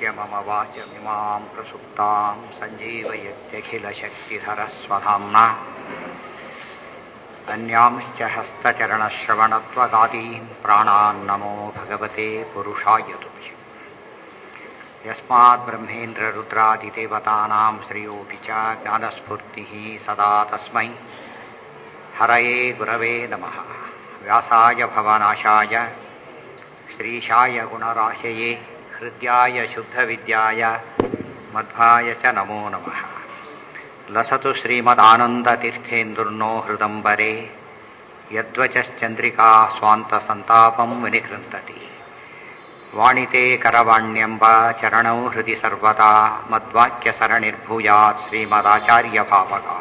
नित्यस्य मम वाचमिमां प्रसुप्तां सञ्जीवयत्यखिलशक्तिधरस्वधाम्ना अन्यांश्च हस्तचरणश्रवणत्वगादीन् प्राणान्नमो भगवते पुरुषाय तुभ्य यस्मात् ब्रह्मेन्द्ररुद्रादिदेवतानां श्रियोऽपि च ज्ञानस्फूर्तिः सदा तस्मै हरये गुरवे नमः व्यासाय भवनाशाय श्रीशाय गुणराशये हृद्याय शुद्धविद्याय मध्वाय च नमो नमः लसतु श्रीमदानन्दतीर्थेन्दुर्नो हृदम्बरे यद्वचश्चन्द्रिका स्वान्तसन्तापं विनिकृन्तति वाणिते करवाण्यम्ब चरणौ हृदि सर्वदा मद्वाक्यसरणिर्भूयात् श्रीमदाचार्यभावगा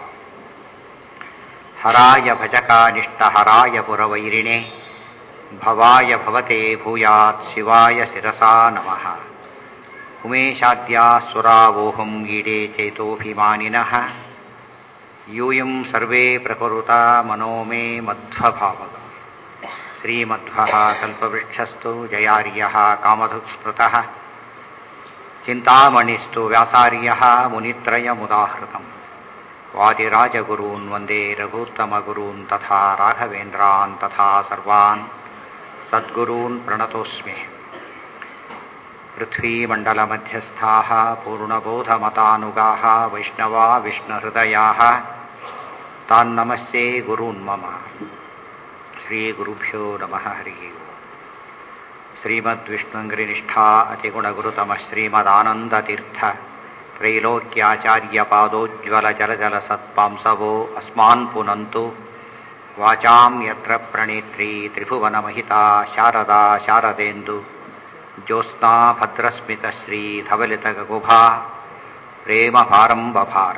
हराय भजकानिष्टहराय पुरवैरिणे भवाय भवते भूयात् शिवाय शिरसा नमः उमेशाद्याः सुरावोहं गीडे चेतोऽभिमानिनः यूयं सर्वे प्रकुरुता मनो मे मध्वभावग श्रीमध्वः कल्पवृक्षस्तु जयार्यः कामधुस्मृतः चिन्तामणिस्तु व्यासार्यः मुनित्रयमुदाहृतम् वादिराजगुरून् वन्दे रघूत्तमगुरून् तथा राघवेन्द्रान् तथा सर्वान् सद्गुरून् प्रणतोऽस्मि पृथ्वीमण्डलमध्यस्थाः पूर्णबोधमतानुगाः वैष्णवा विष्णुहृदयाः तान्नमस्ये गुरून् मम श्रीगुरुभ्यो नमः हरिः श्रीमद्विष्णुङ्घ्रिनिष्ठा अतिगुणगुरुतमः श्रीमदानन्दतीर्थ त्रैलोक्याचार्यपादोज्ज्वलजलजलसत्पांसवो अस्मान् पुनन्तु वाचां यत्र प्रणेत्री त्रिभुवनमहिता शारदा शारदेन्दु ज्योत्स्ना भद्रस्मितश्रीधवलितगुभा ಪ್ರೇಮಭಾರಂಭಭಾರ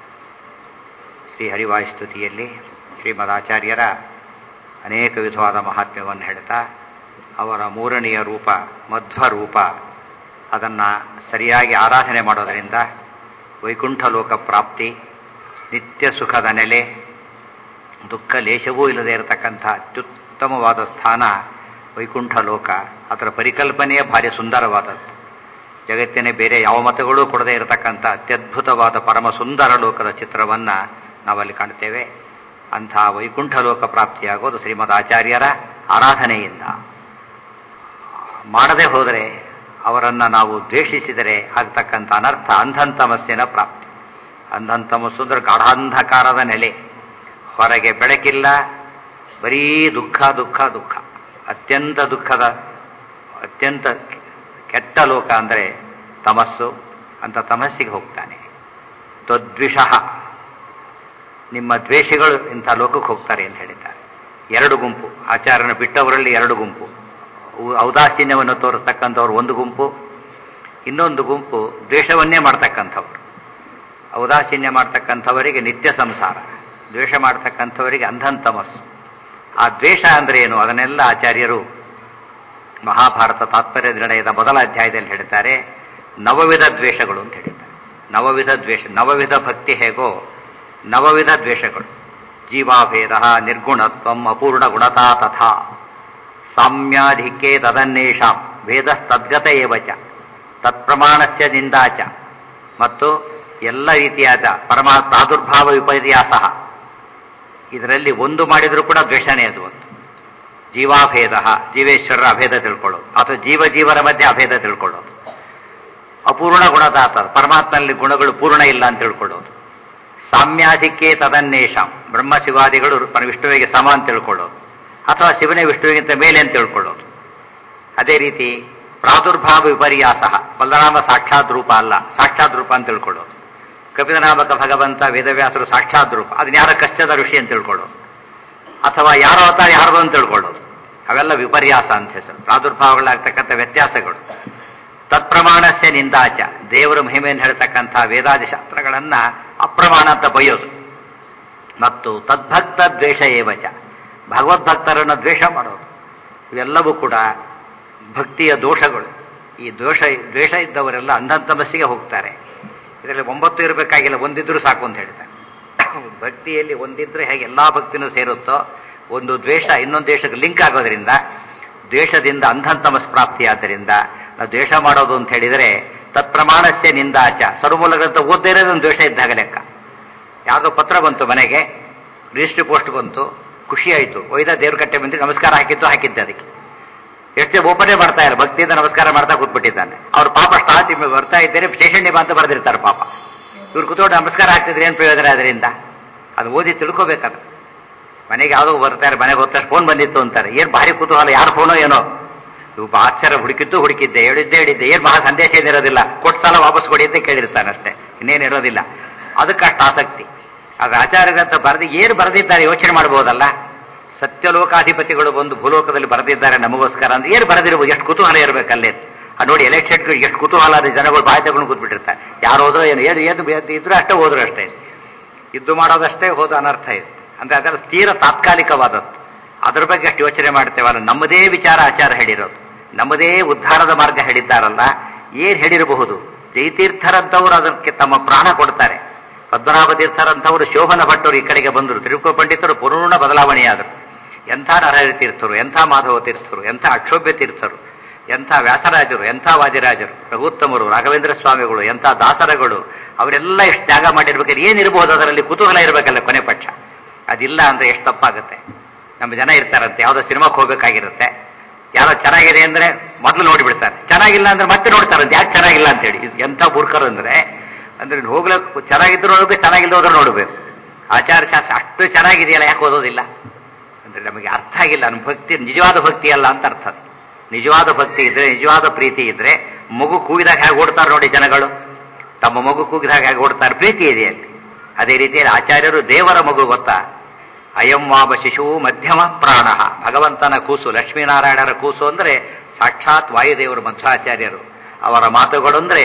ಶ್ರೀ ಹರಿವಾಯುಸ್ತುತಿಯಲ್ಲಿ ಶ್ರೀಮದಾಚಾರ್ಯರ ಅನೇಕ ವಿಧವಾದ ಮಹಾತ್ಮ್ಯವನ್ನು ಹೇಳ್ತಾ ಅವರ ಮೂರನೆಯ ರೂಪ ಮಧ್ವ ರೂಪ ಅದನ್ನು ಸರಿಯಾಗಿ ಆರಾಧನೆ ಮಾಡೋದರಿಂದ ವೈಕುಂಠ ಲೋಕ ಪ್ರಾಪ್ತಿ ನಿತ್ಯ ಸುಖದ ನೆಲೆ ದುಃಖ ಲೇಷವೂ ಇಲ್ಲದೆ ಇರತಕ್ಕಂಥ ಅತ್ಯುತ್ತಮವಾದ ಸ್ಥಾನ ವೈಕುಂಠ ಲೋಕ ಅದರ ಪರಿಕಲ್ಪನೆಯೇ ಭಾರಿ ಸುಂದರವಾದದ್ದು ಜಗತ್ತಿನ ಬೇರೆ ಯಾವ ಮತಗಳೂ ಕೊಡದೇ ಇರತಕ್ಕಂಥ ಅತ್ಯದ್ಭುತವಾದ ಪರಮ ಸುಂದರ ಲೋಕದ ಚಿತ್ರವನ್ನು ನಾವಲ್ಲಿ ಕಾಣ್ತೇವೆ ಅಂಥ ವೈಕುಂಠ ಲೋಕ ಪ್ರಾಪ್ತಿಯಾಗೋದು ಶ್ರೀಮದ್ ಆಚಾರ್ಯರ ಆರಾಧನೆಯಿಂದ ಮಾಡದೆ ಹೋದರೆ ಅವರನ್ನು ನಾವು ದ್ವೇಷಿಸಿದರೆ ಆಗ್ತಕ್ಕಂಥ ಅನರ್ಥ ಅಂಧಂತಮಸ್ಸಿನ ಪ್ರಾಪ್ತಿ ಅಂಧಂತಮಸ್ಸು ಅಂದ್ರೆ ಗಾಢಾಂಧಕಾರದ ನೆಲೆ ಹೊರಗೆ ಬೆಳಕಿಲ್ಲ ಬರೀ ದುಃಖ ದುಃಖ ದುಃಖ ಅತ್ಯಂತ ದುಃಖದ ಅತ್ಯಂತ ಕೆಟ್ಟ ಲೋಕ ಅಂದರೆ ತಮಸ್ಸು ಅಂತ ತಮಸ್ಸಿಗೆ ಹೋಗ್ತಾನೆ ತ್ವದ್ವಿಷಃ ನಿಮ್ಮ ದ್ವೇಷಗಳು ಇಂಥ ಲೋಕಕ್ಕೆ ಹೋಗ್ತಾರೆ ಅಂತ ಹೇಳಿದ್ದಾರೆ ಎರಡು ಗುಂಪು ಆಚಾರನ ಬಿಟ್ಟವರಲ್ಲಿ ಎರಡು ಗುಂಪು ಔದಾಸೀನ್ಯವನ್ನು ತೋರಿಸ್ತಕ್ಕಂಥವ್ರು ಒಂದು ಗುಂಪು ಇನ್ನೊಂದು ಗುಂಪು ದ್ವೇಷವನ್ನೇ ಮಾಡ್ತಕ್ಕಂಥವ್ರು ಔದಾಸೀನ್ಯ ಮಾಡ್ತಕ್ಕಂಥವರಿಗೆ ನಿತ್ಯ ಸಂಸಾರ ದ್ವೇಷ ಮಾಡ್ತಕ್ಕಂಥವರಿಗೆ ಅಂಧನ್ ತಮಸ್ಸು ಆ ದ್ವೇಷ ಅಂದ್ರೆ ಏನು ಅದನ್ನೆಲ್ಲ ಆಚಾರ್ಯರು ಮಹಾಭಾರತ ತಾತ್ಪರ್ಯ ನಿರ್ಣಯದ ಮೊದಲ ಅಧ್ಯಾಯದಲ್ಲಿ ಹೇಳ್ತಾರೆ ನವವಿಧ ದ್ವೇಷಗಳು ಅಂತ ಹೇಳಿದ್ದಾರೆ ನವವಿಧ ದ್ವೇಷ ನವವಿಧ ಭಕ್ತಿ ಹೇಗೋ ನವವಿಧ ದ್ವೇಷಗಳು ಜೀವಾಭೇದ ನಿರ್ಗುಣತ್ವಂ ಅಪೂರ್ಣ ಗುಣತಾ ತಥಾ ಸಾಮ್ಯಾಧಿಕೆ ತದನ್ನೇಷಾಂ ವೇದಸ್ತದ್ಗತ ಏವಚ ತತ್ಪ್ರಮಾಣಸ್ಯ ನಿಂದಾಚ ಮತ್ತು ಎಲ್ಲ ರೀತಿಯಾದ ಪರಮಾ ಪ್ರಾದುರ್ಭಾವ ವಿಪರ್ಯಾಸ ಇದರಲ್ಲಿ ಒಂದು ಮಾಡಿದರೂ ಕೂಡ ದ್ವೇಷನೇ ಅದು ಒಂದು ಜೀವಾಭೇದ ಜೀವೇಶ್ವರರ ಅಭೇದ ತಿಳ್ಕೊಳ್ಳೋದು ಅಥವಾ ಜೀವ ಜೀವರ ಮಧ್ಯೆ ಅಭೇದ ತಿಳ್ಕೊಳ್ಳೋದು ಅಪೂರ್ಣ ಗುಣದಾತ ಪರಮಾತ್ಮನಲ್ಲಿ ಗುಣಗಳು ಪೂರ್ಣ ಇಲ್ಲ ಅಂತ ತಿಳ್ಕೊಳ್ಳೋದು ಸಾಮ್ಯಾಧಿಕೆ ತದನ್ನೇಷಾಂ ಬ್ರಹ್ಮ ಶಿವಾದಿಗಳು ವಿಷ್ಣುವಿಗೆ ಸಮ ಅಂತ ತಿಳ್ಕೊಳ್ಳೋದು ಅಥವಾ ಶಿವನೇ ವಿಷ್ಣುವಿಗಿಂತ ಮೇಲೆ ಅಂತ ತಿಳ್ಕೊಳ್ಳೋದು ಅದೇ ರೀತಿ ಪ್ರಾದುರ್ಭಾವ ವಿಪರ್ಯಾಸ ಬಲರಾಮ ಸಾಕ್ಷಾತ್ ರೂಪ ಅಲ್ಲ ಸಾಕ್ಷಾತ್ ರೂಪ ಅಂತ ತಿಳ್ಕೊಳ್ಳೋದು ಕಪಿಲನಾಮಕ ಭಗವಂತ ವೇದವ್ಯಾಸರು ಸಾಕ್ಷಾತ್ ರೂಪ ಅದನ್ನ ಯಾರ ಕಷ್ಟದ ಋಷಿ ಅಂತ ತಿಳ್ಕೊಳ್ಳೋದು ಅಥವಾ ಯಾರೋ ಅವತಾರ ಯಾರದು ಅಂತ ತಿಳ್ಕೊಳ್ಳೋದು ಅವೆಲ್ಲ ವಿಪರ್ಯಾಸ ಅಂತ ಹೆಸರು ಪ್ರಾದುರ್ಭಾವಗಳಾಗ್ತಕ್ಕಂಥ ವ್ಯತ್ಯಾಸಗಳು ತತ್ಪ್ರಮಾಣಸ್ಯ ನಿಂದಾಚ ದೇವರ ಮಹಿಮೆಯನ್ನು ಹೇಳ್ತಕ್ಕಂಥ ವೇದಾದಿ ಶಾಸ್ತ್ರಗಳನ್ನ ಅಪ್ರಮಾಣ ಅಂತ ಬೈಯೋದು ಮತ್ತು ತದ್ಭಕ್ತ ದ್ವೇಷ ಏವಚ ಭಗವದ್ಭಕ್ತರನ್ನು ದ್ವೇಷ ಮಾಡೋದು ಇವೆಲ್ಲವೂ ಕೂಡ ಭಕ್ತಿಯ ದೋಷಗಳು ಈ ದೋಷ ದ್ವೇಷ ಇದ್ದವರೆಲ್ಲ ಅಂಧಂತಮಸ್ಸಿಗೆ ಹೋಗ್ತಾರೆ ಇದರಲ್ಲಿ ಒಂಬತ್ತು ಇರಬೇಕಾಗಿಲ್ಲ ಒಂದಿದ್ರೂ ಸಾಕು ಅಂತ ಹೇಳ್ತಾರೆ ಭಕ್ತಿಯಲ್ಲಿ ಒಂದಿದ್ರೆ ಹೇಗೆ ಎಲ್ಲಾ ಭಕ್ತಿನೂ ಸೇರುತ್ತೋ ಒಂದು ದ್ವೇಷ ಇನ್ನೊಂದು ದೇಶಕ್ಕೆ ಲಿಂಕ್ ಆಗೋದ್ರಿಂದ ದ್ವೇಷದಿಂದ ಅಂಧಂತಮಸ್ ಪ್ರಾಪ್ತಿ ಆದ್ದರಿಂದ ನಾವು ದ್ವೇಷ ಮಾಡೋದು ಅಂತ ಹೇಳಿದರೆ ತತ್ಪ್ರಮಾಣಸ್ಯ ನಿಂದಾಚ ಸರ್ವಮೂಲ ಗ್ರಂಥ ಓದ್ದೇ ಇರೋದು ಒಂದು ದ್ವೇಷ ಇದ್ದಾಗ ಲೆಕ್ಕ ಯಾವುದೋ ಪತ್ರ ಬಂತು ಮನೆಗೆ ರಿಜಿಸ್ಟ್ರಿ ಪೋಸ್ಟ್ ಬಂತು ಖುಷಿ ಆಯಿತು ಒಯ್ದ ದೇವ್ರ ಕಟ್ಟೆ ಬಂದು ನಮಸ್ಕಾರ ಹಾಕಿದ್ದು ಹಾಕಿದ್ದೆ ಅದಕ್ಕೆ ಎಷ್ಟು ಓಪನೇ ಮಾಡ್ತಾ ಇಲ್ಲ ಭಕ್ತಿಯಿಂದ ನಮಸ್ಕಾರ ಮಾಡ್ತಾ ಕೂತ್ಬಿಟ್ಟಿದ್ದಾನೆ ಅವ್ರ ಪಾಪ ಸ್ಟಾರ್ಟ್ ಬರ್ತಾ ಇದ್ದೇನೆ ಸ್ಟೇಷನ್ ಡಿಪ ಅಂತ ಬರೆದಿರ್ತಾರೆ ಪಾಪ ಇವ್ರು ಕೂತ್ಕೊಂಡು ನಮಸ್ಕಾರ ಹಾಕ್ತಿದ್ರೆ ಏನು ಪ್ರಯೋಜನ ಅದರಿಂದ ಅದು ಓದಿ ತಿಳ್ಕೋಬೇಕಾದ್ರೆ ಮನೆಗೆ ಯಾವುದೋ ಬರ್ತಾರೆ ಮನೆಗೆ ಹೋದ ಫೋನ್ ಬಂದಿತ್ತು ಅಂತಾರೆ ಏನು ಭಾರಿ ಕುತೂಹಲ ಯಾರು ಫೋನೋ ಏನೋ ಇವು ಆಶ್ಚರ್ಯ ಹುಡುಕಿದ್ದು ಹುಡುಕಿದ್ದೆ ಹೇಳಿದ್ದೆ ಹೇಳಿದ್ದೆ ಏನು ಮಹಾ ಸಂದೇಶ ಏನಿರೋದಿಲ್ಲ ಕೊಟ್ಟು ಸಲ ವಾಪಸ್ ಕೊಡಿ ಅಂತ ಕೇಳಿರ್ತಾನೆ ಅಷ್ಟೇ ಇನ್ನೇನು ಇರೋದಿಲ್ಲ ಅದಕ್ಕಷ್ಟು ಆಸಕ್ತಿ ಆಗ ಆಚಾರ್ಯರಂತ ಬರೆದು ಏನು ಬರೆದಿದ್ದಾರೆ ಯೋಚನೆ ಮಾಡಬಹುದಲ್ಲ ಸತ್ಯಲೋಕಾಧಿಪತಿಗಳು ಬಂದು ಭೂಲೋಕದಲ್ಲಿ ಬರೆದಿದ್ದಾರೆ ನಮಗೋಸ್ಕರ ಅಂತ ಏನು ಬರೆದಿರ್ಬೋದು ಎಷ್ಟು ಕುತೂಹಲ ಇರಬೇಕಲ್ಲೇ ಆ ನೋಡಿ ಎಲೆಕ್ಷನ್ಗಳು ಎಷ್ಟು ಕುತೂಹಲ ಇದೆ ಜನಗಳು ಬಾಯಿ ತಗೊಂಡು ಕೂತ್ಬಿಟ್ಟಿರ್ತಾರೆ ಯಾರು ಹೋದ್ರೋ ಏನು ಏನು ಏನು ಇದ್ರು ಅಷ್ಟೇ ಹೋದ್ರು ಅಷ್ಟೇ ಯುದ್ಧ ಮಾಡೋದಷ್ಟೇ ಹೋದ ಅನರ್ಥ ಇದೆ ಅಂದ್ರೆ ಅದರ ತೀರ ತಾತ್ಕಾಲಿಕವಾದದ್ದು ಅದ್ರ ಬಗ್ಗೆ ಅಷ್ಟು ಯೋಚನೆ ಮಾಡ್ತೇವಲ್ಲ ನಮ್ಮದೇ ವಿಚಾರ ಆಚಾರ ಹೇಳಿರೋದು ನಮ್ಮದೇ ಉದ್ಧಾರದ ಮಾರ್ಗ ಹೇಳಿದ್ದಾರಲ್ಲ ಏನ್ ಹೇಳಿರಬಹುದು ಜೈತೀರ್ಥರಂತವರು ಅದಕ್ಕೆ ತಮ್ಮ ಪ್ರಾಣ ಕೊಡ್ತಾರೆ ಪದ್ಮನಾಭ ತೀರ್ಥರಂತವರು ಶೋಭನ ಭಟ್ಟರು ಈ ಕಡೆಗೆ ಬಂದರು ತಿರುಕೋ ಪಂಡಿತರು ಪೂರ್ಣ ಬದಲಾವಣೆಯಾದರು ಎಂಥ ನರಹರಿ ತೀರ್ಥರು ಎಂಥ ಮಾಧವ ತೀರ್ಥರು ಎಂಥ ಅಕ್ಷೋಭ್ಯ ತೀರ್ಥರು ಎಂಥ ವ್ಯಾಸರಾಜರು ಎಂಥ ವಾದಿರಾಜರು ರಘುತ್ತಮರು ರಾಘವೇಂದ್ರ ಸ್ವಾಮಿಗಳು ಎಂಥ ದಾಸರಗಳು ಅವರೆಲ್ಲ ಎಷ್ಟು ತ್ಯಾಗ ಮಾಡಿರ್ಬೇಕಾದ್ರೆ ಏನಿರಬಹುದು ಅದರಲ್ಲಿ ಕುತೂಹಲ ಇರಬೇಕಲ್ಲ ಕೊನೆ ಪಕ್ಷ ಅದಿಲ್ಲ ಅಂದ್ರೆ ಎಷ್ಟು ತಪ್ಪಾಗುತ್ತೆ ನಮ್ಮ ಜನ ಇರ್ತಾರಂತೆ ಯಾವುದೋ ಸಿನಿಮಾಕ್ಕೆ ಹೋಗ್ಬೇಕಾಗಿರುತ್ತೆ ಯಾರೋ ಚೆನ್ನಾಗಿದೆ ಅಂದ್ರೆ ಮೊದಲು ನೋಡಿಬಿಡ್ತಾರೆ ಚೆನ್ನಾಗಿಲ್ಲ ಅಂದ್ರೆ ಮತ್ತೆ ನೋಡ್ತಾರಂತೆ ಯಾಕೆ ಚೆನ್ನಾಗಿಲ್ಲ ಅಂತೇಳಿ ಇದು ಎಂಥ ಬುರ್ಕರು ಅಂದ್ರೆ ಅಂದ್ರೆ ಹೋಗ್ಲಿಕ್ಕೆ ಚೆನ್ನಾಗಿದ್ರು ನೋಡ್ಬೇಕು ಚೆನ್ನಾಗಿಲ್ಲ ಹೋದ್ರೆ ನೋಡ್ಬೇಕು ಆಚಾರ ಶಾಸ್ತ್ರ ಅಷ್ಟು ಚೆನ್ನಾಗಿದೆಯಲ್ಲ ಯಾಕೆ ಓದೋದಿಲ್ಲ ಅಂದ್ರೆ ನಮಗೆ ಅರ್ಥ ಆಗಿಲ್ಲ ನಮ್ಮ ಭಕ್ತಿ ನಿಜವಾದ ಭಕ್ತಿ ಅಲ್ಲ ಅಂತ ಅರ್ಥ ಅದು. ನಿಜವಾದ ಭಕ್ತಿ ಇದ್ರೆ ನಿಜವಾದ ಪ್ರೀತಿ ಇದ್ರೆ ಮಗು ಕೂಗಿದಾಗ ಹೇಗೆ ಓಡ್ತಾರೆ ನೋಡಿ ಜನಗಳು ತಮ್ಮ ಮಗು ಕೂಗಿದಾಗ ಹೇಗೆ ಓಡ್ತಾರೆ ಪ್ರೀತಿ ಇದೆ ಅಲ್ಲಿ ಅದೇ ರೀತಿಯಲ್ಲಿ ಆಚಾರ್ಯರು ದೇವರ ಮಗು ಗೊತ್ತಾ ಅಯಂ ವಾಮ ಶಿಶು ಮಧ್ಯಮ ಪ್ರಾಣ ಭಗವಂತನ ಕೂಸು ಲಕ್ಷ್ಮೀನಾರಾಯಣರ ಕೂಸು ಅಂದ್ರೆ ಸಾಕ್ಷಾತ್ ವಾಯುದೇವರು ಮಧ್ವಾಚಾರ್ಯರು ಅವರ ಮಾತುಗಳು ಅಂದ್ರೆ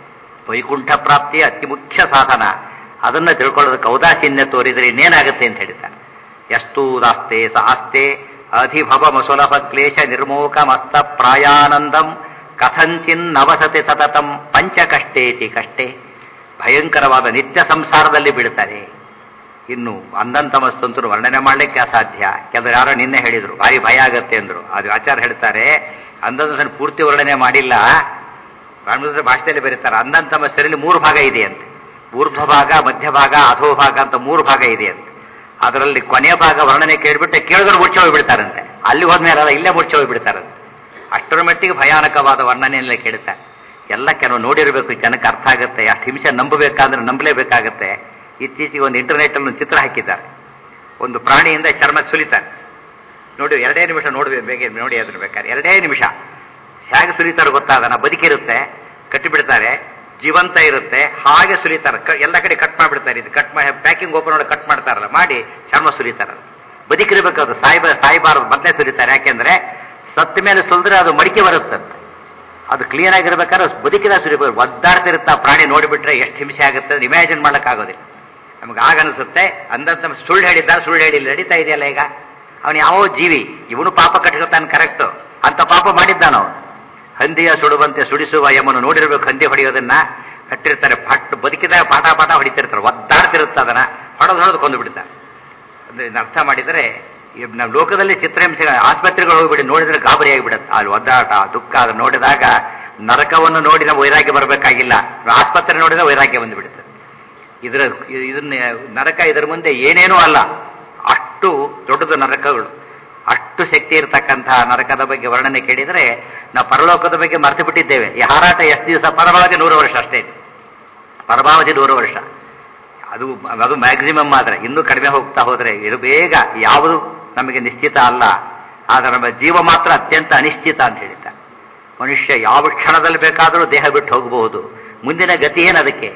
ವೈಕುಂಠ ಪ್ರಾಪ್ತಿಯ ಅತಿ ಮುಖ್ಯ ಸಾಧನ ಅದನ್ನ ತಿಳ್ಕೊಳ್ಳೋದಕ್ಕೆ ಔದಾಸೀನ್ಯ ತೋರಿದ್ರೆ ಇನ್ನೇನಾಗುತ್ತೆ ಅಂತ ಹೇಳ್ತಾರೆ ಯಸ್ತೂದಾಸ್ತೆ ಸಾಸ್ತೆ ಅಧಿಭವ ಸುಲಭ ಕ್ಲೇಶ ನಿರ್ಮೋಕಮಸ್ತ ಪ್ರಾಯಾನಂದಂ ಕಥಂಚಿನ್ ನವಸತಿ ಸತತಂ ಪಂಚ ಕಷ್ಟೇತಿ ಕಷ್ಟೇ ಭಯಂಕರವಾದ ನಿತ್ಯ ಸಂಸಾರದಲ್ಲಿ ಬೀಳ್ತಾರೆ ಇನ್ನು ಅಂದಂತಮಸ್ತಂತರು ವರ್ಣನೆ ಮಾಡಲಿಕ್ಕೆ ಅಸಾಧ್ಯ ಕೆಲವರು ಯಾರೋ ನಿನ್ನೆ ಹೇಳಿದ್ರು ಭಾರಿ ಭಯ ಆಗತ್ತೆ ಅಂದ್ರು ಅದು ಆಚಾರ ಹೇಳ್ತಾರೆ ಅಂದಂತ ಪೂರ್ತಿ ವರ್ಣನೆ ಮಾಡಿಲ್ಲ ರಾಮಚಂದ್ರ ಭಾಷೆಯಲ್ಲಿ ಬರೀತಾರೆ ಅಂದಂತಮಸ್ತರಲ್ಲಿ ಮೂರು ಭಾಗ ಇದೆ ಅಂತೆ ಊರ್ಧ್ವ ಭಾಗ ಮಧ್ಯ ಭಾಗ ಅಧೋ ಭಾಗ ಅಂತ ಮೂರು ಭಾಗ ಇದೆ ಅಂತ ಅದರಲ್ಲಿ ಕೊನೆಯ ಭಾಗ ವರ್ಣನೆ ಕೇಳಿಬಿಟ್ಟು ಕೇಳಿದ್ರು ಮುಚ್ಚಿ ಹೋಗ್ಬಿಡ್ತಾರಂತೆ ಅಲ್ಲಿ ಹೋದ್ಮೇಲೆ ಅಲ್ಲ ಇಲ್ಲೇ ಮುಚ್ಚಿ ಹೋಗ್ಬಿಡ್ತಾರಂತೆ ಅಷ್ಟರ ಮಟ್ಟಿಗೆ ಭಯಾನಕವಾದ ವರ್ಣನೆಯಲ್ಲೇ ಕೇಳ್ತಾರೆ ಎಲ್ಲ ಕೆಲವು ನೋಡಿರಬೇಕು ಜನಕ್ಕೆ ಅರ್ಥ ಆಗುತ್ತೆ ಅಷ್ಟು ಹಿಂಸೆ ನಂಬಬೇಕಾದ್ರೆ ನಂಬಲೇಬೇಕಾಗತ್ತೆ ಇತ್ತೀಚೆಗೆ ಒಂದು ಇಂಟರ್ನೆಟ್ ಅಲ್ಲಿ ಒಂದು ಚಿತ್ರ ಹಾಕಿದ್ದಾರೆ ಒಂದು ಪ್ರಾಣಿಯಿಂದ ಚರ್ಮ ಸುಲಿತಾರೆ ನೋಡಿ ಎರಡೇ ನಿಮಿಷ ನೋಡ್ಬೇಕು ಬೇಗ ನೋಡಿ ಅದನ್ನ ಬೇಕಾದ್ರೆ ಎರಡೇ ನಿಮಿಷ ಹೇಗೆ ಸುಲಿತಾರೆ ಗೊತ್ತಾದನ ಬದುಕಿರುತ್ತೆ ಕಟ್ಟಿಬಿಡ್ತಾರೆ ಜೀವಂತ ಇರುತ್ತೆ ಹಾಗೆ ಸುಲಿತಾರೆ ಕ- ಎಲ್ಲ ಕಡೆ ಕಟ್ ಮಾಡಿಬಿಡ್ತಾರೆ ಇದು ಕಟ್ ಮಾಡಿ ಪ್ಯಾಕಿಂಗ್ ಓಪನ್ ಮಾಡಿ ಕಟ್ ಮಾಡ್ತಾರಲ್ಲ ಮಾಡಿ ಚರ್ಮ ಸುಲಿತಾರೆ ಬದುಕಿರ್ಬೇಕು ಅದು ಸಾಯ್ಬ ಸಾಯ್ಬಾರದು ಮೊದಲೇ ಸುಲಿತಾರೆ ಯಾಕೆಂದ್ರೆ ಸತ್ತ ಮೇಲೆ ಸುಲಿದ್ರೆ ಅದು ಮಡಿಕೆ ಬರುತ್ತಂತೆ ಅದು ಕ್ಲೀನ್ ಆಗಿರ್ಬೇಕಾದ್ರೆ ಬದುಕಿದ ಸುರಿಬೇಕು ಒದ್ದಾಡ್ತಿರುತ್ತ ಆ ಪ್ರಾಣಿ ನೋಡಿಬಿಟ್ರೆ ಎಷ್ಟು ಹಿಂಸೆ ಆಗುತ್ತೆ ಅಂತ ಇಮ್ಯಾಜಿನ್ ಮಾಡೋಕ್ಕಾಗೋದಿಲ್ಲ ನಮ್ಗೆ ಆಗ ಅನಿಸುತ್ತೆ ಅಂದಂತ ಸುಳ್ಳು ಹೇಳಿದ್ದ ಸುಳ್ಳು ಹೇಳಿಲ್ಲ ನಡೀತಾ ಇದೆಯಲ್ಲ ಈಗ ಅವನು ಯಾವ ಜೀವಿ ಇವನು ಪಾಪ ಕಟ್ಕೊತಾನೆ ಕರೆಕ್ಟ್ ಅಂತ ಪಾಪ ಮಾಡಿದ್ದಾನ ಅವನು ಹಂದಿಯ ಸುಡುವಂತೆ ಸುಡಿಸುವ ಯಮನು ನೋಡಿರ್ಬೇಕು ಹಂದಿ ಹೊಡೆಯೋದನ್ನ ಕಟ್ಟಿರ್ತಾರೆ ಪಟ್ ಬದುಕಿದಾಗ ಪಾಠ ಪಾಠ ಹೊಡಿತಿರ್ತಾರೆ ಒದ್ದಾಡ್ತಿರುತ್ತೆ ಅದನ್ನ ಹೊಡೆದು ಹೊಡೆದು ಕೊಂದು ಬಿಡ್ತಾರೆ ಅಂದ್ರೆ ಇದನ್ನ ಅರ್ಥ ಮಾಡಿದರೆ ಈ ನಮ್ಮ ಲೋಕದಲ್ಲಿ ಚಿತ್ರಹಿಂಸೆ ಆಸ್ಪತ್ರೆಗಳು ಹೋಗ್ಬಿಡಿ ನೋಡಿದ್ರೆ ಗಾಬರಿ ಆಗಿಬಿಡುತ್ತೆ ಅಲ್ಲಿ ಒದ್ದಾಟ ದುಃಖ ಅದನ್ನ ನೋಡಿದಾಗ ನರಕವನ್ನು ನೋಡಿ ನಾವು ವೈರಾಗ್ಯ ಬರಬೇಕಾಗಿಲ್ಲ ಆಸ್ಪತ್ರೆ ನೋಡಿದ್ರೆ ವೈರಾಗ್ಯ ಬಂದುಬಿಡುತ್ತೆ ಇದರ ಇದನ್ನ ನರಕ ಇದರ ಮುಂದೆ ಏನೇನೂ ಅಲ್ಲ ಅಷ್ಟು ದೊಡ್ಡದು ನರಕಗಳು ಅಷ್ಟು ಶಕ್ತಿ ಇರತಕ್ಕಂತಹ ನರಕದ ಬಗ್ಗೆ ವರ್ಣನೆ ಕೇಳಿದರೆ ನಾವು ಪರಲೋಕದ ಬಗ್ಗೆ ಮರೆತು ಬಿಟ್ಟಿದ್ದೇವೆ ಈ ಹಾರಾಟ ಎಷ್ಟು ದಿವಸ ಪರಮಾವಧಿ ನೂರು ವರ್ಷ ಅಷ್ಟೇ ಇದೆ. ಪರಮಾವಧಿ ನೂರು ವರ್ಷ ಅದು ಅದು ಮ್ಯಾಕ್ಸಿಮಮ್ ಆದ್ರೆ ಇನ್ನೂ ಕಡಿಮೆ ಹೋಗ್ತಾ ಹೋದ್ರೆ ಇದು ಬೇಗ ಯಾವುದು ನಮಗೆ ನಿಶ್ಚಿತ ಅಲ್ಲ ಆದರೆ ನಮ್ಮ ಜೀವ ಮಾತ್ರ ಅತ್ಯಂತ ಅನಿಶ್ಚಿತ ಅಂತ ಹೇಳಿದ್ದಾರೆ ಮನುಷ್ಯ ಯಾವ ಕ್ಷಣದಲ್ಲಿ ಬೇಕಾದರೂ ದೇಹ ಬಿಟ್ಟು ಹೋಗಬಹುದು ಮುಂದಿನ ಗತಿ ಏನು ಅದಕ್ಕೆ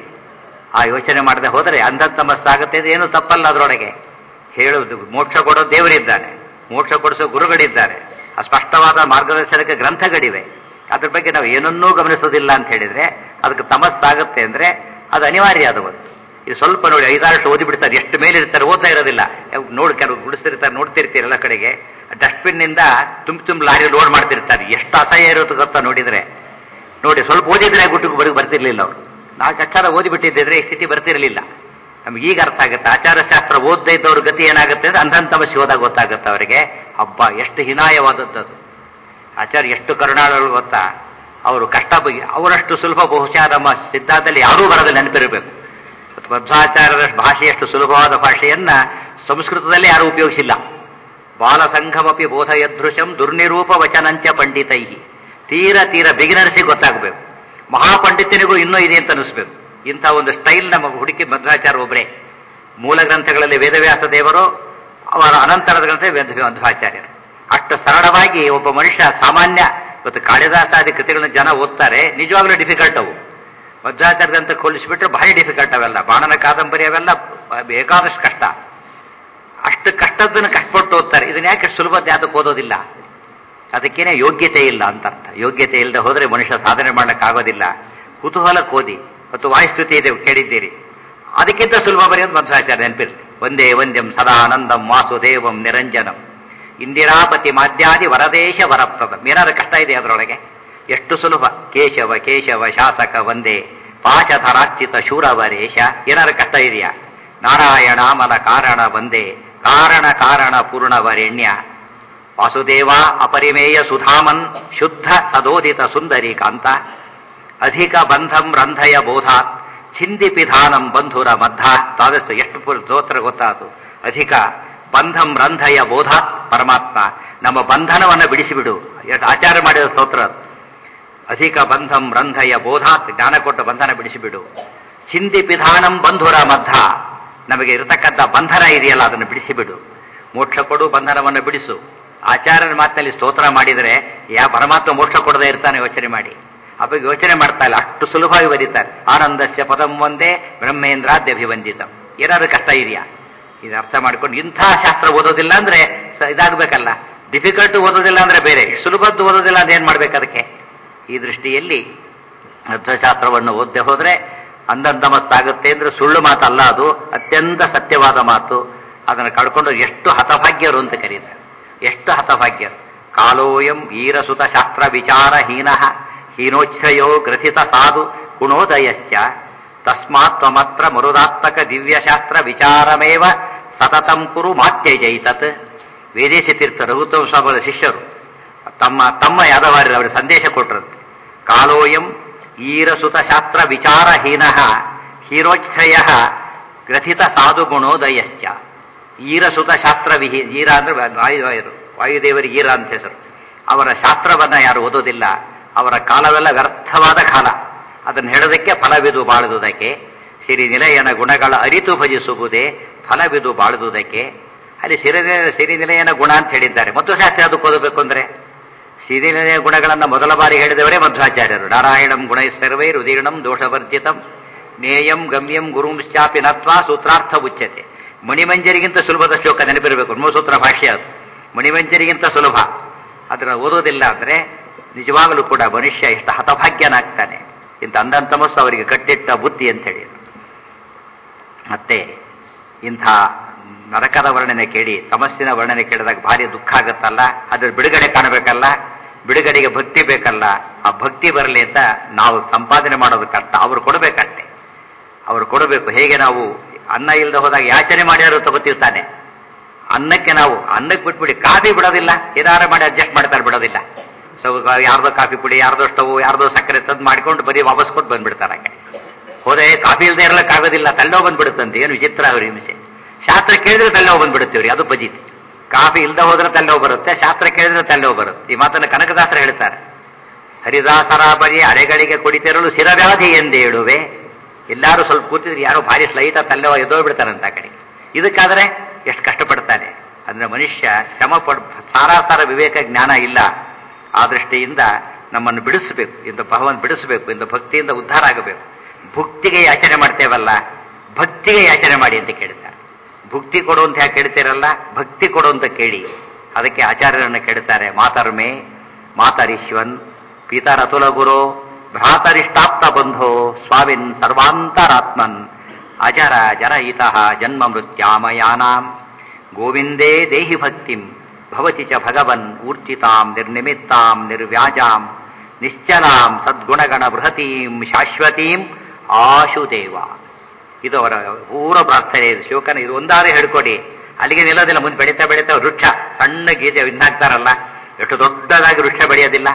ಆ ಯೋಚನೆ ಮಾಡದೆ ಹೋದರೆ ಅಂಧತಮಸ್ಸಾಗುತ್ತೆ ಇದು ಏನು ತಪ್ಪಲ್ಲ ಅದರೊಳಗೆ ಹೇಳುವುದು ಮೋಕ್ಷ ಕೊಡೋ ದೇವರಿದ್ದಾನೆ ಮೋಕ್ಷ ಕೊಡಿಸೋ ಗುರುಗಳಿದ್ದಾರೆ ಆ ಸ್ಪಷ್ಟವಾದ ಮಾರ್ಗದರ್ಶನಕ್ಕೆ ಗ್ರಂಥಗಳಿವೆ ಅದ್ರ ಬಗ್ಗೆ ನಾವು ಏನನ್ನೂ ಗಮನಿಸೋದಿಲ್ಲ ಅಂತ ಹೇಳಿದ್ರೆ ಅದಕ್ಕೆ ತಮಸ್ಸಾಗುತ್ತೆ ಅಂದ್ರೆ ಅದು ಅನಿವಾರ್ಯ ಅದು ಒಂದು ಇದು ಸ್ವಲ್ಪ ನೋಡಿ ಐದಾರು ವರ್ಷ ಓದಿ ಬಿಡ್ತಾರೆ ಎಷ್ಟು ಮೇಲೆ ಇರ್ತಾರೆ ಓದ್ತಾ ಇರೋದಿಲ್ಲ ನೋಡಿ ಕೆಲವು ಗುಡಿಸ್ತಿರ್ತಾರೆ ನೋಡ್ತಿರ್ತೀರಿ ಎಲ್ಲ ಕಡೆಗೆ ಡಸ್ಟ್ಬಿನ್ ನಿಂದ ತುಂಬ ತುಂಬ ಲಾರಿ ಲೋಡ್ ಮಾಡ್ತಿರ್ತಾರೆ ಎಷ್ಟು ಅಸಹ್ಯ ಇರುತ್ತೆ ಗೊತ್ತಾ ನೋಡಿದ್ರೆ ನೋಡಿ ಸ್ವಲ್ಪ ಓದಿದ್ರೆ ಗುಟ್ಟಿಗೆ ಬರೀ ಬರ್ತಿರ್ಲಿಲ್ಲ ಅವರು ನಾಲ್ಕು ಅಕ್ಷರ ಓದಿಬಿಟ್ಟಿದ್ದಿದ್ರೆ ಈ ಸ್ಥಿತಿ ಬರ್ತಿರ್ಲಿಲ್ಲ ನಮ್ಗೆ ಈಗ ಅರ್ಥ ಆಗುತ್ತೆ ಆಚಾರಶಾಸ್ತ್ರ ಓದದೇ ಇದ್ದವ್ರ ಗತಿ ಏನಾಗುತ್ತೆ ಅಂದ್ರೆ ಅಂಧಂತಮ ಶಿವದಾಗ ಗೊತ್ತಾಗುತ್ತೆ ಅವರಿಗೆ ಹಬ್ಬ ಎಷ್ಟು ಹೀನಾಯವಾದದ್ದು ಅದು ಆಚಾರ್ಯ ಎಷ್ಟು ಕರುಣಾಳು ಗೊತ್ತಾ ಅವರು ಕಷ್ಟ ಬಗ್ಗೆ ಅವರಷ್ಟು ಸುಲಭ ಬಹುಶಃ ನಮ್ಮ ಸಿದ್ಧಾಂತದಲ್ಲಿ ಯಾರೂ ಬರೋದಿಲ್ಲ ನೆನಪಿರಬೇಕು ಮಧ್ವಾಚಾರ್ಯರ ಭಾಷೆಯಷ್ಟು ಸುಲಭವಾದ ಭಾಷೆಯನ್ನ ಸಂಸ್ಕೃತದಲ್ಲಿ ಯಾರೂ ಉಪಯೋಗಿಸಿಲ್ಲ ಬಾಲಸಂಘಮಪಿ ಬೋಧಯದೃಶಂ ದುರ್ನಿರೂಪ ವಚನಂಚ ಪಂಡಿತೈ ತೀರ ತೀರ ಬಿಗಿನರ್ಸಿಗೆ ಗೊತ್ತಾಗಬೇಕು ಮಹಾಪಂಡಿತನಿಗೂ ಇನ್ನೂ ಇದೆ ಅಂತ ಅನಿಸ್ಬೇಕು ಇಂಥ ಒಂದು ಸ್ಟೈಲ್ ನಮ್ಮ ಹುಡುಕಿ ಮಧ್ವಾಚಾರ್ಯ ಒಬ್ಬರೇ ಮೂಲ ಗ್ರಂಥಗಳಲ್ಲಿ ವೇದವ್ಯಾಸ ದೇವರು ಅವರ ಅನಂತರದ ಗ್ರಂಥ ವೇದ ಮಧ್ವಾಚಾರ್ಯರು ಅಷ್ಟು ಸರಳವಾಗಿ ಒಬ್ಬ ಮನುಷ್ಯ ಸಾಮಾನ್ಯ ಇವತ್ತು ಕಾಳಿದಾಸಾದಿ ಕೃತಿಗಳನ್ನ ಜನ ಓದ್ತಾರೆ ನಿಜವಾಗ್ಲೂ ಡಿಫಿಕಲ್ಟ್ ಅವು ಮಧ್ವಾಚಾರ್ಯ ಗ್ರಂಥ ಹೋಲಿಸ್ಬಿಟ್ರೆ ಭಾರಿ ಡಿಫಿಕಲ್ಟ್ ಅವೆಲ್ಲ ಬಾಣನ ಕಾದಂಬರಿ ಅವೆಲ್ಲ ಬೇಕಾದಷ್ಟು ಕಷ್ಟ ಅಷ್ಟು ಕಷ್ಟದನ್ನು ಕಷ್ಟಪಟ್ಟು ಓದ್ತಾರೆ ಇದನ್ನ ಯಾಕೆ ಸುಲಭದ ಯಾತಕ್ಕೆ ಓದೋದಿಲ್ಲ ಅದಕ್ಕೇನೆ ಯೋಗ್ಯತೆ ಇಲ್ಲ ಅಂತ ಅರ್ಥ ಯೋಗ್ಯತೆ ಇಲ್ಲದೆ ಹೋದ್ರೆ ಮನುಷ್ಯ ಸಾಧನೆ ಮಾಡಕ್ಕಾಗೋದಿಲ್ಲ ಕುತೂಹಲಕ್ಕೆ ಓದಿ ಮತ್ತು ವಾಯುಸ್ತುತಿ ಇದೆ ಕೇಳಿದ್ದೀರಿ ಅದಕ್ಕಿಂತ ಸುಲಭ ಬರೆಯೋದು ಮಧ್ವಾಚಾರ್ಯ ನೆನಪಿರ್ಲಿ ಒಂದೇ ವಂದ್ಯಂ ಸದಾ ಆನಂದಂ ವಾಸುದೇವಂ ನಿರಂಜನಂ ಇಂದಿರಾಪತಿ ಮಾಧ್ಯಾದಿ ವರದೇಶ ವರಪ್ರದಂ ಏನಾದ್ರು ಕಷ್ಟ ಇದೆ ಅದರೊಳಗೆ ಎಷ್ಟು ಸುಲಭ ಕೇಶವ ಕೇಶವ ಶಾಸಕ ಒಂದೇ ಪಾಶಧರಾರ್ಚಿತ ಶೂರವರೇಶ ಏನಾದ್ರು ಕಷ್ಟ ಇದೆಯಾ ನಾರಾಯಣಾಮಲ ಕಾರಣ ಒಂದೇ ಕಾರಣ ಕಾರಣ ಪೂರ್ಣವರೆಣ್ಯ ವಾಸುದೇವ ಅಪರಿಮೇಯ ಸುಧಾಮನ್ ಶುದ್ಧ ಸದೋದಿತ ಸುಂದರಿ ಕಾಂತ ಅಧಿಕ ಬಂಧಂ ರಂಧಯ ಬೋಧಾತ್ ಛಿಂದಿ ಪಿಧಾನಂ ಬಂಧುರ ಮಧ್ಯ ತಾದಷ್ಟು ಎಷ್ಟು ಸ್ತೋತ್ರ ಗೊತ್ತಾತು ಅಧಿಕ ಬಂಧಂ ರಂಧಯ ಬೋಧಾತ್ ಪರಮಾತ್ಮ ನಮ್ಮ ಬಂಧನವನ್ನು ಬಿಡಿಸಿಬಿಡು ಎಷ್ಟು ಆಚಾರ ಮಾಡಿದ ಸ್ತೋತ್ರ ಅದು. ಅಧಿಕ ಬಂಧಂ ರಂಧಯ ಬೋಧಾತ್ ಜ್ಞಾನ ಕೊಟ್ಟ ಬಂಧನ ಬಿಡಿಸಿಬಿಡು ಛಿಂದಿ ಪಿಧಾನಂ ಬಂಧುರ ಮಧ್ಯ ನಮಗೆ ಇರತಕ್ಕಂಥ ಬಂಧನ ಇದೆಯಲ್ಲ ಅದನ್ನು ಬಿಡಿಸಿಬಿಡು ಮೋಕ್ಷ ಕೊಡು ಬಂಧನವನ್ನು ಬಿಡಿಸು ಆಚಾರ್ಯನ ಮಾತಿನಲ್ಲಿ ಸ್ತೋತ್ರ ಮಾಡಿದರೆ ಯಾ ಪರಮಾತ್ಮ ಮೋಕ್ಷ ಕೊಡದೇ ಇರ್ತಾನೆ ಯೋಚನೆ ಮಾಡಿ ಅವಾಗ ಯೋಚನೆ ಮಾಡ್ತಾ ಇಲ್ಲ ಅಷ್ಟು ಸುಲಭವಾಗಿ ಬರೀತಾರೆ ಆನಂದಸ್ಯ ಪದಂ ಒಂದೇ ಬ್ರಹ್ಮೇಂದ್ರಾದ್ಯಭಿವಂದಿತ ಏನಾದ್ರು ಕಷ್ಟ ಇದೆಯಾ ಇದು ಅರ್ಥ ಮಾಡ್ಕೊಂಡು ಇಂಥ ಶಾಸ್ತ್ರ ಓದೋದಿಲ್ಲ ಅಂದ್ರೆ ಸ- ಇದಾಗಬೇಕಲ್ಲ ಡಿಫಿಕಲ್ಟ್ ಓದೋದಿಲ್ಲ ಅಂದ್ರೆ ಬೇರೆ ಸುಲಭದ್ದು ಓದೋದಿಲ್ಲ ಅಂದ್ರೆ ಏನ್ ಮಾಡ್ಬೇಕು ಅದಕ್ಕೆ ಈ ದೃಷ್ಟಿಯಲ್ಲಿ ಅರ್ಥಶಾಸ್ತ್ರವನ್ನು ಓದದೆ ಹೋದ್ರೆ ಅಂದಂದಮತ್ತಾಗುತ್ತೆ ಅಂದ್ರೆ ಸುಳ್ಳು ಮಾತಲ್ಲ ಅದು ಅತ್ಯಂತ ಸತ್ಯವಾದ ಮಾತು ಅದನ್ನು ಕಳ್ಕೊಂಡು ಎಷ್ಟು ಹತಭಾಗ್ಯರು ಅಂತ ಕರೀತಾರೆ ಎಷ್ಟು ಹತಭಾಗ್ಯರು ಕಾಲೋಯಂ ಈರಸುತ ಶಾಸ್ತ್ರ ವಿಚಾರಹೀನ ಹೀನೋಚ್ಛಯೋ ಗ್ರಥಿತ ಸಾಧು ಗುಣೋದಯಶ್ಚ ತಸ್ಮಾತ್ ತ್ವಮತ್ರ ಮರುದಾತ್ಮಕ ದಿವ್ಯಶಾಸ್ತ್ರ ವಿಚಾರಮೇವ ಸತತಂ ಕುರು ಮಾತ್ಯಜೈತತ್ ವೇದೇಶ ತೀರ್ಥ ರಘುತ್ತಮ ಸ್ವಾಮಿಗಳ ಶಿಷ್ಯರು ತಮ್ಮ ತಮ್ಮ ಯಾದವಾರ್ಯರು ಅವರಿಗೆ ಸಂದೇಶ ಕೊಟ್ಟರಂತೆ ಕಾಲೋಯಂ ಈರಸುತ ಶಾಸ್ತ್ರ ವಿಚಾರಹೀನ ಹೀರೋಚ್ಛಯ ಗ್ರಥಿತ ಸಾಧು ಗುಣೋದಯಶ್ಚ ಈರಸುತ ಶಾಸ್ತ್ರ ವಿಹಿ ಈರ ಅಂದ್ರೆ ವಾಯುವಾಯರು ವಾಯುದೇವರಿಗೆ ಈರ ಅಂತ ಹೆಸರು ಅವರ ಶಾಸ್ತ್ರವನ್ನ ಯಾರು ಓದೋದಿಲ್ಲ ಅವರ ಕಾಲವೆಲ್ಲ ವ್ಯರ್ಥವಾದ ಕಾಲ ಅದನ್ನು ಹೇಳೋದಕ್ಕೆ ಫಲವಿದು ಬಾಳುವುದಕ್ಕೆ ಸಿರಿ ನಿಲಯನ ಗುಣಗಳ ಅರಿತು ಭಜಿಸುವುದೇ ಫಲವಿದು ಬಾಳುವುದಕ್ಕೆ ಅಲ್ಲಿ ಸಿರಿ ಸಿರಿ ನಿಲಯನ ಗುಣ ಅಂತ ಹೇಳಿದ್ದಾರೆ ಮತ್ತು ಶಾಸ್ತ್ರ ಅದಕ್ಕೆ ಓದಬೇಕು ಅಂದ್ರೆ ಸಿರಿನಿಲಯ ಗುಣಗಳನ್ನು ಮೊದಲ ಬಾರಿ ಹೇಳಿದವರೇ ಮಧ್ವಾಚಾರ್ಯರು ನಾರಾಯಣಂ ಗುಣೈ ಸರ್ವೈ ರುದೀರ್ಣಂ ದೋಷವರ್ಜಿತಂ ನೇಯಂ ಗಮ್ಯಂ ಗುರುಂಶ್ಚಾಪಿ ನತ್ವಾ ಸೂತ್ರಾರ್ಥ ಉಚ್ಯತೆ ಮಣಿಮಂಜರಿಗಿಂತ ಸುಲಭದ ಶ್ಲೋಕ ನೆನಪಿರಬೇಕು ಬ್ರಹ್ಮಸೂತ್ರ ಭಾಷ್ಯ ಅದು ಮಣಿಮಂಜರಿಗಿಂತ ಸುಲಭ ಅದನ್ನು ಓದೋದಿಲ್ಲ ಅಂದ್ರೆ ನಿಜವಾಗಲೂ ಕೂಡ ಮನುಷ್ಯ ಎಷ್ಟು ಹತಭಾಗ್ಯನಾಗ್ತಾನೆ ಇಂಥ ಅಂದಂತಮಸ್ಸು ಅವರಿಗೆ ಕಟ್ಟಿಟ್ಟ ಬುದ್ಧಿ ಅಂತ ಹೇಳಿ ಮತ್ತೆ ಇಂಥ ನರಕದ ವರ್ಣನೆ ಕೇಳಿ ತಮಸ್ಸಿನ ವರ್ಣನೆ ಕೇಳಿದಾಗ ಭಾರಿ ದುಃಖ ಆಗುತ್ತಲ್ಲ ಅದ್ರ ಬಿಡುಗಡೆ ಕಾಣಬೇಕಲ್ಲ ಬಿಡುಗಡೆಗೆ ಭಕ್ತಿ ಬೇಕಲ್ಲ ಆ ಭಕ್ತಿ ಬರಲಿ ಅಂತ ನಾವು ಸಂಪಾದನೆ ಮಾಡೋದು ಕಷ್ಟ ಅವ್ರು ಕೊಡಬೇಕಷ್ಟೆ ಅವ್ರು ಕೊಡಬೇಕು ಹೇಗೆ ನಾವು ಅನ್ನ ಇಲ್ಲದೆ ಹೋದಾಗ ಯಾಚನೆ ಮಾಡ್ಯಾರು ತಗೋತಿರ್ತಾನೆ ಅನ್ನಕ್ಕೆ ನಾವು ಅನ್ನಕ್ಕೆ ಬಿಟ್ಬಿಡಿ ಕಾಫಿ ಬಿಡೋದಿಲ್ಲ ಏನಾರು ಮಾಡಿ ಅಡ್ಜಸ್ಟ್ ಮಾಡ್ತಾರೆ ಬಿಡೋದಿಲ್ಲ ಸೊ ಯಾರ್ದೋ ಕಾಫಿ ಪುಡಿ ಯಾರ್ದೋ ಸ್ಟವ್ ಯಾರ್ದೋ ಸಕ್ಕರೆ ತಂದು ಮಾಡ್ಕೊಂಡು ಬರೀ ವಾಪಸ್ ಕೊಟ್ಟು ಬಂದ್ಬಿಡ್ತಾರೆ ಹಾಗೆ ಹೋದ್ರೆ ಕಾಫಿ ಇಲ್ಲದೆ ಇರಲಿಕ್ಕಾಗೋದಿಲ್ಲ ತಳ್ಳೋ ಬಂದ್ಬಿಡುತ್ತಂತೆ ಏನು ವಿಚಿತ್ರ ಅವ್ರ ಹಿಂಸೆ ಶಾಸ್ತ್ರ ಕೇಳಿದ್ರೆ ತಳ್ಳೋ ಬಂದ್ಬಿಡುತ್ತೇವ್ರಿ ಅದು ಬಜಿತಿ ಕಾಫಿ ಇಲ್ಲದೆ ಹೋದ್ರೆ ತಳ್ಳೋ ಬರುತ್ತೆ ಶಾಸ್ತ್ರ ಕೇಳಿದ್ರೆ ತಳ್ಳೋ ಬರುತ್ತೆ ಈ ಮಾತನ್ನು ಕನಕದಾಸರ ಹೇಳ್ತಾರೆ ಹರಿದಾಸರ ಬರಿ ಅರೆಗಳಿಗೆ ಕುಡಿತಿರಲು ಶಿರವ್ಯಾಧಿ ಎಂದೇಳುವೆ ಎಲ್ಲಾರು ಸ್ವಲ್ಪ ಕೂತಿದ್ರೆ ಯಾರೋ ಭಾರಿ ಸ್ಲೈಟ ತಲ್ಲೋ ಎದೋ ಬಿಡ್ತಾರಂತ ಆ ಕಡೆ ಇದಕ್ಕಾದ್ರೆ ಎಷ್ಟು ಕಷ್ಟಪಡ್ತಾನೆ ಅಂದ್ರೆ ಮನುಷ್ಯ ಶ್ರಮ ಪಡ್ ಸಾರಾಸಾರ ವಿವೇಕ ಜ್ಞಾನ ಇಲ್ಲ ಆ ದೃಷ್ಟಿಯಿಂದ ನಮ್ಮನ್ನು ಬಿಡಿಸಬೇಕು ಇಂದು ಭಗವಂತ ಬಿಡಿಸಬೇಕು ಇಂದು ಭಕ್ತಿಯಿಂದ ಉದ್ಧಾರ ಆಗಬೇಕು ಭುಕ್ತಿಗೆ ಯಾಚನೆ ಮಾಡ್ತೇವಲ್ಲ ಭಕ್ತಿಗೆ ಯಾಚನೆ ಮಾಡಿ ಅಂತ ಕೇಳ್ತಾರೆ ಭುಕ್ತಿ ಕೊಡು ಅಂತ ಯಾಕೆ ಕೇಳ್ತೀರಲ್ಲ ಭಕ್ತಿ ಕೊಡು ಅಂತ ಕೇಳಿ ಅದಕ್ಕೆ ಆಚಾರ್ಯರನ್ನು ಕೇಳ್ತಾರೆ ಮಾತರ್ಮೆ ಮಾತರಿಶ್ವನ್ ಪಿತರತುಲ ಗುರು ಭ್ರಾತರಿಷ್ಟಾಪ್ತ ಬಂಧೋ ಸ್ವಾಮಿನ್ ಸರ್ವಾಂತರಾತ್ಮನ್ ಅಜರ ಜರಹಿತಃ ಜನ್ಮ ಮೃತ್ಯಾಮಯಾನಾಂ ಗೋವಿಂದೇ ದೇಹಿ ಭಕ್ತಿಂ ಭವತಿ ಚ ಭಗವನ್ ಊರ್ಜಿತಾಂ ನಿರ್ನಿಮಿತ್ತಾಂ ನಿರ್ವ್ಯಾಜಾಂ ನಿಶ್ಚಲಾಂ ಸದ್ಗುಣಗಣ ಬೃಹತೀಂ ಶಾಶ್ವತೀಂ ಆಶುದೇವ ಇದು ಅವರ ಪೂರ ಪ್ರಾರ್ಥನೆ ಇದು ಶಿವಕನ ಇದು ಒಂದಾರೆ ಹೇಳ್ಕೊಡಿ ಅಲ್ಲಿಗೆ ನಿಲ್ಲೋದಿಲ್ಲ ಮುಂದೆ ಬೆಳೀತಾ ಬೆಳೀತಾ ವೃಕ್ಷ ಸಣ್ಣ ಗೀತೆ ಇನ್ನಾಗ್ತಾರಲ್ಲ ಎಷ್ಟು ದೊಡ್ಡದಾಗಿ ವೃಕ್ಷ ಬೆಳೆಯೋದಿಲ್ಲ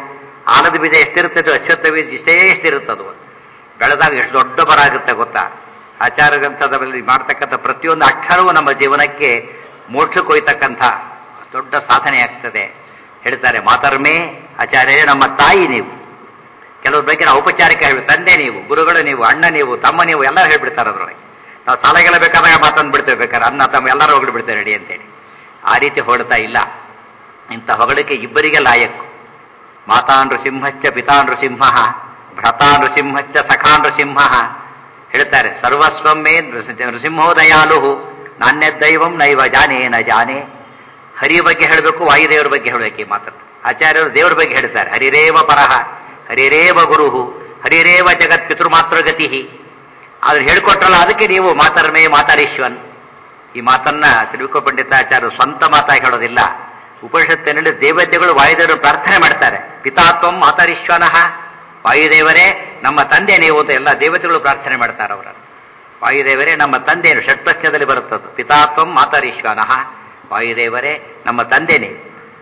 ಆಲದ ಬೀಜ ಎಷ್ಟಿರ್ತದೆ ಅಶ್ವತ್ಥ ಬೀಜ ಇಷ್ಟೇ ಎಷ್ಟಿರುತ್ತದು ಬೆಳೆದಾಗ ಎಷ್ಟು ದೊಡ್ಡ ಮರ ಆಗುತ್ತೆ ಗೊತ್ತಾ ಆಚಾರ ಗ್ರಂಥದಲ್ಲಿ ಮಾಡ್ತಕ್ಕಂಥ ಪ್ರತಿಯೊಂದು ಅಕ್ಷರವೂ ನಮ್ಮ ಜೀವನಕ್ಕೆ ಮೋಕ್ಷಕ್ಕೆ ಒಯ್ತಕ್ಕಂಥ ದೊಡ್ಡ ಸಾಧನೆ ಆಗ್ತದೆ ಹೇಳ್ತಾರೆ ಮಾತರ್ಮೇ ಆಚಾರ್ಯ ನಮ್ಮ ತಾಯಿ ನೀವು ಕೆಲವ್ರ ಬಗ್ಗೆ ನಾವು ಔಪಚಾರಿಕ ಹೇಳಿ ತಂದೆ ನೀವು ಗುರುಗಳು ನೀವು ಅಣ್ಣ ನೀವು ತಮ್ಮ ನೀವು ಎಲ್ಲ ಹೇಳ್ಬಿಡ್ತಾರೆ ಅದ್ರೊಳಗೆ ನಾವು ಸಾಲಗೆಲ್ಲ ಬೇಕಾದಾಗ ಮಾತಂದು ಬಿಡ್ತೇವೆ ಬೇಕಾದ್ರೆ ಅನ್ನ ತಮ್ಮ ಎಲ್ಲರೂ ಹೊಗಳ್ಬಿಡ್ತೇವೆ ರೆಡಿ ಅಂತೇಳಿ ಆ ರೀತಿ ಹೊಡ್ತಾ ಇಲ್ಲ ಇಂಥ ಹೊಗಳಿಕೆ ಇಬ್ಬರಿಗೆ ಲಾಯಕ್ಕು ಮಾತಾ ನೃಸಿಂಹಶ್ಚ ಪಿತಾ ನೃಸಿಂಹ ಭ್ರತಾ ನೃಸಿಂಹಶ್ಚ ಸಖಾ ನೃಸಿಂಹ ಹೇಳ್ತಾರೆ ಸರ್ವಸ್ವಮ್ಮೇ ನೃಸಿಂಹೋ ದಯಾಲು ನಾಣ್ಯದೈವಂ ನೈವ ಜಾನೇ ನ ಜಾನೇ ಹರಿಯ ಬಗ್ಗೆ ಹೇಳಬೇಕು ವಾಯುದೇವರ ಬಗ್ಗೆ ಹೇಳಬೇಕು ಈ ಮಾತನ್ನು ಆಚಾರ್ಯರು ದೇವರ ಬಗ್ಗೆ ಹೇಳ್ತಾರೆ ಹರಿರೇವ ಪರಹ ಹರಿರೇವ ಗುರುಹು ಹರಿರೇವ ಜಗತ್ ಪಿತೃಮಾತೃಗತಿ ಆದ್ರೆ ಹೇಳ್ಕೊಟ್ರಲ್ಲ ಅದಕ್ಕೆ ನೀವು ಮಾತರ್ಮೇ ಮಾತಾರೀಶ್ವನ್ ಈ ಮಾತನ್ನ ತಿರುಕೋ ಪಂಡಿತಾಚಾರ್ಯರು ಸ್ವಂತ ಮಾತಾಗಿ ಹೇಳೋದಿಲ್ಲ ಉಪನಿಷತ್ತಿನಲ್ಲಿ ದೇವತೆಗಳು ವಾಯುದೇವರು ಪ್ರಾರ್ಥನೆ ಮಾಡ್ತಾರೆ ಪಿತಾತ್ವಂ ಮಾತಾರೀಶ್ವನಃ ವಾಯುದೇವರೇ ನಮ್ಮ ತಂದೆ ನೀವು ಅಂತ ಎಲ್ಲ ದೇವತೆಗಳು ಪ್ರಾರ್ಥನೆ ಮಾಡ್ತಾರೆ ಅವರನ್ನು ವಾಯುದೇವರೇ ನಮ್ಮ ತಂದೆಯನ್ನು ಷಟ್ಪ್ರಶ್ನದಲ್ಲಿ ಬರುತ್ತದ್ದು ಪಿತಾತ್ವಂ ಮಾತಾರೀಶ್ವನಃ ವಾಯುದೇವರೇ ನಮ್ಮ ತಂದೆ ನೀವು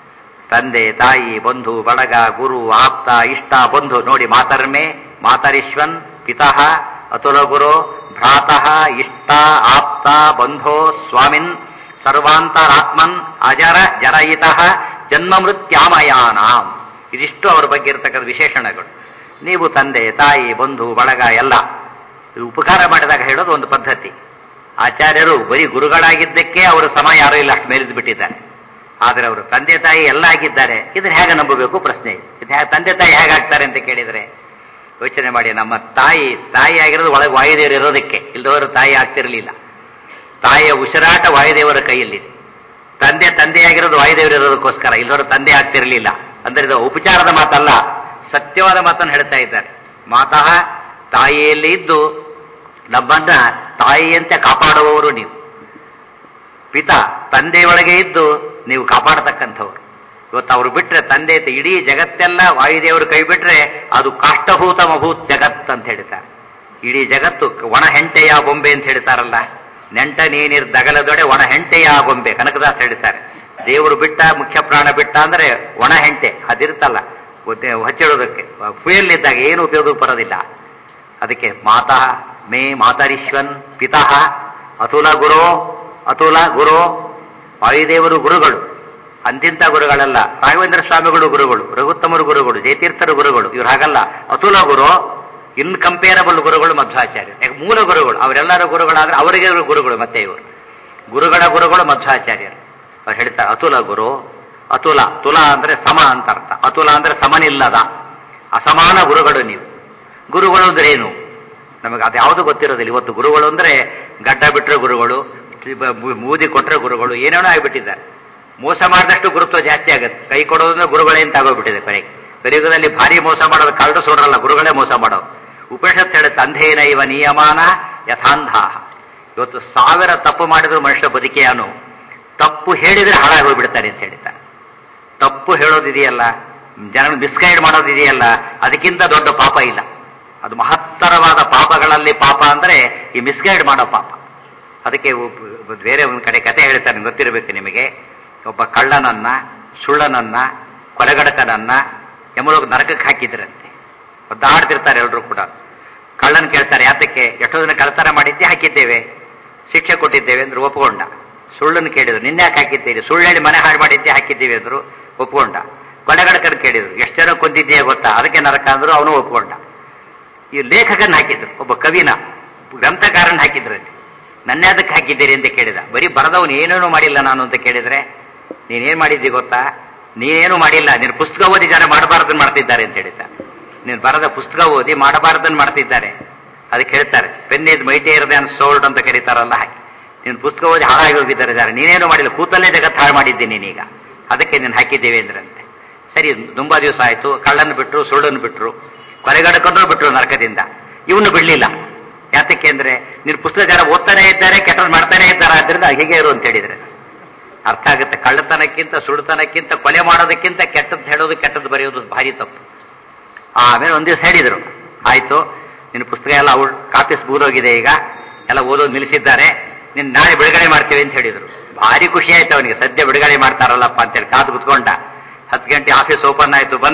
ತಂದೆ ತಾಯಿ ಬಂಧು ಬಳಗ ಗುರು ಆಪ್ತ ಇಷ್ಟ ಬಂಧು ನೋಡಿ ಮಾತರ್ಮೆ ಮಾತರಿಶ್ವನ್ ಪಿತಃ ಅತುಲ ಗುರು ಭ್ರಾತಃ ಇಷ್ಟ ಆಪ್ತ ಬಂಧೋ ಸ್ವಾಮಿನ್ ಸರ್ವಾಂತರಾತ್ಮನ್ ಅಜರ ಜರಯಿತಃ ಜನ್ಮ ಮೃತ್ಯಾಮಯಾನಾಂ ಇದಿಷ್ಟು ಅವರ ಬಗ್ಗೆ ಇರತಕ್ಕಂಥ ವಿಶೇಷಣಗಳು ನೀವು ತಂದೆ ತಾಯಿ ಬಂಧು ಬಳಗ ಎಲ್ಲ ಇದು ಉಪಕಾರ ಮಾಡಿದಾಗ ಹೇಳೋದು ಒಂದು ಪದ್ಧತಿ ಆಚಾರ್ಯರು ಬರೀ ಗುರುಗಳಾಗಿದ್ದಕ್ಕೆ ಅವರು ಸಮ ಯಾರೂ ಇಲ್ಲ ಅಷ್ಟು ಮೇಲಿದ್ದು ಬಿಟ್ಟಿದ್ದಾರೆ ಆದರೆ ಅವರು ತಂದೆ ತಾಯಿ ಎಲ್ಲ ಆಗಿದ್ದಾರೆ ಇದನ್ನ ಹೇಗೆ ನಂಬಬೇಕು ಪ್ರಶ್ನೆ ಇದು ಹೇಗೆ ತಂದೆ ತಾಯಿ ಹೇಗಾಗ್ತಾರೆ ಅಂತ ಕೇಳಿದರೆ ಯೋಚನೆ ಮಾಡಿ ನಮ್ಮ ತಾಯಿ ತಾಯಿ ಆಗಿರೋದು ಒಳಗೆ ವಾಯುದೇವರು ಇರೋದಕ್ಕೆ ಇಲ್ಲದವರು ತಾಯಿ ಆಗ್ತಿರಲಿಲ್ಲ ತಾಯಿಯ ಉಸಿರಾಟ ವಾಯುದೇವರ ಕೈಯಲ್ಲಿದೆ ತಂದೆ ತಂದೆಯಾಗಿರೋದು ವಾಯುದೇವರು ಇರೋದಕ್ಕೋಸ್ಕರ ಇಲ್ಲದವರು ತಂದೆ ಆಗ್ತಿರಲಿಲ್ಲ ಅಂದ್ರೆ ಇದು ಉಪಚಾರದ ಮಾತಲ್ಲ ಸತ್ಯವಾದ ಮಾತನ್ನು ಹೇಳ್ತಾ ಇದ್ದಾರೆ ಮಾತಃ ತಾಯಿಯಲ್ಲಿ ಇದ್ದು ನಮ್ಮನ್ನ ತಾಯಿಯಂತೆ ಕಾಪಾಡುವವರು ನೀವು ಪಿತ ತಂದೆಯೊಳಗೆ ಇದ್ದು ನೀವು ಕಾಪಾಡತಕ್ಕಂಥವ್ರು ಇವತ್ತು ಅವರು ಬಿಟ್ರೆ ತಂದೆ ಅಂತ ಇಡೀ ಜಗತ್ತೆಲ್ಲ ವಾಯುದೇವರು ಕೈ ಬಿಟ್ರೆ ಅದು ಕಾಷ್ಟಭೂತ ಮಭೂತ್ ಜಗತ್ ಅಂತ ಹೇಳ್ತಾರೆ ಇಡೀ ಜಗತ್ತು ಒಣ ಹೆಂಟೆಯ ಬೊಂಬೆ ಅಂತ ಹೇಳ್ತಾರಲ್ಲ ನೆಂಟ ನೀನಿರ್ ದಗಲದೊಡೆ ಒಣ ಹೆಂಟೆಯ ಬೊಂಬೆ ಕನಕದಾಸ್ ಹೇಳ್ತಾರೆ ದೇವರು ಬಿಟ್ಟ ಮುಖ್ಯ ಪ್ರಾಣ ಬಿಟ್ಟ ಅಂದ್ರೆ ಒಣ ಹೆಂಟೆ ಅದಿರುತ್ತಲ್ಲ ಹಚ್ಚಿಡೋದಕ್ಕೆ ಫ್ಯೂಯಲ್ ಇದ್ದಾಗ ಏನು ಉಪಯೋಗ ಬರೋದಿಲ್ಲ ಅದಕ್ಕೆ ಮಾತಾ ಮೇ ಮಾತರಿಶ್ವನ್ ಪಿತಃ ಅತುಲ ಗುರು ಅತುಲ ಗುರು ವಾಯುದೇವರು ಗುರುಗಳು ಅಂತಿಂತ ಗುರುಗಳಲ್ಲ ರಾಘವೇಂದ್ರ ಸ್ವಾಮಿಗಳು ಗುರುಗಳು ರಘುತ್ತಮರು ಗುರುಗಳು ಜಯತೀರ್ಥರು ಗುರುಗಳು ಇವ್ರು ಹಾಗಲ್ಲ ಅತುಲ ಗುರು ಇನ್ಕಂಪೇರಬಲ್ ಗುರುಗಳು ಮಧ್ವಾಚಾರ್ಯರು ಯಾಕೆ ಮೂಲ ಗುರುಗಳು ಅವರೆಲ್ಲರ ಗುರುಗಳಾದ್ರೆ ಅವರಿಗೆ ಗುರುಗಳು ಮತ್ತೆ ಇವರು ಗುರುಗಳ ಗುರುಗಳು ಮಧ್ವಾಚಾರ್ಯರು ಅವ್ರು ಹೇಳ್ತಾರೆ ಅತುಲ ಗುರು ಅತುಲ ತುಲ ಅಂದ್ರೆ ಸಮ ಅಂತ ಅರ್ಥ ಅತುಲ ಅಂದ್ರೆ ಸಮನಿಲ್ಲದ ಅಸಮಾನ ಗುರುಗಳು ನೀವು ಗುರುಗಳು ಅಂದ್ರೆ ಏನು ನಮಗೆ ಅದು ಯಾವುದು ಗೊತ್ತಿರೋದಿಲ್ಲ ಇವತ್ತು ಗುರುಗಳು ಅಂದ್ರೆ ಗಡ್ಡ ಬಿಟ್ಟರೆ ಗುರುಗಳು ಮೂದಿ ಕೊಟ್ಟರೆ ಗುರುಗಳು ಏನೇನೋ ಆಗಿಬಿಟ್ಟಿದ್ದಾರೆ ಮೋಸ ಮಾಡಿದಷ್ಟು ಗುರುತ್ವ ಜಾಸ್ತಿ ಆಗುತ್ತೆ ಕೈ ಕೊಡೋದಂದ್ರೆ ಗುರುಗಳೇ ಅಂತ ಆಗೋಗ್ಬಿಟ್ಟಿದೆ ಕೊನೆಗೆ ಕಲಿಯುಗದಲ್ಲಿ ಭಾರಿ ಮೋಸ ಮಾಡೋದು ಕರಡು ಸೋಡ್ರಲ್ಲ ಗುರುಗಳೇ ಮೋಸ ಮಾಡೋದು ಉಪನಿಷತ್ ಹೇಳುತ್ತೆ ಅಂಧೇನ ಇವ ನಿಯಮಾನ ಯಥಾಂಧಾಹ ಇವತ್ತು ಸಾವಿರ ತಪ್ಪು ಮಾಡಿದ್ರು ಮನುಷ್ಯ ಬದುಕಿಯಾನು ತಪ್ಪು ಹೇಳಿದ್ರೆ ಹಾಳಾಗಿ ಹೋಗ್ಬಿಡ್ತಾನೆ ಅಂತ ಹೇಳ್ತಾರೆ ತಪ್ಪು ಹೇಳೋದಿದೆಯಲ್ಲ ಜನ ಮಿಸ್ಗೈಡ್ ಮಾಡೋದಿದೆಯಲ್ಲ ಅದಕ್ಕಿಂತ ದೊಡ್ಡ ಪಾಪ ಇಲ್ಲ ಅದು ಮಹತ್ತರವಾದ ಪಾಪಗಳಲ್ಲಿ ಪಾಪ ಅಂದ್ರೆ ಈ ಮಿಸ್ಗೈಡ್ ಮಾಡೋ ಪಾಪ ಅದಕ್ಕೆ ಬೇರೆ ಒಂದು ಕಡೆ ಕತೆ ಹೇಳ್ತಾರೆ ಗೊತ್ತಿರಬೇಕು ನಿಮಗೆ ಒಬ್ಬ ಕಳ್ಳನನ್ನ ಸುಳ್ಳನನ್ನ ಕೊಲೆಗಡಕನನ್ನ ಯಮಲೋಕ ನರಕಕ್ಕೆ ಹಾಕಿದ್ರಂತೆ ಒದ್ದಾಡ್ತಿರ್ತಾರೆ ಎಲ್ಲರೂ ಕೂಡ ಕಳ್ಳನ್ ಕೇಳ್ತಾರೆ ಯಾತಕ್ಕೆ ಎಷ್ಟೋ ದಿನ ಕಳ್ಳತನ ಮಾಡಿದ್ದೆ ಹಾಕಿದ್ದೇವೆ ಶಿಕ್ಷೆ ಕೊಟ್ಟಿದ್ದೇವೆ ಅಂದ್ರೆ ಒಪ್ಕೊಂಡ ಸುಳ್ಳನ್ನು ಕೇಳಿದ್ರು ನಿನ್ನೆ ಯಾಕೆ ಹಾಕಿದ್ದೀರಿ ಸುಳ್ಳು ಹೇಳಿ ಮನೆ ಹಾಳು ಮಾಡಿದ್ದೆ ಹಾಕಿದ್ದೀವಿ ಅಂದ್ರು ಒಪ್ಕೊಂಡ ಕೊಲೆಗಡಕನ್ ಕೇಳಿದ್ರು ಎಷ್ಟು ಜನ ಕೊಂದಿದ್ದೀಯ ಗೊತ್ತಾ ಅದಕ್ಕೆ ನರಕ ಅಂದ್ರು ಅವನು ಒಪ್ಕೊಂಡ ಈ ಲೇಖಕನ್ ಹಾಕಿದ್ರು ಒಬ್ಬ ಕವಿನ ಗ್ರಂಥಕಾರನ್ ಹಾಕಿದ್ರು ಅಲ್ಲಿ ನನ್ನೇ ಅದಕ್ಕೆ ಹಾಕಿದ್ದೀರಿ ಅಂತ ಕೇಳಿದ ಬರೀ ಬರದವನು ಏನೇನು ಮಾಡಿಲ್ಲ ನಾನು ಅಂತ ಕೇಳಿದ್ರೆ ನೀನೇನ್ ಮಾಡಿದ್ದಿ ಗೊತ್ತಾ ನೀನೇನು ಮಾಡಿಲ್ಲ ನೀನು ಪುಸ್ತಕ ಓದಿ ಜನ ಮಾಡಬಾರ್ದನ್ ಮಾಡ್ತಿದ್ದಾರೆ ಅಂತ ಹೇಳಿದ್ದ ನೀನು ಬರದ ಪುಸ್ತಕ ಓದಿ ಮಾಡಬಾರ್ದನ್ ಮಾಡ್ತಿದ್ದಾರೆ ಅದಕ್ಕೆ ಹೇಳ್ತಾರೆ ಪೆನ್ನೇದ್ ಮೈಟೇ ಇರದೆ ಅನ್ ಸೋಲ್ಡ್ ಅಂತ ಕರೀತಾರಲ್ಲ ಹಾಗೆ ನೀನು ಪುಸ್ತಕ ಓದಿ ಹಾಳಾಗಿ ಹೋಗಿದ್ದಾರೆ ಜನ ನೀನೇನು ಮಾಡಿಲ್ಲ ಕೂತಲ್ಲೇ ಜಗತ್ತು ಹಾಳು ಮಾಡಿದ್ದೀನಿ ನೀನೀಗ ಅದಕ್ಕೆ ನೀನು ಹಾಕಿದ್ದೇವೆ ಅಂದ್ರಂತೆ ಸರಿ ತುಂಬಾ ದಿವಸ ಆಯ್ತು ಕಳ್ಳನ್ನು ಬಿಟ್ರು ಸುಳ್ಳನ್ನು ಬಿಟ್ರು ಕೊಲೆಗಡಕೊಂಡ್ರು ಬಿಟ್ರು ನರಕದಿಂದ ಇವನು ಬಿಡ್ಲಿಲ್ಲ ಯಾತಕ್ಕೆ ಅಂದ್ರೆ ನೀನು ಪುಸ್ತಕ ಜನ ಓದ್ತಾನೆ ಇದ್ದಾರೆ ಕೆಟ್ಟದ್ದು ಮಾಡ್ತಾನೆ ಇದ್ದಾರೆ ಆದ್ರಿಂದ ಹೀಗೆ ಇರು ಅಂತ ಹೇಳಿದ್ರೆ ಅರ್ಥ ಆಗುತ್ತೆ ಕಳ್ಳತನಕ್ಕಿಂತ ಸುಳ್ತನಕ್ಕಿಂತ ಕೊಲೆ ಮಾಡೋದಕ್ಕಿಂತ ಕೆಟ್ಟದ್ದು ಹೇಳೋದು ಕೆಟ್ಟದ್ದು ಬರೆಯೋದು ಭಾರಿ ತಪ್ಪು ಆಮೇಲೆ ಒಂದ್ ದಿವಸ ಹೇಳಿದ್ರು ಆಯ್ತು ನಿನ್ನ ಪುಸ್ತಕ ಎಲ್ಲ ಅವ್ರು ಕಾಪೀಸ್ ಬೂರೋಗಿದೆ ಈಗ ಎಲ್ಲ ಓದೋದು ನಿಲ್ಲಿಸಿದ್ದಾರೆ ನಿನ್ನ ನಾಳೆ ಬಿಡುಗಡೆ ಮಾಡ್ತೀವಿ ಅಂತ ಹೇಳಿದ್ರು ಭಾರಿ ಖುಷಿ ಆಯ್ತು ಅವನಿಗೆ ಸದ್ಯ ಬಿಡುಗಡೆ ಮಾಡ್ತಾರಲ್ಲಪ್ಪ ಅಂತೇಳಿ ಕಾದು ಕುತ್ಕೊಂಡ ಹತ್ತು ಗಂಟೆ ಆಫೀಸ್ ಓಪನ್ ಆಯ್ತು ಬಂದ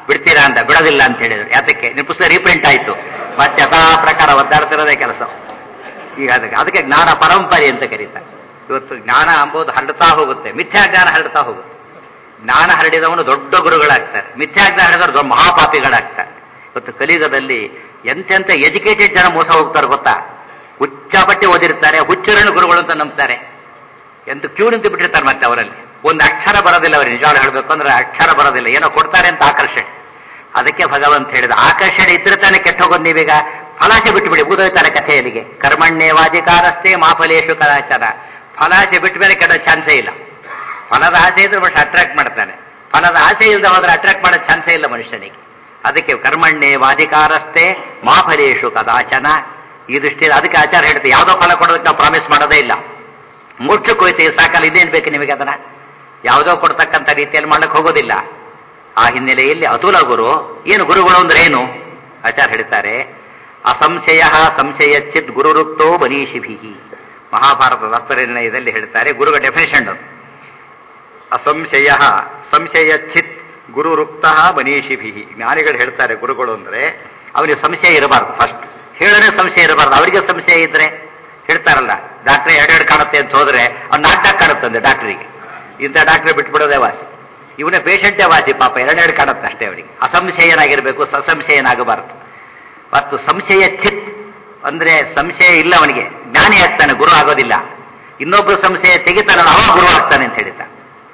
ಬಿಡ್ತೀರಾ ಅಂತ ಬಿಡೋದಿಲ್ಲ ಅಂತ ಹೇಳಿದ್ರು ಯಾತಕ್ಕೆ ನಿಮ್ಮ ಪುಸ್ತಕ ರೀಪ್ರಿಂಟ್ ಆಯ್ತು ಮತ್ತೆ ಯಥಾ ಪ್ರಕಾರ ಒದ್ದಾಡ್ತಿರೋದೇ ಕೆಲಸ ಈಗ ಅದಕ್ಕೆ ಅದಕ್ಕೆ ಜ್ಞಾನ ಪರಂಪರೆ ಅಂತ ಕರೀತಾರೆ ಇವತ್ತು ಜ್ಞಾನ ಅಂಬೋದು ಹರಡ್ತಾ ಹೋಗುತ್ತೆ ಮಿಥ್ಯಾ ಜ್ಞಾನ ಹರಡ್ತಾ ಹೋಗುತ್ತೆ ಜ್ಞಾನ ಹರಡಿದವನು ದೊಡ್ಡ ಗುರುಗಳಾಗ್ತಾರೆ ಮಿಥ್ಯಾ ಜ್ಞಾನ ಹರಡಿದವರು ದೊಡ್ಡ ಮಹಾಪಾಪಿಗಳಾಗ್ತಾರೆ ಇವತ್ತು ಕಲಿಯುಗದಲ್ಲಿ ಎಂತೆಂತ ಎಜುಕೇಟೆಡ್ ಜನ ಮೋಸ ಹೋಗ್ತಾರೆ ಗೊತ್ತಾ ಹುಚ್ಚಾಪಟ್ಟೆ ಓದಿರ್ತಾರೆ ಹುಚ್ಚರನ್ನು ಗುರುಗಳು ಅಂತ ನಂಬ್ತಾರೆ ಎಂದು ಕ್ಯೂ ನಿಂತು ಬಿಟ್ಟಿರ್ತಾರೆ ಮತ್ತೆ ಅವರಲ್ಲಿ ಒಂದು ಅಕ್ಷರ ಬರೋದಿಲ್ಲ ಅವ್ರಿಗೆ ನಿಜವಾಗ್ಲೂ ಹೇಳಬೇಕು ಅಂದ್ರೆ ಅಕ್ಷರ ಬರೋದಿಲ್ಲ ಏನೋ ಕೊಡ್ತಾರೆ ಅಂತ ಆಕರ್ಷಣೆ ಅದಕ್ಕೆ ಭಗವಂತ ಹೇಳಿದ ಆಕರ್ಷಣೆ ಇದ್ರೆ ತಾನೇ ಕೆಟ್ಟ ಹೋಗೋದು ನೀವೀಗ ಫಲಾಶೆ ಬಿಟ್ಟುಬಿಡಿ ಬೂದೋಯ್ತಾರೆ ಕಥೆಯಲ್ಲಿಗೆ ಕರ್ಮಣ್ಯೇವಾಧಿಕಾರಸ್ಥೆ ಮಾಫಲೇಶು ಕದಾಚಾರ ಫಲಾಶೆ ಬಿಟ್ಟ ಮೇಲೆ ಕೆಡೋ ಚಾನ್ಸೇ ಇಲ್ಲ ಫಲದ ಆಸೆ ಇದ್ರೆ ಮನುಷ್ಯ ಅಟ್ರಾಕ್ಟ್ ಮಾಡ್ತಾನೆ ಫಲದ ಆಸೆ ಇಲ್ಲದೆ ಹೋದ್ರೆ ಅಟ್ರಾಕ್ಟ್ ಮಾಡೋ ಚಾನ್ಸೇ ಇಲ್ಲ ಮನುಷ್ಯನಿಗೆ ಅದಕ್ಕೆ ಕರ್ಮಣ್ಯೇವಾಧಿಕಾರಸ್ಥೆ ಮಾಫಲೇಶು ಕದಾಚನ ಈ ದೃಷ್ಟಿಯಲ್ಲಿ ಅದಕ್ಕೆ ಆಚಾರ ಹೇಳ್ತೀವಿ ಯಾವುದೋ ಫಲ ಕೊಡೋದಕ್ಕೆ ನಾವು ಪ್ರಾಮಿಸ್ ಮಾಡೋದೇ ಇಲ್ಲ ಮೋಕ್ಷಕ್ಕೆ ಹೋಯ್ತೀವಿ ಸಾಕಲ್ಲ ಇದೇನು ಬೇಕು ನಿಮಗೆ ಅದನ್ನ ಯಾವುದೋ ಕೊಡ್ತಕ್ಕಂಥ ರೀತಿಯಲ್ಲಿ ಮಾಡಕ್ಕೆ ಹೋಗೋದಿಲ್ಲ ಆ ಹಿನ್ನೆಲೆಯಲ್ಲಿ ಅತುಲ ಗುರು ಏನು ಗುರುಗಳು ಅಂದ್ರೆ ಏನು ಆಚಾರ ಹೇಳ್ತಾರೆ ಅಸಂಶಯ ಸಂಶಯ ಚಿತ್ ಗುರುರುಕ್ತೋ ಬನೀಷಿಭಿ ಮಹಾಭಾರತದ ಅರ್ಥನಿರ್ಣಯದಲ್ಲಿ ಹೇಳ್ತಾರೆ ಗುರುಗಳ ಡೆಫಿನೇಷನ್ ಅದು ಅಸಂಶಯ ಸಂಶಯ ಚಿತ್ ಗುರುರುಕ್ತ ಮನೀಷಿಭಿ ಜ್ಞಾನಿಗಳು ಹೇಳ್ತಾರೆ ಗುರುಗಳು ಅಂದ್ರೆ ಅವನಿಗೆ ಸಂಶಯ ಇರಬಾರ್ದು ಫಸ್ಟ್ ಹೇಳನೆ ಸಂಶಯ ಇರಬಾರ್ದು ಅವರಿಗೆ ಸಂಶಯ ಇದ್ರೆ ಹೇಳ್ತಾರಲ್ಲ ಡಾಕ್ಟ್ರೆ ಎರಡೆರಡು ಕಾಣುತ್ತೆ ಅಂತ ಹೋದ್ರೆ ಅವ್ನು ನಾಲ್ಕು ನಾಲ್ಕು ಕಾಣುತ್ತಂದೆ ಡಾಕ್ಟರಿಗೆ ಇಂಥ ಡಾಕ್ಟ್ರೆ ಬಿಟ್ಬಿಡೋದೇ ವಾಸಿ ಇವನೇ ಪೇಷಂಟೇ ವಾಸಿ ಪಾಪ ಎರಡೆರಡು ಕಾಣುತ್ತೆ ಅಷ್ಟೇ ಅವರಿಗೆ ಅಸಂಶಯನಾಗಿರ್ಬೇಕು ಸಸಂಶಯನಾಗಬಾರದು ಮತ್ತು ಸಂಶಯ ಚಿತ್ ಅಂದ್ರೆ ಸಂಶಯ ಇಲ್ಲ ಅವನಿಗೆ ಜ್ಞಾನಿ ಆಗ್ತಾನೆ ಗುರು ಆಗೋದಿಲ್ಲ ಇನ್ನೊಬ್ಬರು ಸಂಶಯ ತೆಗಿತಾನಲ್ಲ ಅವ ಗುರು ಆಗ್ತಾನೆ ಅಂತ ಹೇಳಿದ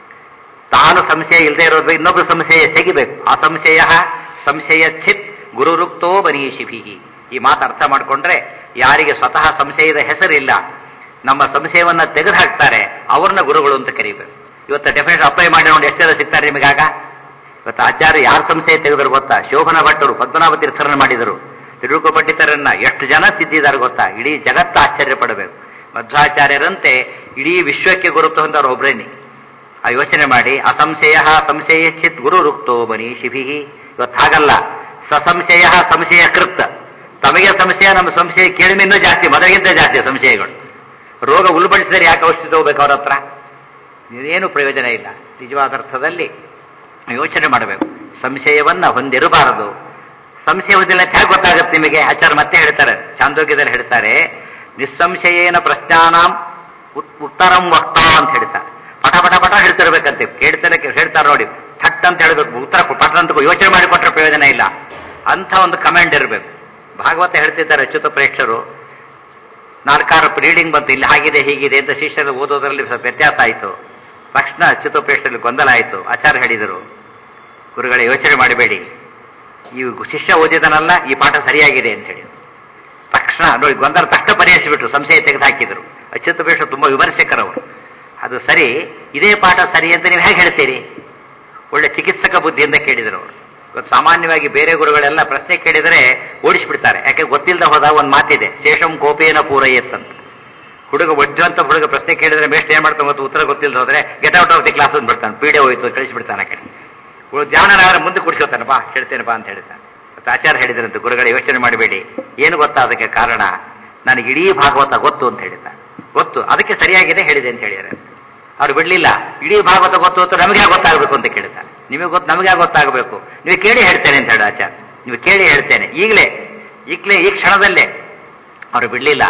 ತಾನು ಸಂಶಯ ಇಲ್ಲದೆ ಇರೋದು ಇನ್ನೊಬ್ಬರು ಸಂಶಯ ತೆಗಿಬೇಕು ಆ ಸಂಶಯ ಸಂಶಯ ಚಿತ್ ಗುರುರುಕ್ತೋ ಬನೀಷಿಭಿ ಈ ಮಾತು ಅರ್ಥ ಮಾಡ್ಕೊಂಡ್ರೆ ಯಾರಿಗೆ ಸ್ವತಃ ಸಂಶಯದ ಹೆಸರಿಲ್ಲ ನಮ್ಮ ಸಂಶಯವನ್ನ ತೆಗೆದು ಹಾಕ್ತಾರೆ ಅವ್ರನ್ನ ಗುರುಗಳು ಅಂತ ಕರೀಬೇಕು ಇವತ್ತು ಡೆಫಿನೆಟ್ ಅಪ್ಲೈ ಮಾಡಿ ನೋಡಿ ಎಷ್ಟೆಲ್ಲ ಸಿಗ್ತಾರೆ ನಿಮಗಾಗ ಇವತ್ತು ಆಚಾರ್ಯ ಯಾರು ಸಂಶಯ ತೆಗೆದ್ರು ಗೊತ್ತಾ ಶೋಭನ ಭಟ್ಟರು ಪದ್ಮನಾಭ ತೀರ್ಥರನ್ನ ಮಾಡಿದರು ತಿರುಕು ಪಂಡಿತರನ್ನ ಎಷ್ಟು ಜನ ತಿದ್ದಿದ್ದಾರೆ ಗೊತ್ತಾ ಇಡೀ ಜಗತ್ತು ಆಶ್ಚರ್ಯ ಪಡಬೇಕು ಮಧ್ವಾಚಾರ್ಯರಂತೆ ಇಡೀ ವಿಶ್ವಕ್ಕೆ ಗುರುತು ಹೊಂದವರು ಒಬ್ರೇನಿ ಆ ಯೋಚನೆ ಮಾಡಿ ಅಸಂಶಯ ಸಂಶಯ ಚಿತ್ ಗುರು ರುಕ್ತೋ ಮನೀಷಿಭಿ ಇವತ್ತು ಹಾಗಲ್ಲ ಸಸಂಶಯ ಸಂಶಯ ಕೃತ್ ತಮಗೆ ಸಂಶಯ ನಮ್ಮ ಸಂಶಯ ಕೇಳಿಮೆ ಇನ್ನೂ ಜಾಸ್ತಿ ಮೊದಲಿಗಿಂತ ಜಾಸ್ತಿ ಸಂಶಯಗಳು ರೋಗ ಉಲ್ಬಣಿಸಿದರೆ ಯಾಕೆ ಔಷಧಿ ತಗೋಬೇಕು ಅವ್ರ ಹತ್ರ ಏನು ಪ್ರಯೋಜನ ಇಲ್ಲ ನಿಜವಾದ ಅರ್ಥದಲ್ಲಿ ಯೋಚನೆ ಮಾಡಬೇಕು ಸಂಶಯವನ್ನ ಹೊಂದಿರಬಾರದು ಸಂಶಯ ಹೊಂದಿಲ್ಲ ಹೇಗೆ ಗೊತ್ತಾಗುತ್ತೆ ನಿಮಗೆ ಆಚಾರ ಮತ್ತೆ ಹೇಳ್ತಾರೆ ಚಾಂದೋಗ್ಯದಲ್ಲಿ ಹೇಳ್ತಾರೆ ನಿಸ್ಸಂಶಯೇನ ಪ್ರಶ್ನಾನಾಂ ಉತ್ತರಂ ವಕ್ತ ಅಂತ ಹೇಳ್ತಾರೆ ಪಟ ಪಟ ಪಟ ಹೇಳ್ತಿರ್ಬೇಕಂತೆ ಕೇಳ್ತಾನೆ ಹೇಳ್ತಾರೆ ನೋಡಿ ಥಟ್ ಅಂತ ಹೇಳ್ಬೇಕು ಉತ್ತರ ಪಟ ಅಂತ ಯೋಚನೆ ಮಾಡಿ ಕೊಟ್ಟರೆ ಪ್ರಯೋಜನ ಇಲ್ಲ ಅಂತ ಒಂದು ಕಮೆಂಟ್ ಇರಬೇಕು ಭಾಗವತ ಹೇಳ್ತಿದ್ದಾರೆ ಅಚ್ಯುತ ಪ್ರೇಕ್ಷರು ನಾಲ್ಕಾರು ರೀಡಿಂಗ್ ಬಂತು ಇಲ್ಲಿ ಹಾಗಿದೆ ಹೀಗಿದೆ ಅಂತ ಶಿಷ್ಯರು ಓದೋದ್ರಲ್ಲಿ ಸ್ವಲ್ಪ ವ್ಯತ್ಯಾಸ ಆಯಿತು ತಕ್ಷಣ ಅಚ್ಯುತ ಪ್ರೇಕ್ಷರಲ್ಲಿ ಗೊಂದಲ ಆಯಿತು ಆಚಾರ್ಯ ಹೇಳಿದರು ಗುರುಗಳ ಯೋಚನೆ ಮಾಡಬೇಡಿ ಈ ಶಿಷ್ಯ ಓದಿದನಲ್ಲ ಈ ಪಾಠ ಸರಿಯಾಗಿದೆ ಅಂತ ಹೇಳಿ ತಕ್ಷಣ ನೋಡಿ ಗೊಂದಲ ತಕ್ಷಣ ಪರಿಹರಿಸಿಬಿಟ್ರು ಸಂಶಯ ತೆಗೆದು ಹಾಕಿದ್ರು ಅಚ್ಯುತ ಪ್ರೇಕ್ಷ ತುಂಬಾ ವಿಮರ್ಶಕರವರು ಅದು ಸರಿ ಇದೇ ಪಾಠ ಸರಿ ಅಂತ ನೀವು ಹೇಗೆ ಹೇಳ್ತೀರಿ ಒಳ್ಳೆ ಚಿಕಿತ್ಸಕ ಬುದ್ಧಿಯಿಂದ ಕೇಳಿದರು ಅವರು ಇವತ್ತು ಸಾಮಾನ್ಯವಾಗಿ ಬೇರೆ ಗುರುಗಳೆಲ್ಲ ಪ್ರಶ್ನೆ ಕೇಳಿದರೆ ಓಡಿಸ್ಬಿಡ್ತಾರೆ ಯಾಕೆ ಗೊತ್ತಿಲ್ಲದೆ ಹೋದಾಗ ಒಂದು ಮಾತಿದೆ ಶೇಷಂ ಕೋಪೇನ ಪೂರೈಯತ್ತಂತ ಹುಡುಗ ಒಡ್ಜಂತ ಹುಡುಗ ಪ್ರಶ್ನೆ ಕೇಳಿದ್ರೆ ಮೇಸ್ಟ್ ಏನ್ ಮಾಡ್ತಾನೆ ಮತ್ತು ಉತ್ತರ ಗೊತ್ತಿಲ್ಲದೆ ಹೋದ್ರೆ get out of the class ಅಂತ ಬಿಡ್ತಾನೆ ಪೀಡೆ ಹೋಯ್ತು ಕಳಿಸ್ಬಿಡ್ತಾನೆ ಆ ಕಡೆ ಜ್ಞಾನನಾದ್ರೆ ಮುಂದೆ ಕುಡಿಸ್ಕೊತಾನೆ ಬಾ ಹೇಳ್ತೇನೆ ಬಾ ಅಂತ ಹೇಳ್ತಾನೆ ಮತ್ತೆ ಆಚಾರ್ಯ ಹೇಳಿದ್ರಂತೆ ಗುರುಗಳ ಯೋಚನೆ ಮಾಡಬೇಡಿ ಏನು ಗೊತ್ತಾ ಅದಕ್ಕೆ ಕಾರಣ ನನಗೆ ಇಡೀ ಭಾಗವತ ಗೊತ್ತು ಅಂತ ಹೇಳಿದ ಗೊತ್ತು ಅದಕ್ಕೆ ಸರಿಯಾಗಿದೆ ಹೇಳಿದೆ ಅಂತ ಹೇಳಿದ್ದಾರೆ ಅವ್ರು ಬಿಡ್ಲಿಲ್ಲ ಇಡೀ ಭಾಗವತ ಗೊತ್ತು ಅಂತ ನಮಗೆ ಗೊತ್ತಾಗಬೇಕು ಅಂತ ಕೇಳಿದ ನಿಮಗೆ ಗೊತ್ತು ನಮಗೆ ಗೊತ್ತಾಗಬೇಕು ನೀವು ಕೇಳಿ ಹೇಳ್ತೇನೆ ಅಂತ ಹೇಳಿ ಆಚಾರ್ಯ ನೀವು ಕೇಳಿ ಹೇಳ್ತೇನೆ ಈಗಲೇ ಈಗಲೇ ಈ ಕ್ಷಣದಲ್ಲೇ ಅವ್ರು ಬಿಡ್ಲಿಲ್ಲ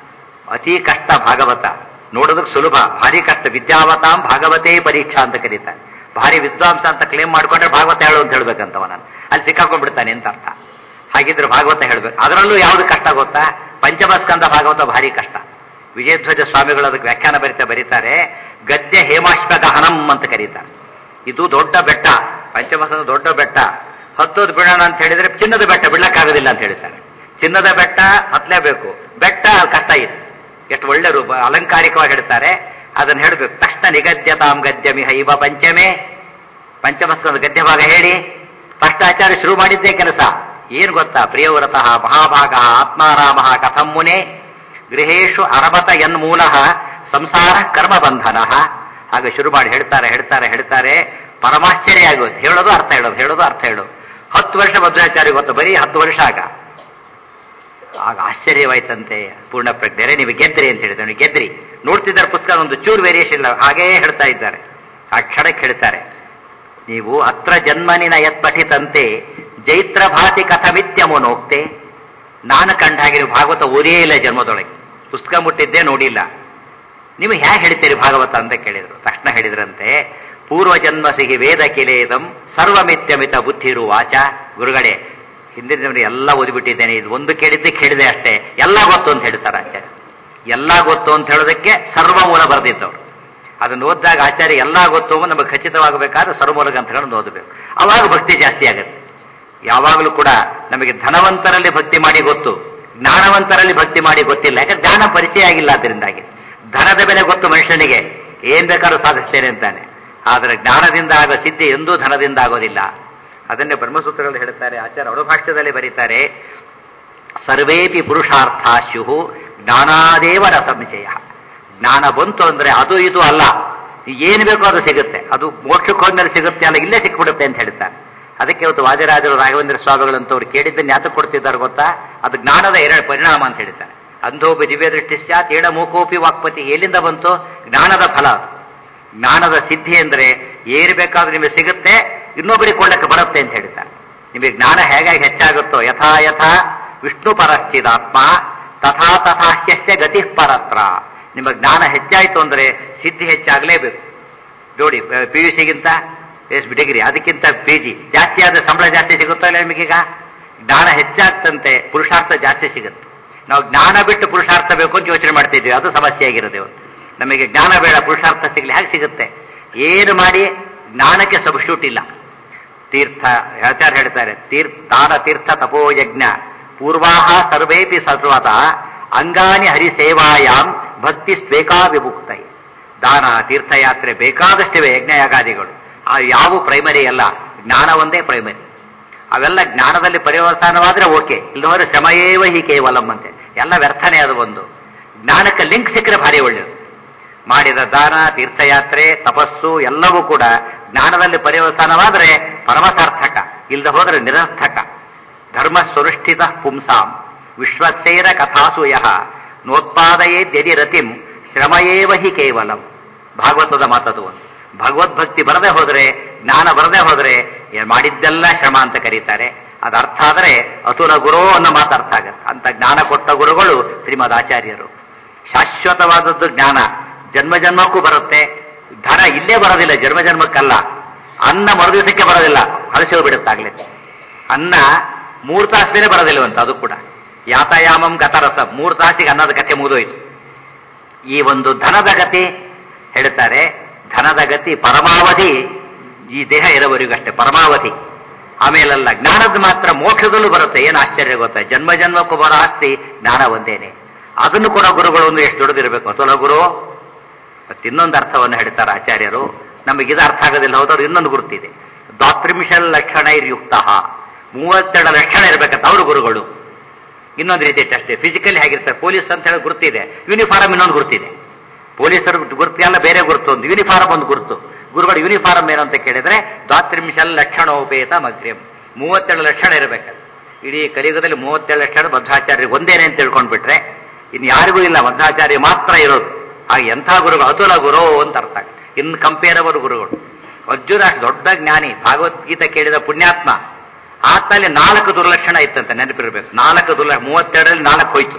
ಅತಿ ಕಷ್ಟ ಭಾಗವತ ನೋಡೋದಕ್ಕೆ ಸುಲಭ ಭಾರಿ ಕಷ್ಟ ವಿದ್ಯಾವತಾಂ ಭಾಗವತೇ ಪರೀಕ್ಷಾ ಅಂತ ಕರೀತಾರೆ ಭಾರಿ ವಿದ್ವಾಂಸ ಅಂತ ಕ್ಲೇಮ್ ಮಾಡ್ಕೊಂಡ್ರೆ ಭಾಗವತ ಹೇಳು ಅಂತ ಹೇಳ್ಬೇಕಂತ ಅವನನ್ನು ಅಲ್ಲಿ ಸಿಕ್ಕಾಕೊಂಡ್ಬಿಡ್ತಾನೆ ಅಂತ ಅರ್ಥ ಹಾಗಿದ್ರೆ ಭಾಗವತ ಹೇಳ್ಬೇಕು ಅದರಲ್ಲೂ ಯಾವ್ದು ಕಷ್ಟ ಗೊತ್ತಾ ಪಂಚಮಸ್ಕಂದ ಭಾಗವತ ಭಾರಿ ಕಷ್ಟ ವಿಜಯಧ್ವಜ ಸ್ವಾಮಿಗಳು ಅದಕ್ಕೆ ವ್ಯಾಖ್ಯಾನ ಬರಿತಾ ಬರೀತಾರೆ ಗದ್ಯ ಹೇಮಾಶ್ಮ ಗಹನಂ ಅಂತ ಕರೀತಾರೆ ಇದು ದೊಡ್ಡ ಬೆಟ್ಟ ಪಂಚಮಸ್ಕಂದ ದೊಡ್ಡ ಬೆಟ್ಟ ಹತ್ತೋದು ಬಿಡೋಣ ಅಂತ ಹೇಳಿದ್ರೆ ಚಿನ್ನದ ಬೆಟ್ಟ ಬಿಡ್ಲಕ್ಕಾಗೋದಿಲ್ಲ ಅಂತ ಹೇಳ್ತಾರೆ ಚಿನ್ನದ ಬೆಟ್ಟ ಹತ್ಲೇಬೇಕು ಬೆಟ್ಟ ಕಷ್ಟ ಇದೆ ಎಷ್ಟು ಒಳ್ಳೆ ರೂಪ ಅಲಂಕಾರಿಕವಾಗಿ ಹೇಳ್ತಾರೆ ಅದನ್ನ ಹೇಳಬೇಕು ತಕ್ಷಣ ನಿಗದ್ಯತಾಂ ಗದ್ಯಮಿಹ ಇವ ಪಂಚಮೇ ಪಂಚಮಸ್ಕಂದ ಗದ್ಯ ಭಾಗ ಹೇಳಿ ಭ್ರಷ್ಟಾಚಾರ ಶುರು ಮಾಡಿದ್ದೇ ಕೆಲಸ ಏನ್ ಗೊತ್ತಾ ಪ್ರಿಯವ್ರತಃ ಮಹಾಭಾಗ ಆತ್ಮಾರಾಮ ಕಥಂ ಮುನೆ ಗೃಹೇಶು ಅರಬತ ಎನ್ಮೂಲ ಸಂಸಾರ ಕರ್ಮ ಬಂಧನ ಹಾಗೆ ಶುರು ಮಾಡಿ ಹೇಳ್ತಾರೆ ಹೇಳ್ತಾರೆ ಹೇಳ್ತಾರೆ ಪರಮಾಶ್ಚರ್ಯ ಆಗೋದು ಹೇಳೋದು ಅರ್ಥ ಹೇಳೋದು ಹೇಳೋದು ಅರ್ಥ ಹೇಳೋದು ಹತ್ತು ವರ್ಷ ಭದ್ರಾಚಾರ್ಯ ಗೊತ್ತು ಬರೀ ಹತ್ತು ವರ್ಷ ಆಗ ಆಗ ಆಶ್ಚರ್ಯವಾಯ್ತಂತೆ ಪೂರ್ಣ ಪ್ರಜ್ಞರೆ ನೀವು ಗೆದ್ರಿ ಅಂತ ಹೇಳಿದ್ರೆ ನೀವು ಗೆದ್ರಿ ನೋಡ್ತಿದ್ದಾರೆ ಪುಸ್ತಕ ಒಂದು ಚೂರು ವೇರಿಯೇಷನ್ ಇಲ್ಲ ಹಾಗೇ ಹೇಳ್ತಾ ಇದ್ದಾರೆ ಆ ಕ್ಷಣಕ್ಕೆ ಹೇಳ್ತಾರೆ ನೀವು ಅತ್ರ ಜನ್ಮನಿನ ಯತ್ ಪಠಿತಂತೆ ಜೈತ್ರ ಭಾತಿ ಕಥಮಿತ್ಯಮೋನೋಕ್ತೆ ನಾನು ಕಂಡ ಹಾಗೆ ನೀವು ಭಾಗವತ ಓದೇ ಇಲ್ಲ ಜನ್ಮದೊಳಗೆ ಪುಸ್ತಕ ಮುಟ್ಟಿದ್ದೇ ನೋಡಿಲ್ಲ ನೀವು ಹೇಗೆ ಹೇಳ್ತೀರಿ ಭಾಗವತ ಅಂತ ಕೇಳಿದ್ರು ತಕ್ಷಣ ಹೇಳಿದ್ರಂತೆ ಪೂರ್ವ ಜನ್ಮ ಸಿಹಿ ವೇದ ಕಿಲೇದಂ ಸರ್ವಮಿತ್ಯಮಿತ ಬುದ್ಧಿರು ವಾಚ ಗುರುಗಳೇ ಹಿಂದಿನ ಜನ್ಮ ಎಲ್ಲ ಓದಿಬಿಟ್ಟಿದ್ದೇನೆ ಇದು ಒಂದು ಕೇಳಿದ್ದೆ ಕೇಳಿದೆ ಅಷ್ಟೇ ಎಲ್ಲ ಗೊತ್ತು ಅಂತ ಹೇಳ್ತಾರೆ ಆಚಾರ್ಯ ಎಲ್ಲ ಗೊತ್ತು ಅಂತ ಹೇಳೋದಕ್ಕೆ ಸರ್ವಮೂಲ ಬರೆದಿದ್ದವರು ಅದನ್ನು ಓದಿದಾಗ ಆಚಾರ್ಯ ಎಲ್ಲ ಗೊತ್ತು ಅಂತ ನಮಗೆ ಖಚಿತವಾಗಬೇಕಾದ್ರೆ ಸರ್ವಮೂಲ ಗ್ರಂಥಗಳನ್ನು ಓದಬೇಕು ಅವಾಗ ಭಕ್ತಿ ಜಾಸ್ತಿ ಆಗುತ್ತೆ ಯಾವಾಗಲೂ ಕೂಡ ನಮಗೆ ಧನವಂತರಲ್ಲಿ ಭಕ್ತಿ ಮಾಡಿ ಗೊತ್ತು ಜ್ಞಾನವಂತರಲ್ಲಿ ಭಕ್ತಿ ಮಾಡಿ ಗೊತ್ತಿಲ್ಲ ಯಾಕಂದ್ರೆ ಜ್ಞಾನ ಪರಿಚಯ ಆಗಿಲ್ಲ ಅದರಿಂದಾಗಿ ಧನದ ಬೆಲೆ ಗೊತ್ತು ಮನುಷ್ಯನಿಗೆ ಏನ್ ಬೇಕಾದ್ರೂ ಸಾಧಿಸ್ತೇನೆ ಅಂತಾನೆ ಆದರೆ ಜ್ಞಾನದಿಂದ ಆಗೋ ಸಿದ್ಧಿ ಎಂದೂ ಧನದಿಂದ ಆಗೋದಿಲ್ಲ ಅದನ್ನೇ ಬ್ರಹ್ಮಸೂತ್ರಗಳಲ್ಲಿ ಹೇಳ್ತಾರೆ ಆಚಾರ್ಯ ಅಣುಭಾಷ್ಯದಲ್ಲಿ ಬರೀತಾರೆ ಸರ್ವೇಪಿ ಪುರುಷಾರ್ಥಾಶ್ಯು ಜ್ಞಾನಾದೇವರ ಸಂಶಯ ಜ್ಞಾನ ಬಂತು ಅಂದ್ರೆ ಅದು ಇದು ಅಲ್ಲ ಏನು ಬೇಕೋ ಅದು ಸಿಗುತ್ತೆ ಅದು ಮೋಕ್ಷಕ್ಕೆ ಹೋದ್ಮೇಲೆ ಸಿಗುತ್ತೆ ಅಲ್ಲ ಇಲ್ಲೇ ಸಿಕ್ಬಿಡುತ್ತೆ ಅಂತ ಹೇಳ್ತಾರೆ ಅದಕ್ಕೆ ಇವತ್ತು ವಾದಿರಾಜರು ರಾಘವೇಂದ್ರ ಸ್ವಾಮಿಗಳಂತವ್ರು ಕೇಳಿದ್ದನ್ನು ಯಾತಕ್ಕೆ ಕೊಡ್ತಿದ್ದಾರೆ ಗೊತ್ತಾ ಅದು ಜ್ಞಾನದ ಎರಡು ಪರಿಣಾಮ ಅಂತ ಹೇಳ್ತಾರೆ ಅಂಧೋಪಿ ದಿವ್ಯ ದೃಷ್ಟಿ ಸ್ಯಾತ್ ಏಡ ಮೂಕೋಪಿ ವಾಕ್ಪತಿ ಎಲ್ಲಿಂದ ಬಂತು ಜ್ಞಾನದ ಫಲ ಅದು ಜ್ಞಾನದ ಸಿದ್ಧಿ ಅಂದ್ರೆ ಏನು ಬೇಕಾದ್ರೂ ನಿಮಗೆ ಸಿಗುತ್ತೆ ಇನ್ನೊಬ್ಬರಿಗೆ ಕೊಳ್ಳಕ್ಕೆ ಬರುತ್ತೆ ಅಂತ ಹೇಳ್ತಾರೆ ನಿಮಗೆ ಜ್ಞಾನ ಹೇಗಾಗಿ ಹೆಚ್ಚಾಗುತ್ತೋ ಯಥಾ ಯಥಾ ವಿಷ್ಣು ಪರಶ್ಚಿದಾತ್ಮ ತಥಾ ತಥಾ ಹ್ಯಸ್ಯ ಗತಿ ಪರತ್ರ ನಿಮ್ಮ ಜ್ಞಾನ ಹೆಚ್ಚಾಯ್ತು ಅಂದ್ರೆ ಸಿದ್ಧಿ ಹೆಚ್ಚಾಗಲೇಬೇಕು ನೋಡಿ ಪಿ ಯು ಸಿಗಿಂತ ಎಸ್ ಡಿಗ್ರಿ ಅದಕ್ಕಿಂತ ಪಿ ಜಿ ಜಾಸ್ತಿ ಆದ್ರೆ ಸಂಬಳ ಜಾಸ್ತಿ ಸಿಗುತ್ತೋ ಇಲ್ಲ ನಿಮಗೀಗ ಜ್ಞಾನ ಹೆಚ್ಚಾಗ್ತಂತೆ ಪುರುಷಾರ್ಥ ಜಾಸ್ತಿ ಸಿಗುತ್ತೆ ನಾವು ಜ್ಞಾನ ಬಿಟ್ಟು ಪುರುಷಾರ್ಥ ಬೇಕು ಅಂತ ಯೋಚನೆ ಮಾಡ್ತಿದ್ವಿ ಅದು ಸಮಸ್ಯೆ ಆಗಿರೋದು ಇವತ್ತು ನಮಗೆ ಜ್ಞಾನ ಬೇಡ ಪುರುಷಾರ್ಥ ಸಿಗ್ಲಿ ಹೇಗೆ ಸಿಗುತ್ತೆ ಏನು ಮಾಡಿ ಜ್ಞಾನಕ್ಕೆ ಸಬ್ಸ್ಟ್ಯೂಟ್ ಇಲ್ಲ ತೀರ್ಥ ಆಚಾರ್ಯ ಹೇಳ್ತಾರೆ ತೀರ್ಥ ದಾನ ತೀರ್ಥ ತಪೋಯಜ್ಞ ಪೂರ್ವಾಹ ಸರ್ವೇಪಿ ಸರ್ವತ ಅಂಗಾನಿ ಹರಿಸೇವಾಯಾಮ್ ಭಕ್ತಿ ಸ್ವೇಕಾ ವಿಮುಕ್ತೈ ದಾನ ತೀರ್ಥಯಾತ್ರೆ ಬೇಕಾದಷ್ಟಿವೆ ಯಜ್ಞಯಾಗಾದಿಗಳು ಆ ಯಾವ ಪ್ರೈಮರಿ ಅಲ್ಲ ಜ್ಞಾನ ಒಂದೇ ಪ್ರೈಮರಿ ಅವೆಲ್ಲ ಜ್ಞಾನದಲ್ಲಿ ಪರಿವರ್ತನವಾದ್ರೆ ಓಕೆ ಇಲ್ಲದವರೆ ಶ್ರಮಯೇವ ಹಿ ಕೇವಲಂ ಅಂತೆ ಎಲ್ಲ ವ್ಯರ್ಥನೆ ಅದು ಒಂದು ಜ್ಞಾನಕ್ಕೆ ಲಿಂಕ್ ಸಿಕ್ಕರೆ ಭಾರಿ ಒಳ್ಳೆಯದು ಮಾಡಿದ ದಾನ ತೀರ್ಥಯಾತ್ರೆ ತಪಸ್ಸು ಎಲ್ಲವೂ ಕೂಡ ಜ್ಞಾನದಲ್ಲಿ ಪರಿವರ್ತನವಾದರೆ ಪರಮಸಾರ್ಥಕ ಇಲ್ಲದೆ ಹೋದರೆ ನಿರರ್ಥಕ ಧರ್ಮ ಸುನುಷ್ಠಿತ ಪುಂಸಾಂ ವಿಶ್ವಸೇರ ಕಥಾಸೂಯ ನೋತ್ಪಾದಯೇದ್ಯದಿ ರತಿಂ ಶ್ರಮಯೇವ ಹಿ ಕೇವಲಂ ಭಾಗವತದ ಮಾತದು ಒಂದು ಭಗವದ್ಭಕ್ತಿ ಬರದೆ ಹೋದರೆ ಜ್ಞಾನ ಬರದೆ ಹೋದರೆ ಏನ್ ಮಾಡಿದ್ದೆಲ್ಲ ಶ್ರಮ ಅಂತ ಕರೀತಾರೆ ಅದು ಅರ್ಥ ಆದರೆ ಅತುಲ ಗುರೋ ಅನ್ನೋ ಮಾತು ಅರ್ಥ ಆಗತ್ತೆ ಅಂತ ಜ್ಞಾನ ಕೊಟ್ಟ ಗುರುಗಳು ಶ್ರೀಮದ್ ಆಚಾರ್ಯರು ಶಾಶ್ವತವಾದದ್ದು ಜ್ಞಾನ ಜನ್ಮ ಜನ್ಮಕ್ಕೂ ಬರುತ್ತೆ ಧನ ಇಲ್ಲೇ ಬರೋದಿಲ್ಲ ಜನ್ಮ ಜನ್ಮಕ್ಕಲ್ಲ ಅನ್ನ ಮರುದಿವಸಕ್ಕೆ ಬರೋದಿಲ್ಲ ಹಳಸಿ ಹೋಗ್ಬಿಡುತ್ತಾಗ್ಲೇ ಅನ್ನ ಮೂರು ತಾಸು ಮೇಲೆ ಬರೋದಿಲ್ಲವಂತ ಅದು ಕೂಡ ಯಾತಾಯಾಮಂ ಗತರಸ ಮೂರು ತಾಸಿಗೆ ಅನ್ನದ ಕಥೆ ಮುಗಿದೋಯ್ತು ಈ ಒಂದು ಧನದ ಗತಿ ಹೇಳ್ತಾರೆ ಧನದ ಗತಿ ಪರಮಾವಧಿ ಈ ದೇಹ ಇರೋವರೆಗಷ್ಟೇ ಪರಮಾವಧಿ ಆಮೇಲಲ್ಲ ಜ್ಞಾನದ ಮಾತ್ರ ಮೋಕ್ಷದಲ್ಲೂ ಬರುತ್ತೆ ಏನು ಆಶ್ಚರ್ಯ ಗೊತ್ತಾ ಜನ್ಮ ಜನ್ಮಕ್ಕೂ ಬರೋ ಆಸ್ತಿ ಜ್ಞಾನ ಒಂದೇನೆ ಅದನ್ನು ಕೂಡ ಗುರುಗಳು ಒಂದು ಎಷ್ಟು ದೊಡ್ಡದಿರಬೇಕು ಅಥವಾ ಗುರು ಮತ್ತೆ ಇನ್ನೊಂದು ಅರ್ಥವನ್ನು ಹೇಳ್ತಾರೆ ಆಚಾರ್ಯರು ನಮಗೆ ಇದು ಅರ್ಥ ಆಗೋದಿಲ್ಲ ಹೋದವ್ರು ಇನ್ನೊಂದು ಗುರುತಿದೆ ದ್ವಾತ್ರಿಂಶಲ್ ಲಕ್ಷಣ ಯುಕ್ತ ಮೂವತ್ತೆರಡು ಲಕ್ಷಣ ಇರಬೇಕಂತ ಅವರು ಗುರುಗಳು ಇನ್ನೊಂದು ರೀತಿ ಅಷ್ಟೇ ಫಿಸಿಕಲಿ ಹೇಗಿರ್ತಾರೆ ಪೊಲೀಸ್ ಅಂತ ಹೇಳಿ ಗುರುತಿದೆ ಯೂನಿಫಾರ್ಮ್ ಇನ್ನೊಂದು ಗುರುತಿದೆ ಪೊಲೀಸರು ಗುರುತು ಎಲ್ಲ ಬೇರೆ ಗುರುತು ಒಂದು ಯೂನಿಫಾರ್ಮ್ ಒಂದು ಗುರುತು ಗುರುಗಳು ಯೂನಿಫಾರ್ಮ್ ಏನು ಅಂತ ಕೇಳಿದ್ರೆ ದ್ವಾತ್ರಿಂಶಲ್ ಲಕ್ಷಣೋಪೇತ ಮಗ್ರ್ಯಂ ಮೂವತ್ತೆರಡು ಲಕ್ಷಣ ಇರಬೇಕದು ಇಡೀ ಕಲಿಯುಗದಲ್ಲಿ ಮೂವತ್ತೆರಡು ಲಕ್ಷಣ ಮಧ್ವಾಚಾರ್ಯ ಒಂದೇನೆ ಅಂತ ತಿಳ್ಕೊಂಡ್ಬಿಟ್ರೆ ಇನ್ನು ಯಾರಿಗೂ ಇಲ್ಲ ಮಧ್ವಾಚಾರ್ಯ ಮಾತ್ರ ಇರೋದು ಆ ಎಂಥ ಗುರುಗಳು ಅತುಲ ಗುರು ಅಂತ ಅರ್ಥ ಇನ್ ಕಂಪೇರಬಲ್ ಗುರುಗಳು ಅರ್ಜುನ ಅಷ್ಟು ದೊಡ್ಡ ಜ್ಞಾನಿ ಭಾಗವದ್ಗೀತೆ ಕೇಳಿದ ಪುಣ್ಯಾತ್ಮ ಆತಲ್ಲಿ ನಾಲ್ಕು ದುರ್ಲಕ್ಷಣ ಇತ್ತಂತೆ ನೆನಪಿರ್ಬೇಕು ನಾಲ್ಕು ದುರ್ಲ ಮೂವತ್ತೆರಡರಲ್ಲಿ ನಾಲ್ಕು ಹೋಯ್ತು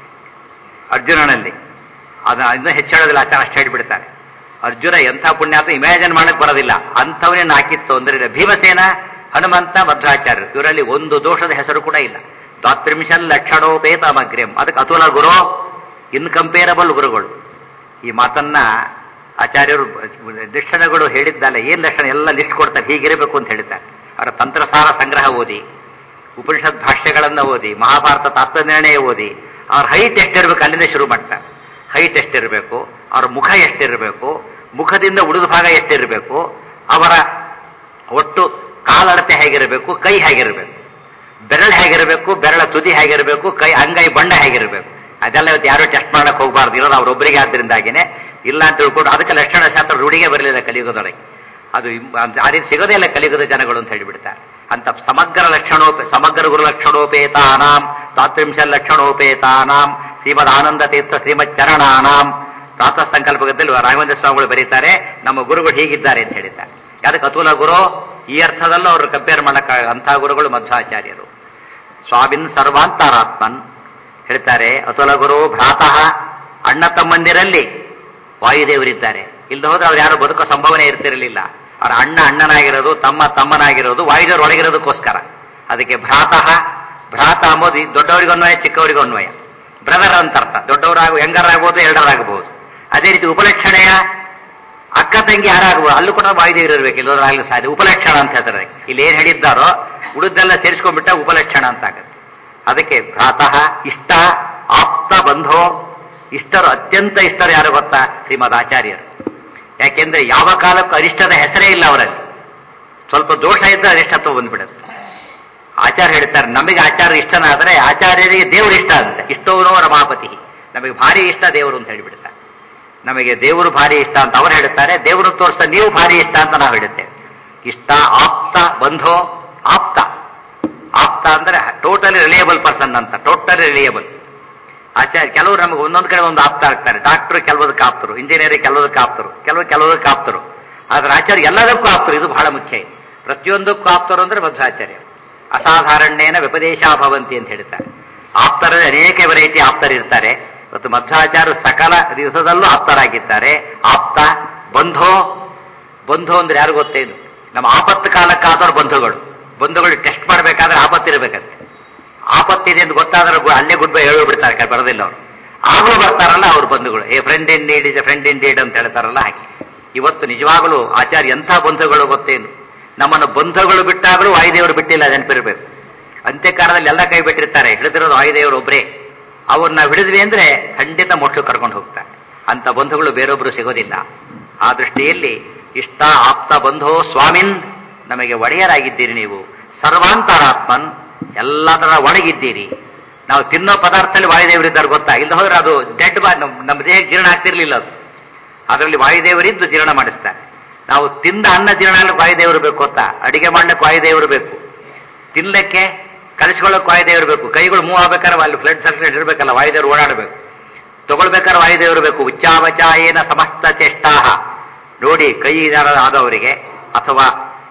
ಅರ್ಜುನನಲ್ಲಿ ಅದನ್ನ ಇನ್ನೂ ಹೆಚ್ಚಳದಲ್ಲಿ ಆಚಾರ ಅಷ್ಟು ಹೇಳ್ಬಿಡ್ತಾರೆ ಅರ್ಜುನ ಎಂಥ ಪುಣ್ಯಾತ್ಮ ಇಮ್ಯಾಜಿನ್ ಮಾಡಕ್ ಬರೋದಿಲ್ಲ ಅಂಥವನ್ನೇ ಹಾಕಿತ್ತು ಅಂದ್ರೆ ಭೀಮಸೇನ ಹನುಮಂತ ಮಧ್ವಾಚಾರ್ಯರು ಇವರಲ್ಲಿ ಒಂದು ದೋಷದ ಹೆಸರು ಕೂಡ ಇಲ್ಲ ದ್ವಾತ್ರಿಂಶಲ್ ಲಕ್ಷಣೋಪೇತ ಮಗ್ರ್ಯಂ ಅದಕ್ಕೆ ಅತುಲ ಗುರು ಇನ್ಕಂಪೇರಬಲ್ ಗುರುಗಳು ಈ ಮಾತನ್ನ ಆಚಾರ್ಯರು ಲಕ್ಷಣಗಳು ಹೇಳಿದ್ದಲ್ಲ ಏನ್ ಲಕ್ಷಣ ಎಲ್ಲ ಲಿಸ್ಟ್ ಕೊಡ್ತಾರೆ ಹೀಗಿರಬೇಕು ಅಂತ ಹೇಳ್ತಾರೆ ಅವರ ತಂತ್ರಸಾರ ಸಂಗ್ರಹ ಓದಿ ಉಪನಿಷತ್ ಭಾಷ್ಯಗಳನ್ನ ಓದಿ ಮಹಾಭಾರತ ತಾತ್ವನಿರ್ಣಯ ಓದಿ ಅವ್ರ ಹೈಟ್ ಎಷ್ಟಿರ್ಬೇಕು ಅಲ್ಲಿಂದ ಶುರು ಮಾಡ್ತಾರೆ ಹೈಟ್ ಎಷ್ಟಿರಬೇಕು ಅವ್ರ ಮುಖ ಎಷ್ಟಿರಬೇಕು ಮುಖದಿಂದ ಉಳಿದ ಭಾಗ ಎಷ್ಟಿರಬೇಕು ಅವರ ಒಟ್ಟು ಕಾಲಳತೆ ಹೇಗಿರಬೇಕು ಕೈ ಹೇಗಿರಬೇಕು ಬೆರಳು ಹೇಗಿರಬೇಕು ಬೆರಳ ತುದಿ ಹೇಗಿರಬೇಕು ಕೈ ಅಂಗೈ ಬಣ್ಣ ಹೇಗಿರಬೇಕು ಅದೆಲ್ಲ ಇವತ್ತು ಯಾರು ಟೆಸ್ಟ್ ಮಾಡಕ್ ಹೋಗಬಾರ್ದು ಇರೋದು ಅವರೊಬ್ಬರಿಗೆ ಆದ್ರಿಂದಾಗಿನೇ ಇಲ್ಲ ಅಂತ ತಿಳ್ಕೊಂಡು ಅದಕ್ಕೆ ಲಕ್ಷಣ ಶಾಸ್ತ್ರ ರೂಢಿಗೆ ಬರಲಿಲ್ಲ ಕಲಿಯುಗದೊಳಗೆ ಅದು ಆ ರೀತಿ ಸಿಗೋದೇ ಇಲ್ಲ ಕಲಿಯುಗದ ಜನಗಳು ಅಂತ ಹೇಳಿಬಿಡ್ತಾರೆ ಅಂತ ಸಮಗ್ರ ಲಕ್ಷಣೋಪ ಸಮಗ್ರ ಗುರು ಲಕ್ಷಣೋಪೇತಾನಾಂ ತಾತ್ರಿಂಶ ಲಕ್ಷಣೋಪೇತಾನಾಂ ಶ್ರೀಮದ್ ಆನಂದ ತೀರ್ಥ ಶ್ರೀಮದ್ ಚರಣಾನಾಂ ಪ್ರಾತಃ ಸಂಕಲ್ಪದಲ್ಲಿ ರಾಘವೇಂದ್ರ ಸ್ವಾಮಿಗಳು ಬರೀತಾರೆ ನಮ್ಮ ಗುರುಗಳು ಹೀಗಿದ್ದಾರೆ ಅಂತ ಹೇಳಿದ್ದಾರೆ ಅದಕ್ಕೆ ಅತುಲ ಗುರು ಈ ಅರ್ಥದಲ್ಲೂ ಅವರು ಕಂಪೇರ್ ಮಾಡಕ್ಕ ಅಂಥ ಗುರುಗಳು ಮಧ್ವಾಚಾರ್ಯರು ಸ್ವಾಮಿನ್ ಸರ್ವಾಂತರಾತ್ಮನ್ ಹೇಳ್ತಾರೆ ಅತುಲ ಗುರು ಭ್ರಾತಃ ಅಣ್ಣ ತಮ್ಮಂದಿರಲ್ಲಿ ವಾಯುದೇವರಿದ್ದಾರೆ ಇಲ್ದ ಹೋದ್ರೆ ಅವ್ರು ಯಾರು ಬದುಕೋ ಸಂಭವನೆ ಇರ್ತಿರಲಿಲ್ಲ ಅವ್ರ ಅಣ್ಣ ಅಣ್ಣನಾಗಿರೋದು ತಮ್ಮ ತಮ್ಮನಾಗಿರೋದು ವಾಯುದೇವರು ಒಳಗಿರೋದಕ್ಕೋಸ್ಕರ ಅದಕ್ಕೆ ಭ್ರಾತಃ ಭ್ರಾತ ಅಂಬೋದು ದೊಡ್ಡವರಿಗೂ ಅನ್ವಯ ಚಿಕ್ಕವರಿಗೂ ಅನ್ವಯ ಬ್ರದರ್ ಅಂತ ಅರ್ಥ ದೊಡ್ಡವರಾಗ ಹೆಂಗರಾಗಬಹುದು ಎರಡರಾಗಬಹುದು ಅದೇ ರೀತಿ ಉಪಲಕ್ಷಣೆಯ ಅಕ್ಕ ತಂಗಿ ಯಾರಾಗುವ ಅಲ್ಲೂ ಕೂಡ ವಾಯುದೇವರು ಇರಬೇಕು ಇಲ್ಲೋದ್ರಾಗಲಿ ಸಾಧ್ಯ ಉಪಲಕ್ಷಣ ಅಂತ ಹೇಳ್ತಾರೆ ಇಲ್ಲಿ ಏನ್ ಹೇಳಿದ್ದಾರೋ ಉಳಿದೆಲ್ಲ ಸೇರಿಸ್ಕೊಂಡ್ಬಿಟ್ಟ ಉಪಲಕ್ಷಣ ಅಂತ ಆಗುತ್ತೆ ಅದಕ್ಕೆ ಭ್ರಾತಃ ಇಷ್ಟ ಆಪ್ತ ಬಂಧೋ ಇಷ್ಟರು ಅತ್ಯಂತ ಇಷ್ಟರು ಯಾರು ಗೊತ್ತಾ ಶ್ರೀಮದ್ ಆಚಾರ್ಯರು ಯಾಕೆಂದ್ರೆ ಯಾವ ಕಾಲಕ್ಕೂ ಅರಿಷ್ಟದ ಹೆಸರೇ ಇಲ್ಲ ಅವರಲ್ಲಿ ಸ್ವಲ್ಪ ದೋಷ ಇದ್ದ ಅರಿಷ್ಟತ್ವ ಬಂದ್ಬಿಡುತ್ತೆ ಆಚಾರ್ಯ ಹೇಳ್ತಾರೆ ನಮಗೆ ಆಚಾರ್ಯ ಇಷ್ಟನಾದ್ರೆ ಆಚಾರ್ಯರಿಗೆ ದೇವರು ಇಷ್ಟ ಅಂತ ಇಷ್ಟವನೋ ರಮಾಪತಿ ನಮಗೆ ಭಾರಿ ಇಷ್ಟ ದೇವರು ಅಂತ ಹೇಳಿಬಿಡ್ತಾರೆ ನಮಗೆ ದೇವರು ಭಾರಿ ಇಷ್ಟ ಅಂತ ಅವರು ಹೇಳುತ್ತಾರೆ ದೇವರು ತೋರಿಸ್ತಾ ನೀವು ಭಾರಿ ಇಷ್ಟ ಅಂತ ನಾವು ಹೇಳುತ್ತೇವೆ ಇಷ್ಟ ಆಪ್ತ ಬಂಧೋ ಆಪ್ತ ಆಪ್ತ ಅಂದ್ರೆ ಟೋಟಲಿ ರಿಲಿಯಬಲ್ ಪರ್ಸನ್ ಅಂತ ಟೋಟಲಿ ರಿಲಿಯಬಲ್ ಆಚಾರ್ಯ ಕೆಲವರು ನಮಗೆ ಒಂದೊಂದು ಕಡೆ ಒಂದು ಆಪ್ತ ಆಗ್ತಾರೆ ಡಾಕ್ಟರ್ ಕೆಲವದಕ್ಕೆ ಆಪ್ತರು ಇಂಜಿನಿಯರ್ ಕೆಲವದಕ್ಕೆ ಆಪ್ತರು ಕೆಲವು ಕೆಲವದಕ್ಕೆ ಆಪ್ತರು ಆದ್ರೆ ಆಚಾರ್ಯ ಎಲ್ಲದಕ್ಕೂ ಆಪ್ತರು ಇದು ಬಹಳ ಮುಖ್ಯ ಪ್ರತಿಯೊಂದಕ್ಕೂ ಆಪ್ತರು ಅಂದ್ರೆ ಮಧ್ವಾಚಾರ್ಯ ಅಸಾಧಾರಣ್ಯೇನ ವ್ಯಪದೇಶಾಭವಂತಿ ಅಂತ ಹೇಳ್ತಾರೆ ಆಪ್ತರಲ್ಲಿ ಅನೇಕ ವೆರೈಟಿ ಆಪ್ತರಿರ್ತಾರೆ ಮತ್ತು ಮಧ್ವಾಚಾರ್ಯ ಸಕಲ ದಿವಸದಲ್ಲೂ ಆಪ್ತರಾಗಿದ್ದಾರೆ ಆಪ್ತ ಬಂಧೋ ಬಂಧು ಅಂದ್ರೆ ಯಾರು ಗೊತ್ತೇನು ನಮ್ಮ ಆಪತ್ತು ಕಾಲಕ್ಕಾದವ್ರ ಬಂಧುಗಳು ಬಂಧುಗಳು ಟೆಸ್ಟ್ ಮಾಡಬೇಕಾದ್ರೆ ಆಪತ್ತಿರಬೇಕಂತೆ ಆಪತ್ತಿದೆ ಅಂತ ಗೊತ್ತಾದ್ರೆ ಗು- ಅಲ್ಲೇ ಗುಡ್ ಬೈ ಹೇಳಿ ಬಿಡ್ತಾರೆ ಕ- ಬರೋದಿಲ್ಲ ಅವರು ಆಗಲೂ ಬರ್ತಾರಲ್ಲ ಅವ್ರ ಬಂಧುಗಳು a friend in need is friend in deed ಅಂತ ಹೇಳ್ತಾರಲ್ಲ ಹಾಗೆ ಇವತ್ತು ನಿಜವಾಗಲೂ ಆಚಾರ್ಯ ಎಂಥ ಬಂಧುಗಳು ಗೊತ್ತೇನು ನಮ್ಮನ್ನು ಬಂಧುಗಳು ಬಿಟ್ಟಾಗಲೂ ವಾಯುದೇವರು ಬಿಟ್ಟಿಲ್ಲ ನೆನಪಿರ್ಬೇಕು ಅಂತ್ಯಕಾಲದಲ್ಲಿ ಎಲ್ಲ ಕೈ ಬಿಟ್ಟಿರ್ತಾರೆ ಹಿಡಿದಿರೋದು ವಾಯುದೇವರು ಒಬ್ಬರೇ ಅವ್ರನ್ನ ಹಿಡಿದ್ವಿ ಅಂದ್ರೆ ಖಂಡಿತ ಮೋಕ್ಷ ಕರ್ಕೊಂಡು ಹೋಗ್ತಾರೆ ಅಂತ ಬಂಧುಗಳು ಬೇರೊಬ್ರು ಸಿಗೋದಿಲ್ಲ ಆ ದೃಷ್ಟಿಯಲ್ಲಿ ಇಷ್ಟ ಆಪ್ತ ಬಂಧೋ ಸ್ವಾಮಿನ್ ನಮಗೆ ಒಡೆಯರಾಗಿದ್ದೀರಿ ನೀವು ಸರ್ವಾಂತರಾತ್ಮನ್ ಎಲ್ಲ ತರ ಒಣಗಿದ್ದೀರಿ ನಾವು ತಿನ್ನೋ ಪದಾರ್ಥದಲ್ಲಿ ವಾಯುದೇವರಿದ್ದಾರೆ ಗೊತ್ತಾ ಇಲ್ಲ ಹೋದ್ರೆ ಅದು ಡೆಡ್ ಬಾ ನಮ್ಮ ನಮ್ಮ ದೇಹಕ್ಕೆ ಜೀರ್ಣ ಆಗ್ತಿರ್ಲಿಲ್ಲ ಅದು ಅದರಲ್ಲಿ ವಾಯುದೇವರಿದ್ದು ಜೀರ್ಣ ಮಾಡಿಸ್ತಾರೆ ನಾವು ತಿಂದ ಅನ್ನ ಜೀರ್ಣ ಆಗ್ಲಿಕ್ಕೆ ವಾಯುದೇವರು ಬೇಕು ಗೊತ್ತಾ ಅಡಿಗೆ ಮಾಡ್ಲಿಕ್ಕೆ ವಾಯುದೇವರು ಬೇಕು ತಿನ್ಲಿಕ್ಕೆ ಕಲಿಸ್ಕೊಳ್ಳೋಕೆ ವಾಯುದೇವರು ಬೇಕು ಕೈಗಳು ಮೂವ್ ಆಗ್ಬೇಕಾದ್ರೆ ಅಲ್ಲಿ ಫ್ಲಡ್ ಸರ್ಕ್ಯುಲೇಟ್ ಇರಬೇಕಲ್ಲ ವಾಯುದೇವರು ಓಡಾಡಬೇಕು ತಗೊಳ್ಬೇಕಾದ್ರೆ ವಾಯುದೇವರು ಬೇಕು ಉಚ್ಚಾವಚಾಯೇನ ಸಮಸ್ತ ಚೇಷ್ಟಾಹ ನೋಡಿ ಕೈ ಏನಾರ ಆದವರಿಗೆ ಅಥವಾ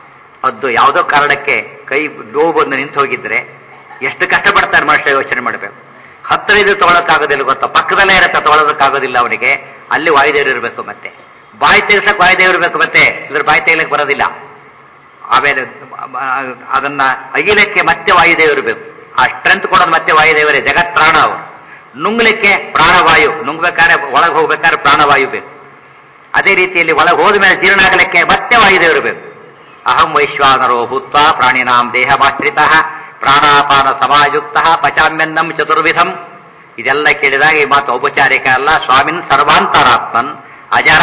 ಅದು ಯಾವುದೋ ಕಾರಣಕ್ಕೆ ಕೈ ನೋವು ಬಂದು ನಿಂತು ಹೋಗಿದ್ರೆ ಎಷ್ಟು ಕಷ್ಟಪಡ್ತಾರೆ ಮನುಷ್ಯ ಯೋಚನೆ ಮಾಡಬೇಕು ಹತ್ತಿರ ಇದು ತಗೊಳಕ್ಕಾಗೋದಿಲ್ಲ ಗೊತ್ತಾ ಪಕ್ಕದಲ್ಲೇ ಇರುತ್ತೆ ತಗೊಳ್ಳೋದಕ್ಕಾಗೋದಿಲ್ಲ ಅವನಿಗೆ ಅಲ್ಲಿ ವಾಯುದೇವರು ಇರಬೇಕು ಮತ್ತೆ ಬಾಯಿ ತೆಗಿಸಕ್ ವಾಯುದೇವರು ಇರಬೇಕು ಮತ್ತೆ ಇದ್ರ ಬಾಯಿ ತೆಗಿಲಕ್ಕೆ ಬರೋದಿಲ್ಲ ಆಮೇಲೆ ಆ- ಅದನ್ನ ಅಗಿಲಕ್ಕೆ ಮತ್ತೆ ವಾಯುದೇವರು ಬೇಕು ಆ ಸ್ಟ್ರೆಂತ್ ಕೊಡೋದು ಮತ್ತೆ ವಾಯುದೇವರೇ ಜಗತ್ ಪ್ರಾಣ ಅವರು ನುಂಗ್ಲಿಕ್ಕೆ ಪ್ರಾಣವಾಯು ನುಂಗ್ಬೇಕಾದ್ರೆ ಒಳಗೆ ಹೋಗ್ಬೇಕಾದ್ರೆ ಪ್ರಾಣವಾಯು ಬೇಕು ಅದೇ ರೀತಿಯಲ್ಲಿ ಒಳಗೆ ಹೋದ ಮೇಲೆ ಜೀರ್ಣ ಆಗಲಿಕ್ಕೆ ಮತ್ತೆ ವಾಯುದೇವರು ಬೇಕು ಅಹಂ ವೈಶ್ವಾನರೋ ಭೂತ್ವ ಪ್ರಾಣಿನಾಂ ದೇಹಮಾಶ್ರಿತ ಪ್ರಾಣಾಪಾನ ಸಮಾಯುಕ್ತ ಪಚಾಮ್ಯನ್ನಂ ಚತುರ್ವಿಧಂ ಇದೆಲ್ಲ ಕೇಳಿದಾಗ ಈ ಮಾತು ಔಪಚಾರಿಕ ಅಲ್ಲ ಸ್ವಾಮಿನ್ ಸರ್ವಾಂತರಾತ್ಮನ್ ಅಜರ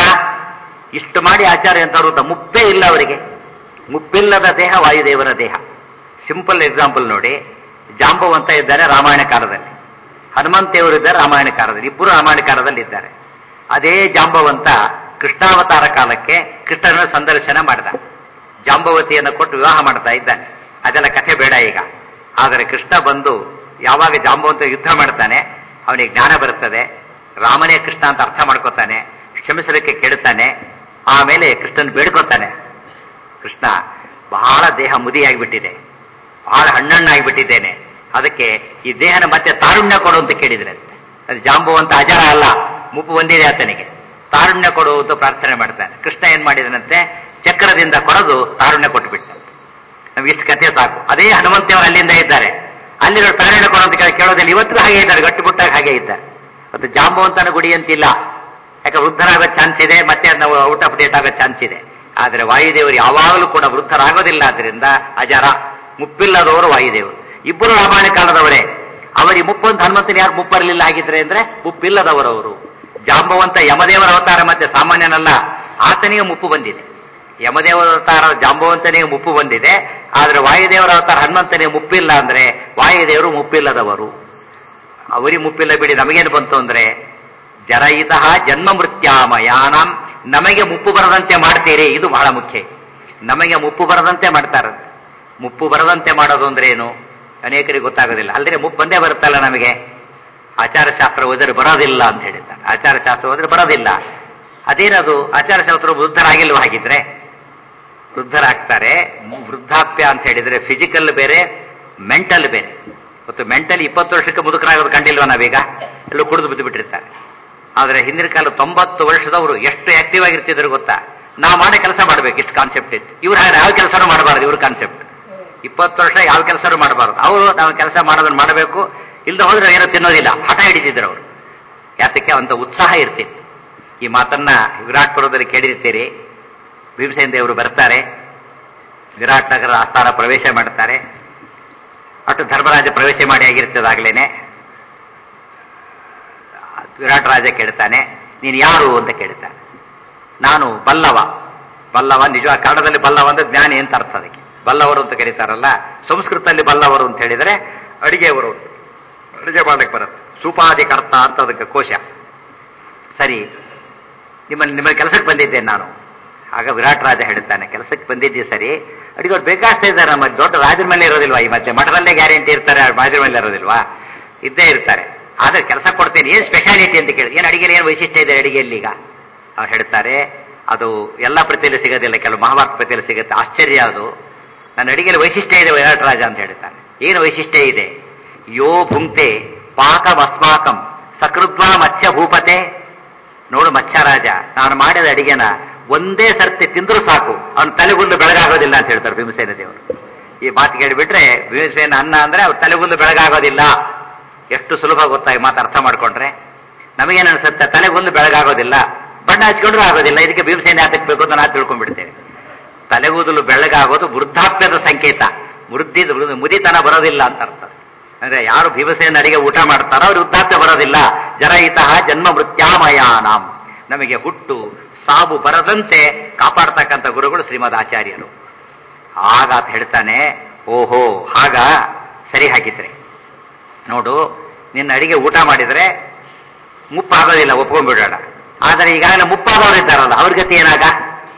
ಇಷ್ಟು ಮಾಡಿ ಆಚಾರ್ಯ ಅಂತ ಅಂತ ಮುಪ್ಪೇ ಇಲ್ಲ ಅವರಿಗೆ ಮುಪ್ಪಿಲ್ಲದ ದೇಹ ವಾಯುದೇವರ ದೇಹ ಸಿಂಪಲ್ ಎಕ್ಸಾಂಪಲ್ ನೋಡಿ ಜಾಂಬವಂತ ಇದ್ದಾರೆ ರಾಮಾಯಣ ಕಾಲದಲ್ಲಿ ಹನುಮಂತೇವರು ಇದ್ದಾರೆ ರಾಮಾಯಣ ಕಾಲದಲ್ಲಿ ಇಬ್ಬರು ರಾಮಾಯಣ ಕಾಲದಲ್ಲಿ ಇದ್ದಾರೆ ಅದೇ ಜಾಂಬವಂತ ಕೃಷ್ಣಾವತಾರ ಕಾಲಕ್ಕೆ ಕೃಷ್ಣನ ಸಂದರ್ಶನ ಮಾಡಿದ ಜಾಂಬವತಿಯನ್ನು ಕೊಟ್ಟು ವಿವಾಹ ಮಾಡ್ತಾ ಇದ್ದಾನೆ ಅದೆಲ್ಲ ಕಥೆ ಬೇಡ ಈಗ ಆದರೆ ಕೃಷ್ಣ ಬಂದು ಯಾವಾಗ ಜಾಂಬವಂತ ಯುದ್ಧ ಮಾಡ್ತಾನೆ ಅವನಿಗೆ ಜ್ಞಾನ ಬರುತ್ತದೆ ರಾಮನೇ ಕೃಷ್ಣ ಅಂತ ಅರ್ಥ ಮಾಡ್ಕೋತಾನೆ ಕ್ಷಮಿಸಲಿಕ್ಕೆ ಕೇಳುತ್ತಾನೆ ಆಮೇಲೆ ಕೃಷ್ಣನ್ ಬೇಡ್ಕೋತಾನೆ ಕೃಷ್ಣ ಬಹಳ ದೇಹ ಮುದಿಯಾಗಿಬಿಟ್ಟಿದೆ ಬಹಳ ಹಣ್ಣಣ್ಣಾಗಿಬಿಟ್ಟಿದ್ದೇನೆ ಅದಕ್ಕೆ ಈ ದೇಹನ ಮತ್ತೆ ತಾರುಣ್ಯ ಕೊಡು ಅಂತ ಕೇಳಿದ್ರೆ ಅದು ಜಾಂಬುವಂತ ಅಜರ ಅಲ್ಲ ಮುಪ್ಪು ಬಂದಿದೆ ಆತನಿಗೆ ತಾರುಣ್ಯ ಕೊಡು ಅಂತ ಪ್ರಾರ್ಥನೆ ಮಾಡ್ತಾನೆ ಕೃಷ್ಣ ಏನ್ ಮಾಡಿದನಂತೆ ಚಕ್ರದಿಂದ ಕೊಡದು ತಾರುಣ್ಯ ಕೊಟ್ಟುಬಿಟ್ಟ ನಮ್ಗೆ ಇಷ್ಟು ಕಥೆ ಸಾಕು ಅದೇ ಹನುಮಂತೇವರು ಅಲ್ಲಿಂದ ಇದ್ದಾರೆ ಅಲ್ಲಿರೋ ತಾರುಣ್ಯ ಕೊಡು ಅಂತ ಕೇಳಿ- ಕೇಳೋದಿಲ್ಲ ಇವತ್ತು ಹಾಗೆ ಇದ್ದಾರೆ ಗಟ್ಟಿಬುಟ್ಟಾಗಿ ಹಾಗೆ ಇದ್ದಾರೆ ಮತ್ತು ಜಾಂಬವಂತನ ಗುಡಿ ಅಂತಿಲ್ಲ ಯಾಕೆ ವೃದ್ಧರಾಗೋ ಚಾನ್ಸ್ ಇದೆ ಮತ್ತೆ ನಾವು ಔಟ್ ಆಫ್ ಡೇಟ್ ಆಗೋ ಚಾನ್ಸ್ ಇದೆ ಆದರೆ ವಾಯುದೇವರು ಯಾವಾಗಲೂ ಕೂಡ ವೃದ್ಧರಾಗೋದಿಲ್ಲ ಆದ್ರಿಂದ ಅಜರ ಮುಪ್ಪಿಲ್ಲದವರು ವಾಯುದೇವರು ಇಬ್ಬರು ರಾಮಾಯಣ ಕಾಲದವರೇ ಅವರಿಗೆ ಮುಪ್ಪು ಅಂತ ಹನುಮಂತನ ಯಾರು ಮುಪ್ಪರಲಿಲ್ಲ ಆಗಿದ್ರೆ ಅಂದ್ರೆ ಮುಪ್ಪಿಲ್ಲದವರವರು ಜಾಂಬವಂತ ಯಮದೇವರ ಅವತಾರ ಮತ್ತೆ ಸಾಮಾನ್ಯನಲ್ಲ ಆತನಿಗೆ ಮುಪ್ಪು ಬಂದಿದೆ ಯಮದೇವರ ಅವತಾರ ಜಾಂಬವಂತನಿಗೆ ಮುಪ್ಪು ಬಂದಿದೆ ಆದ್ರೆ ವಾಯುದೇವರ ಅವತಾರ ಹನುಮಂತನಿಗೆ ಮುಪ್ಪಿಲ್ಲ ಅಂದ್ರೆ ವಾಯುದೇವರು ಮುಪ್ಪಿಲ್ಲದವರು ಅವರಿಗೆ ಮುಪ್ಪಿಲ್ಲ ಬಿಡಿ ನಮಗೇನು ಬಂತು ಅಂದ್ರೆ ಜರಯಿತ ಜನ್ಮ ಮೃತ್ಯಾಮಯಾನಂ ನಮಗೆ ಮುಪ್ಪು ಬರದಂತೆ ಮಾಡ್ತೀರಿ ಇದು ಬಹಳ ಮುಖ್ಯ ನಮಗೆ ಮುಪ್ಪು ಬರದಂತೆ ಮಾಡ್ತಾರೆ ಮುಪ್ಪು ಬರದಂತೆ ಮಾಡೋದು ಅಂದ್ರೆ ಏನು ಅನೇಕರಿಗೆ ಗೊತ್ತಾಗೋದಿಲ್ಲ ಅಲ್ಲದೆ ಮುಪ್ಪು ಬಂದೇ ಬರುತ್ತಲ್ಲ ನಮಗೆ ಆಚಾರಶಾಸ್ತ್ರ ಓದಿದ್ರೆ ಬರೋದಿಲ್ಲ ಅಂತ ಹೇಳಿದ್ದಾರೆ ಆಚಾರಶಾಸ್ತ್ರ ಓದಿದ್ರೆ ಬರೋದಿಲ್ಲ ಅದೇನದು ಆಚಾರಶಾಸ್ತ್ರ ಬುದ್ಧರಾಗಿಲ್ವ ಹಾಗಿದ್ರೆ ವೃದ್ಧರಾಗ್ತಾರೆ ವೃದ್ಧಾಪ್ಯ ಅಂತ ಹೇಳಿದ್ರೆ ಫಿಸಿಕಲ್ ಬೇರೆ ಮೆಂಟಲ್ ಬೇರೆ ಮತ್ತು ಮೆಂಟಲ್ ಇಪ್ಪತ್ತು ವರ್ಷಕ್ಕೆ ಮುದುಕರಾಗೋದು ಕಂಡಿಲ್ವ ನಾವೀಗ ಎಲ್ಲೂ ಕುಡಿದು ಬಿದ್ದು ಬಿಟ್ಟಿರ್ತಾರೆ ಆದ್ರೆ ಹಿಂದಿನ ಕಾಲ ತೊಂಬತ್ತು ವರ್ಷದವರು ಎಷ್ಟು ಆಕ್ಟಿವ್ ಆಗಿರ್ತಿದ್ರು ಗೊತ್ತಾ ನಾವು ಮಾಡೋ ಕೆಲಸ ಮಾಡ್ಬೇಕು ಇಷ್ಟು ಕಾನ್ಸೆಪ್ಟ್ ಇತ್ತು ಇವ್ರು ಹಾಗೆ ಯಾವ ಕೆಲಸನೂ ಮಾಡಬಾರ್ದು ಇವ್ರ ಕಾನ್ಸೆಪ್ಟ್ ಇಪ್ಪತ್ತು ವರ್ಷ ಯಾವ ಕೆಲಸನೂ ಮಾಡಬಾರ್ದು ಅವರು ನಾವು ಕೆಲಸ ಮಾಡೋದನ್ನ ಮಾಡಬೇಕು ಇಲ್ಲದೆ ಹೋದ್ರೆ ಏನೋ ತಿನ್ನೋದಿಲ್ಲ ಹಠ ಹಿಡಿತಿದ್ರು ಅವರು ಯಾತಕ್ಕೆ ಅಂತ ಉತ್ಸಾಹ ಇರ್ತಿತ್ತು ಈ ಮಾತನ್ನ ವಿರಾಟ್ ಪರ್ವದಲ್ಲಿ ಕೇಳಿರ್ತೀರಿ ಭೀಮಸೇನ ದೇವರು ಬರ್ತಾರೆ ವಿರಾಟ್ ನಗರ ಆಸ್ಥಾನ ಪ್ರವೇಶ ಮಾಡ್ತಾರೆ ಅಷ್ಟು ಧರ್ಮರಾಜ ಪ್ರವೇಶ ಮಾಡಿ ಆಗಿರ್ತದಾಗ್ಲೇನೆ ವಿರಾಟ್ ರಾಜ ಕೇಳ್ತಾನೆ ನೀನು ಯಾರು ಅಂತ ಕೇಳ್ತಾನೆ ನಾನು ಬಲ್ಲವ ಬಲ್ಲವ ನಿಜವಾಗ ಕನ್ನಡದಲ್ಲಿ ಬಲ್ಲವ ಅಂದ್ರೆ ಜ್ಞಾನಿ ಅಂತ ಅರ್ಥ ಅದಕ್ಕೆ ಬಲ್ಲವರು ಅಂತ ಕರೀತಾರಲ್ಲ ಸಂಸ್ಕೃತದಲ್ಲಿ ಬಲ್ಲವರು ಅಂತ ಹೇಳಿದ್ರೆ ಅಡಿಗೆಯವರು ಅಡಿಗೆ ಮಾಡಕ್ಕೆ ಬರುತ್ತೆ ಸೂಪಾಧಿಕರ್ತ ಅಂತ ಅದಕ್ಕೆ ಕೋಶ ಸರಿ ನಿಮ್ಮಲ್ಲಿ ನಿಮ್ಮ ಕೆಲಸಕ್ಕೆ ಬಂದಿದ್ದೇನೆ ನಾನು ಆಗ ವಿರಾಟ್ ರಾಜ ಹೇಳ್ತಾನೆ ಕೆಲಸಕ್ಕೆ ಬಂದಿದ್ದೆ ಸರಿ ಅಡಿಗೆವ್ರು ಬೇಕಾಗ್ತಾ ಇದ್ದಾರೆ ನಮ್ಮ ದೊಡ್ಡ ರಾಜರ ಮೇಲೆ ಇರೋದಿಲ್ವಾ ಈ ಮತ್ತೆ ಮಠದಲ್ಲೇ ಗ್ಯಾರಂಟಿ ಇರ್ತಾರೆ ರಾಜರ ಮೇಲೆ ಇರೋದಿಲ್ವಾ ಇದ್ದೇ ಇರ್ತಾರೆ ಆದ್ರೆ ಕೆಲಸ ಕೊಡ್ತೇನೆ ಏನ್ ಸ್ಪೆಷಾಲಿಟಿ ಅಂತ ಕೇಳಿ ಏನು ಅಡಿಗೆಯಲ್ಲಿ ಏನು ವೈಶಿಷ್ಟ್ಯ ಇದೆ ಅಡಿಗೆಯಲ್ಲಿ ಈಗ ಅವ್ರು ಹೇಳ್ತಾರೆ ಅದು ಎಲ್ಲ ಪ್ರತಿಯಲ್ಲಿ ಸಿಗೋದಿಲ್ಲ ಕೆಲವು ಮಹಾಭಾರತ ಪ್ರತಿಯಲ್ಲಿ ಸಿಗುತ್ತೆ ಆಶ್ಚರ್ಯ ಅದು ನನ್ನ ಅಡಿಗೆಯಲ್ಲಿ ವೈಶಿಷ್ಟ್ಯ ಇದೆ ವಿರಾಟ್ ರಾಜ ಅಂತ ಹೇಳ್ತಾನೆ ಏನು ವೈಶಿಷ್ಟ್ಯ ಇದೆ ಯೋ ಭುಂಕ್ತೆ ಪಾಕಮಸ್ಮಾಕಂ ಸಕೃದ್ವಾ ಮತ್ಸ್ಯ ಭೂಪತೆ ನೋಡು ಮತ್ಸ್ಯರಾಜ ನಾನು ಮಾಡಿದ ಅಡಿಗೆನ ಒಂದೇ ಸರ್ತಿ ತಿಂದ್ರು ಸಾಕು ಅವನ ತಲೆಗುಲ್ಲು ಬೆಳಗಾಗೋದಿಲ್ಲ ಅಂತ ಹೇಳ್ತಾರೆ ಭೀಮಸೇನ ದೇವರು ಈ ಮಾತು ಕೇಳಿಬಿಟ್ರೆ ಭೀಮಸೇನ ಅನ್ನ ಅಂದ್ರೆ ಅವ್ರ ತಲೆಗುಲ್ಲು ಬೆಳಗಾಗೋದಿಲ್ಲ ಎಷ್ಟು ಸುಲಭ ಗೊತ್ತಾ ಈ ಮಾತು ಅರ್ಥ ಮಾಡ್ಕೊಂಡ್ರೆ ನಮಗೇನು ಅನ್ಸುತ್ತೆ ತಲೆಗುಲ್ಲು ಬೆಳಗಾಗೋದಿಲ್ಲ ಬಣ್ಣ ಹಚ್ಕೊಂಡ್ರೂ ಆಗೋದಿಲ್ಲ ಇದಕ್ಕೆ ಭೀಮಸೇನೆ ಹಾಕಬೇಕು ಅಂತ ನಾವು ತಿಳ್ಕೊಂಡ್ಬಿಡ್ತೇವೆ ತಲೆಗೂದಲು ಬೆಳಗಾಗೋದು ವೃದ್ಧಾಪ್ಯದ ಸಂಕೇತ ವೃದ್ಧಿ ಮುದಿತನ ಬರೋದಿಲ್ಲ ಅಂತ ಅರ್ಥ ಅಂದ್ರೆ ಯಾರು ಭೀಮಸೇನ ಅಡಿಗೆ ಊಟ ಮಾಡ್ತಾರೋ ಅವ್ರು ವೃದ್ಧಾಪ್ಯ ಬರೋದಿಲ್ಲ ಜರಯಿತಃ ಜನ್ಮ ಮೃತ್ಯಾಮಯಾನಾಂ ನಮಗೆ ಹುಟ್ಟು ಸಾವು ಬರದಂತೆ ಕಾಪಾಡ್ತಕ್ಕಂಥ ಗುರುಗಳು ಶ್ರೀಮದ್ ಆಚಾರ್ಯರು ಆಗ ಆತ ಹೇಳ್ತಾನೆ ಓಹೋ ಹಾಗ ಸರಿ ಹಾಕಿದ್ರೆ ನೋಡು ನಿನ್ನ ಅಡಿಗೆ ಊಟ ಮಾಡಿದ್ರೆ ಮುಪ್ಪಾಗೋದಿಲ್ಲ ಒಪ್ಕೊಂಡ್ಬಿಡೋಣ ಆದರೆ ಈಗಾಗಲೇ ಮುಪ್ಪಾದವರು ಇದ್ದಾರಲ್ಲ ಅವ್ರ ಗತಿ ಏನಾಗ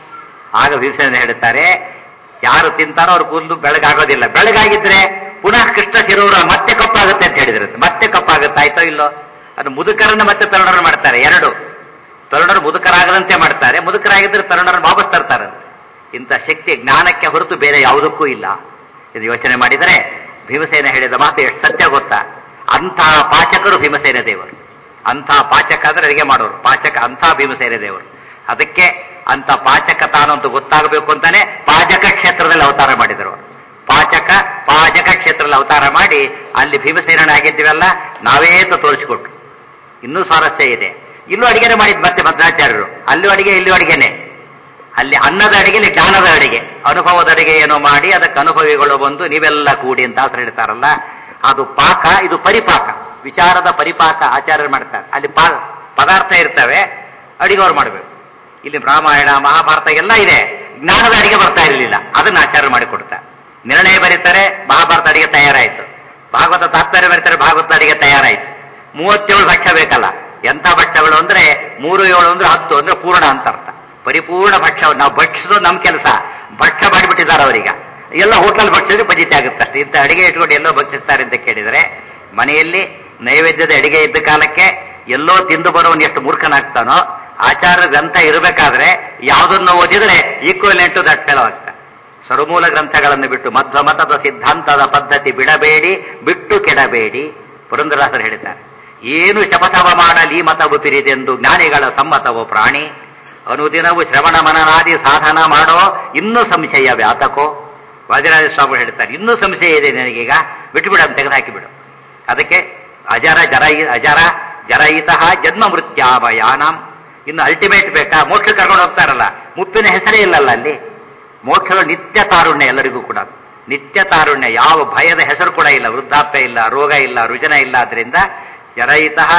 ಆಗ ಭೀಮಸೇನ ಹೇಳುತ್ತಾರೆ ಯಾರು ತಿಂತಾರೋ ಅವ್ರ ಕೂದಲು ಬೆಳಗಾಗೋದಿಲ್ಲ ಬೆಳಗಾಗಿದ್ರೆ ಪುನಃ ಕೃಷ್ಣ ಶಿರೂರ ಮತ್ತೆ ಕಪ್ಪಾಗುತ್ತೆ ಅಂತ ಹೇಳಿದ್ರೆ ಮತ್ತೆ ಕಪ್ಪಾಗುತ್ತೆ ಆಯ್ತೋ ಇಲ್ಲೋ ಅದು ಮುದುಕರನ್ನ ಮತ್ತೆ ತರುಣರು ಮಾಡ್ತಾರೆ ಎರಡು ತರುಣರು ಮುದುಕರಾಗದಂತೆ ಮಾಡ್ತಾರೆ ಮುದುಕರಾಗಿದ್ರೆ ತರುಣರು ವಾಪಸ್ ತರ್ತಾರೆ ಇಂಥ ಶಕ್ತಿ ಜ್ಞಾನಕ್ಕೆ ಹೊರತು ಬೇರೆ ಯಾವುದಕ್ಕೂ ಇಲ್ಲ ಇದು ಯೋಚನೆ ಮಾಡಿದರೆ ಭೀಮಸೇನ ಹೇಳಿದ ಮಾತು ಎಷ್ಟು ಸತ್ಯ ಗೊತ್ತಾ ಅಂಥ ಪಾಚಕರು ಭೀಮಸೇನ ದೇವರು ಅಂಥ ಪಾಚಕ ಅಂದ್ರೆ ಅಡಿಗೆ ಮಾಡೋರು ಪಾಚಕ ಅಂಥ ಭೀಮಸೇನ ದೇವರು ಅದಕ್ಕೆ ಅಂತ ಪಾಚಕ ತಾನು ಅಂತ ಗೊತ್ತಾಗಬೇಕು ಅಂತಾನೆ ಪಾಚಕ ಕ್ಷೇತ್ರದಲ್ಲಿ ಅವತಾರ ಮಾಡಿದರು ಅವರು ಪಾಚಕ ಪಾಚಕ ಕ್ಷೇತ್ರದಲ್ಲಿ ಅವತಾರ ಮಾಡಿ ಅಲ್ಲಿ ಭೀಮಸೇನಾಗಿದ್ದೀವಲ್ಲ ನಾವೇ ಅಂತ ತೋರಿಸಿಕೊಟ್ರು ಇನ್ನೂ ಸ್ವಾರಸ್ಯ ಇದೆ ಇಲ್ಲೂ ಅಡಿಗೆನೆ ಮಾಡಿದ್ ಮತ್ತೆ ಮಧ್ವಾಚಾರ್ಯರು ಅಲ್ಲೂ ಅಡಿಗೆ ಇಲ್ಲೂ ಅಡಿಗೆನೆ ಅಲ್ಲಿ ಅನ್ನದ ಅಡಿಗೆ ಇಲ್ಲಿ ಜ್ಞಾನದ ಅಡಿಗೆ ಅನುಭವದ ಅಡಿಗೆ ಏನೋ ಮಾಡಿ ಅದಕ್ಕೆ ಅನುಭವಿಗಳು ಬಂದು ನೀವೆಲ್ಲ ಕೂಡಿ ಅಂತ ಆಸರೆ ಹೇಳ್ತಾರಲ್ಲ ಅದು ಪಾಕ ಇದು ಪರಿಪಾಕ ವಿಚಾರದ ಪರಿಪಾಕ ಆಚಾರ್ಯರು ಮಾಡ್ತಾರೆ ಅಲ್ಲಿ ಪಾ ಪದಾರ್ಥ ಇರ್ತವೆ ಅಡಿಗೆವ್ರು ಮಾಡಬೇಕು ಇಲ್ಲಿ ರಾಮಾಯಣ ಮಹಾಭಾರತ ಎಲ್ಲ ಇದೆ ಜ್ಞಾನದ ಅಡಿಗೆ ಬರ್ತಾ ಇರಲಿಲ್ಲ ಅದನ್ನ ಆಚಾರ್ಯ ಮಾಡಿಕೊಡ್ತಾರೆ ನಿರ್ಣಯ ಬರೀತಾರೆ ಮಹಾಭಾರತ ಅಡಿಗೆ ತಯಾರಾಯಿತು ಭಾಗವತ ತಾತ್ಪರ್ಯ ಬರೀತಾರೆ ಭಾಗವತ ಅಡಿಗೆ ತಯಾರಾಯಿತು ಮೂವತ್ತೇಳು ಭಕ್ಷ್ಯ ಬೇಕಲ್ಲ ಎಂಥ ಭಕ್ಷ್ಯಗಳು ಅಂದ್ರೆ ಮೂರು ಏಳು ಅಂದ್ರೆ ಹತ್ತು ಅಂದ್ರೆ ಪೂರ್ಣ ಅಂತ ಅರ್ಥ ಪರಿಪೂರ್ಣ ಭಕ್ಷ್ಯ ನಾವು ಭಕ್ಷಿಸೋದು ನಮ್ಮ ಕೆಲಸ ಭಕ್ಷ್ಯ ಮಾಡಿಬಿಟ್ಟಿದ್ದಾರೆ ಅವರೀಗ ಎಲ್ಲ ಹೋಟೆಲ್ ಭಕ್ಷಿಸಿದ್ರೆ ಬಜಿತೆ ಆಗುತ್ತೆ ಅಷ್ಟೇ ಇಂಥ ಅಡಿಗೆ ಇಟ್ಕೊಂಡು ಎಲ್ಲೋ ಭಕ್ಷಿಸ್ತಾರೆ ಅಂತ ಕೇಳಿದರೆ ಮನೆಯಲ್ಲಿ ನೈವೇದ್ಯದ ಅಡಿಗೆ ಇದ್ದ ಕಾಲಕ್ಕೆ ಎಲ್ಲೋ ತಿಂದು ಬರೋನು ಎಷ್ಟು ಮೂರ್ಖನಾಗ್ತಾನೋ ಆಚಾರ ಗ್ರಂಥ ಇರಬೇಕಾದ್ರೆ ಯಾವುದನ್ನು ಓದಿದ್ರೆ ಈಕ್ವಲೆಂಟ್ ಟು ದಟ್ ಫೆಲೋ ಆಗ್ತಾನೆ ಸರ್ವಮೂಲ ಗ್ರಂಥಗಳನ್ನು ಬಿಟ್ಟು ಮಧ್ವ ಮತದ ಸಿದ್ಧಾಂತದ ಪದ್ಧತಿ ಬಿಡಬೇಡಿ ಬಿಟ್ಟು ಕೆಡಬೇಡಿ ಪುರಂದರಾಸರು ಹೇಳಿದ್ದಾರೆ ಏನು ಶಪಥವ ಮಾಡಲಿ ಮತವು ಪಿರಿದೆಂದು ಜ್ಞಾನಿಗಳ ಸಮ್ಮತವೋ ಪ್ರಾಣಿ ಅನುದಿನವು ಶ್ರವಣ ಮನನಾದಿ ಸಾಧನ ಮಾಡೋ ಇನ್ನೂ ಸಂಶಯ ವ್ಯಾತಕೋ ವಾದಿರಾಜ ಸ್ವಾಮಿ ಹೇಳ್ತಾರೆ ಇನ್ನೂ ಸಂಶಯ ಇದೆ ನನಗೀಗ ಬಿಟ್ಟುಬಿಡು ಅಂತ ತೆಗೆದುಹಾಕಿಬಿಡು ಅದಕ್ಕೆ ಅಜರ ಜರ ಅಜರ ಜರಯಿತಃ ಜನ್ಮ ಮೃತ್ಯಾವಯಾನಂ ಇನ್ನು ಅಲ್ಟಿಮೇಟ್ ಬೇಕಾ ಮೋಕ್ಷ ಕರ್ಕೊಂಡು ಹೋಗ್ತಾರಲ್ಲ ಮುಪ್ಪಿನ ಹೆಸರೇ ಇಲ್ಲಲ್ಲ ಅಲ್ಲಿ ಮೋಕ್ಷದ ನಿತ್ಯ ತಾರುಣ್ಯ ಎಲ್ಲರಿಗೂ ಕೂಡ ನಿತ್ಯ ತಾರುಣ್ಯ ಯಾವ ಭಯದ ಹೆಸರು ಕೂಡ ಇಲ್ಲ ವೃದ್ಧಾಪ್ಯ ಇಲ್ಲ ರೋಗ ಇಲ್ಲ ರುಜನ ಇಲ್ಲ ಆದ್ರಿಂದ ಜರಯಿತಃ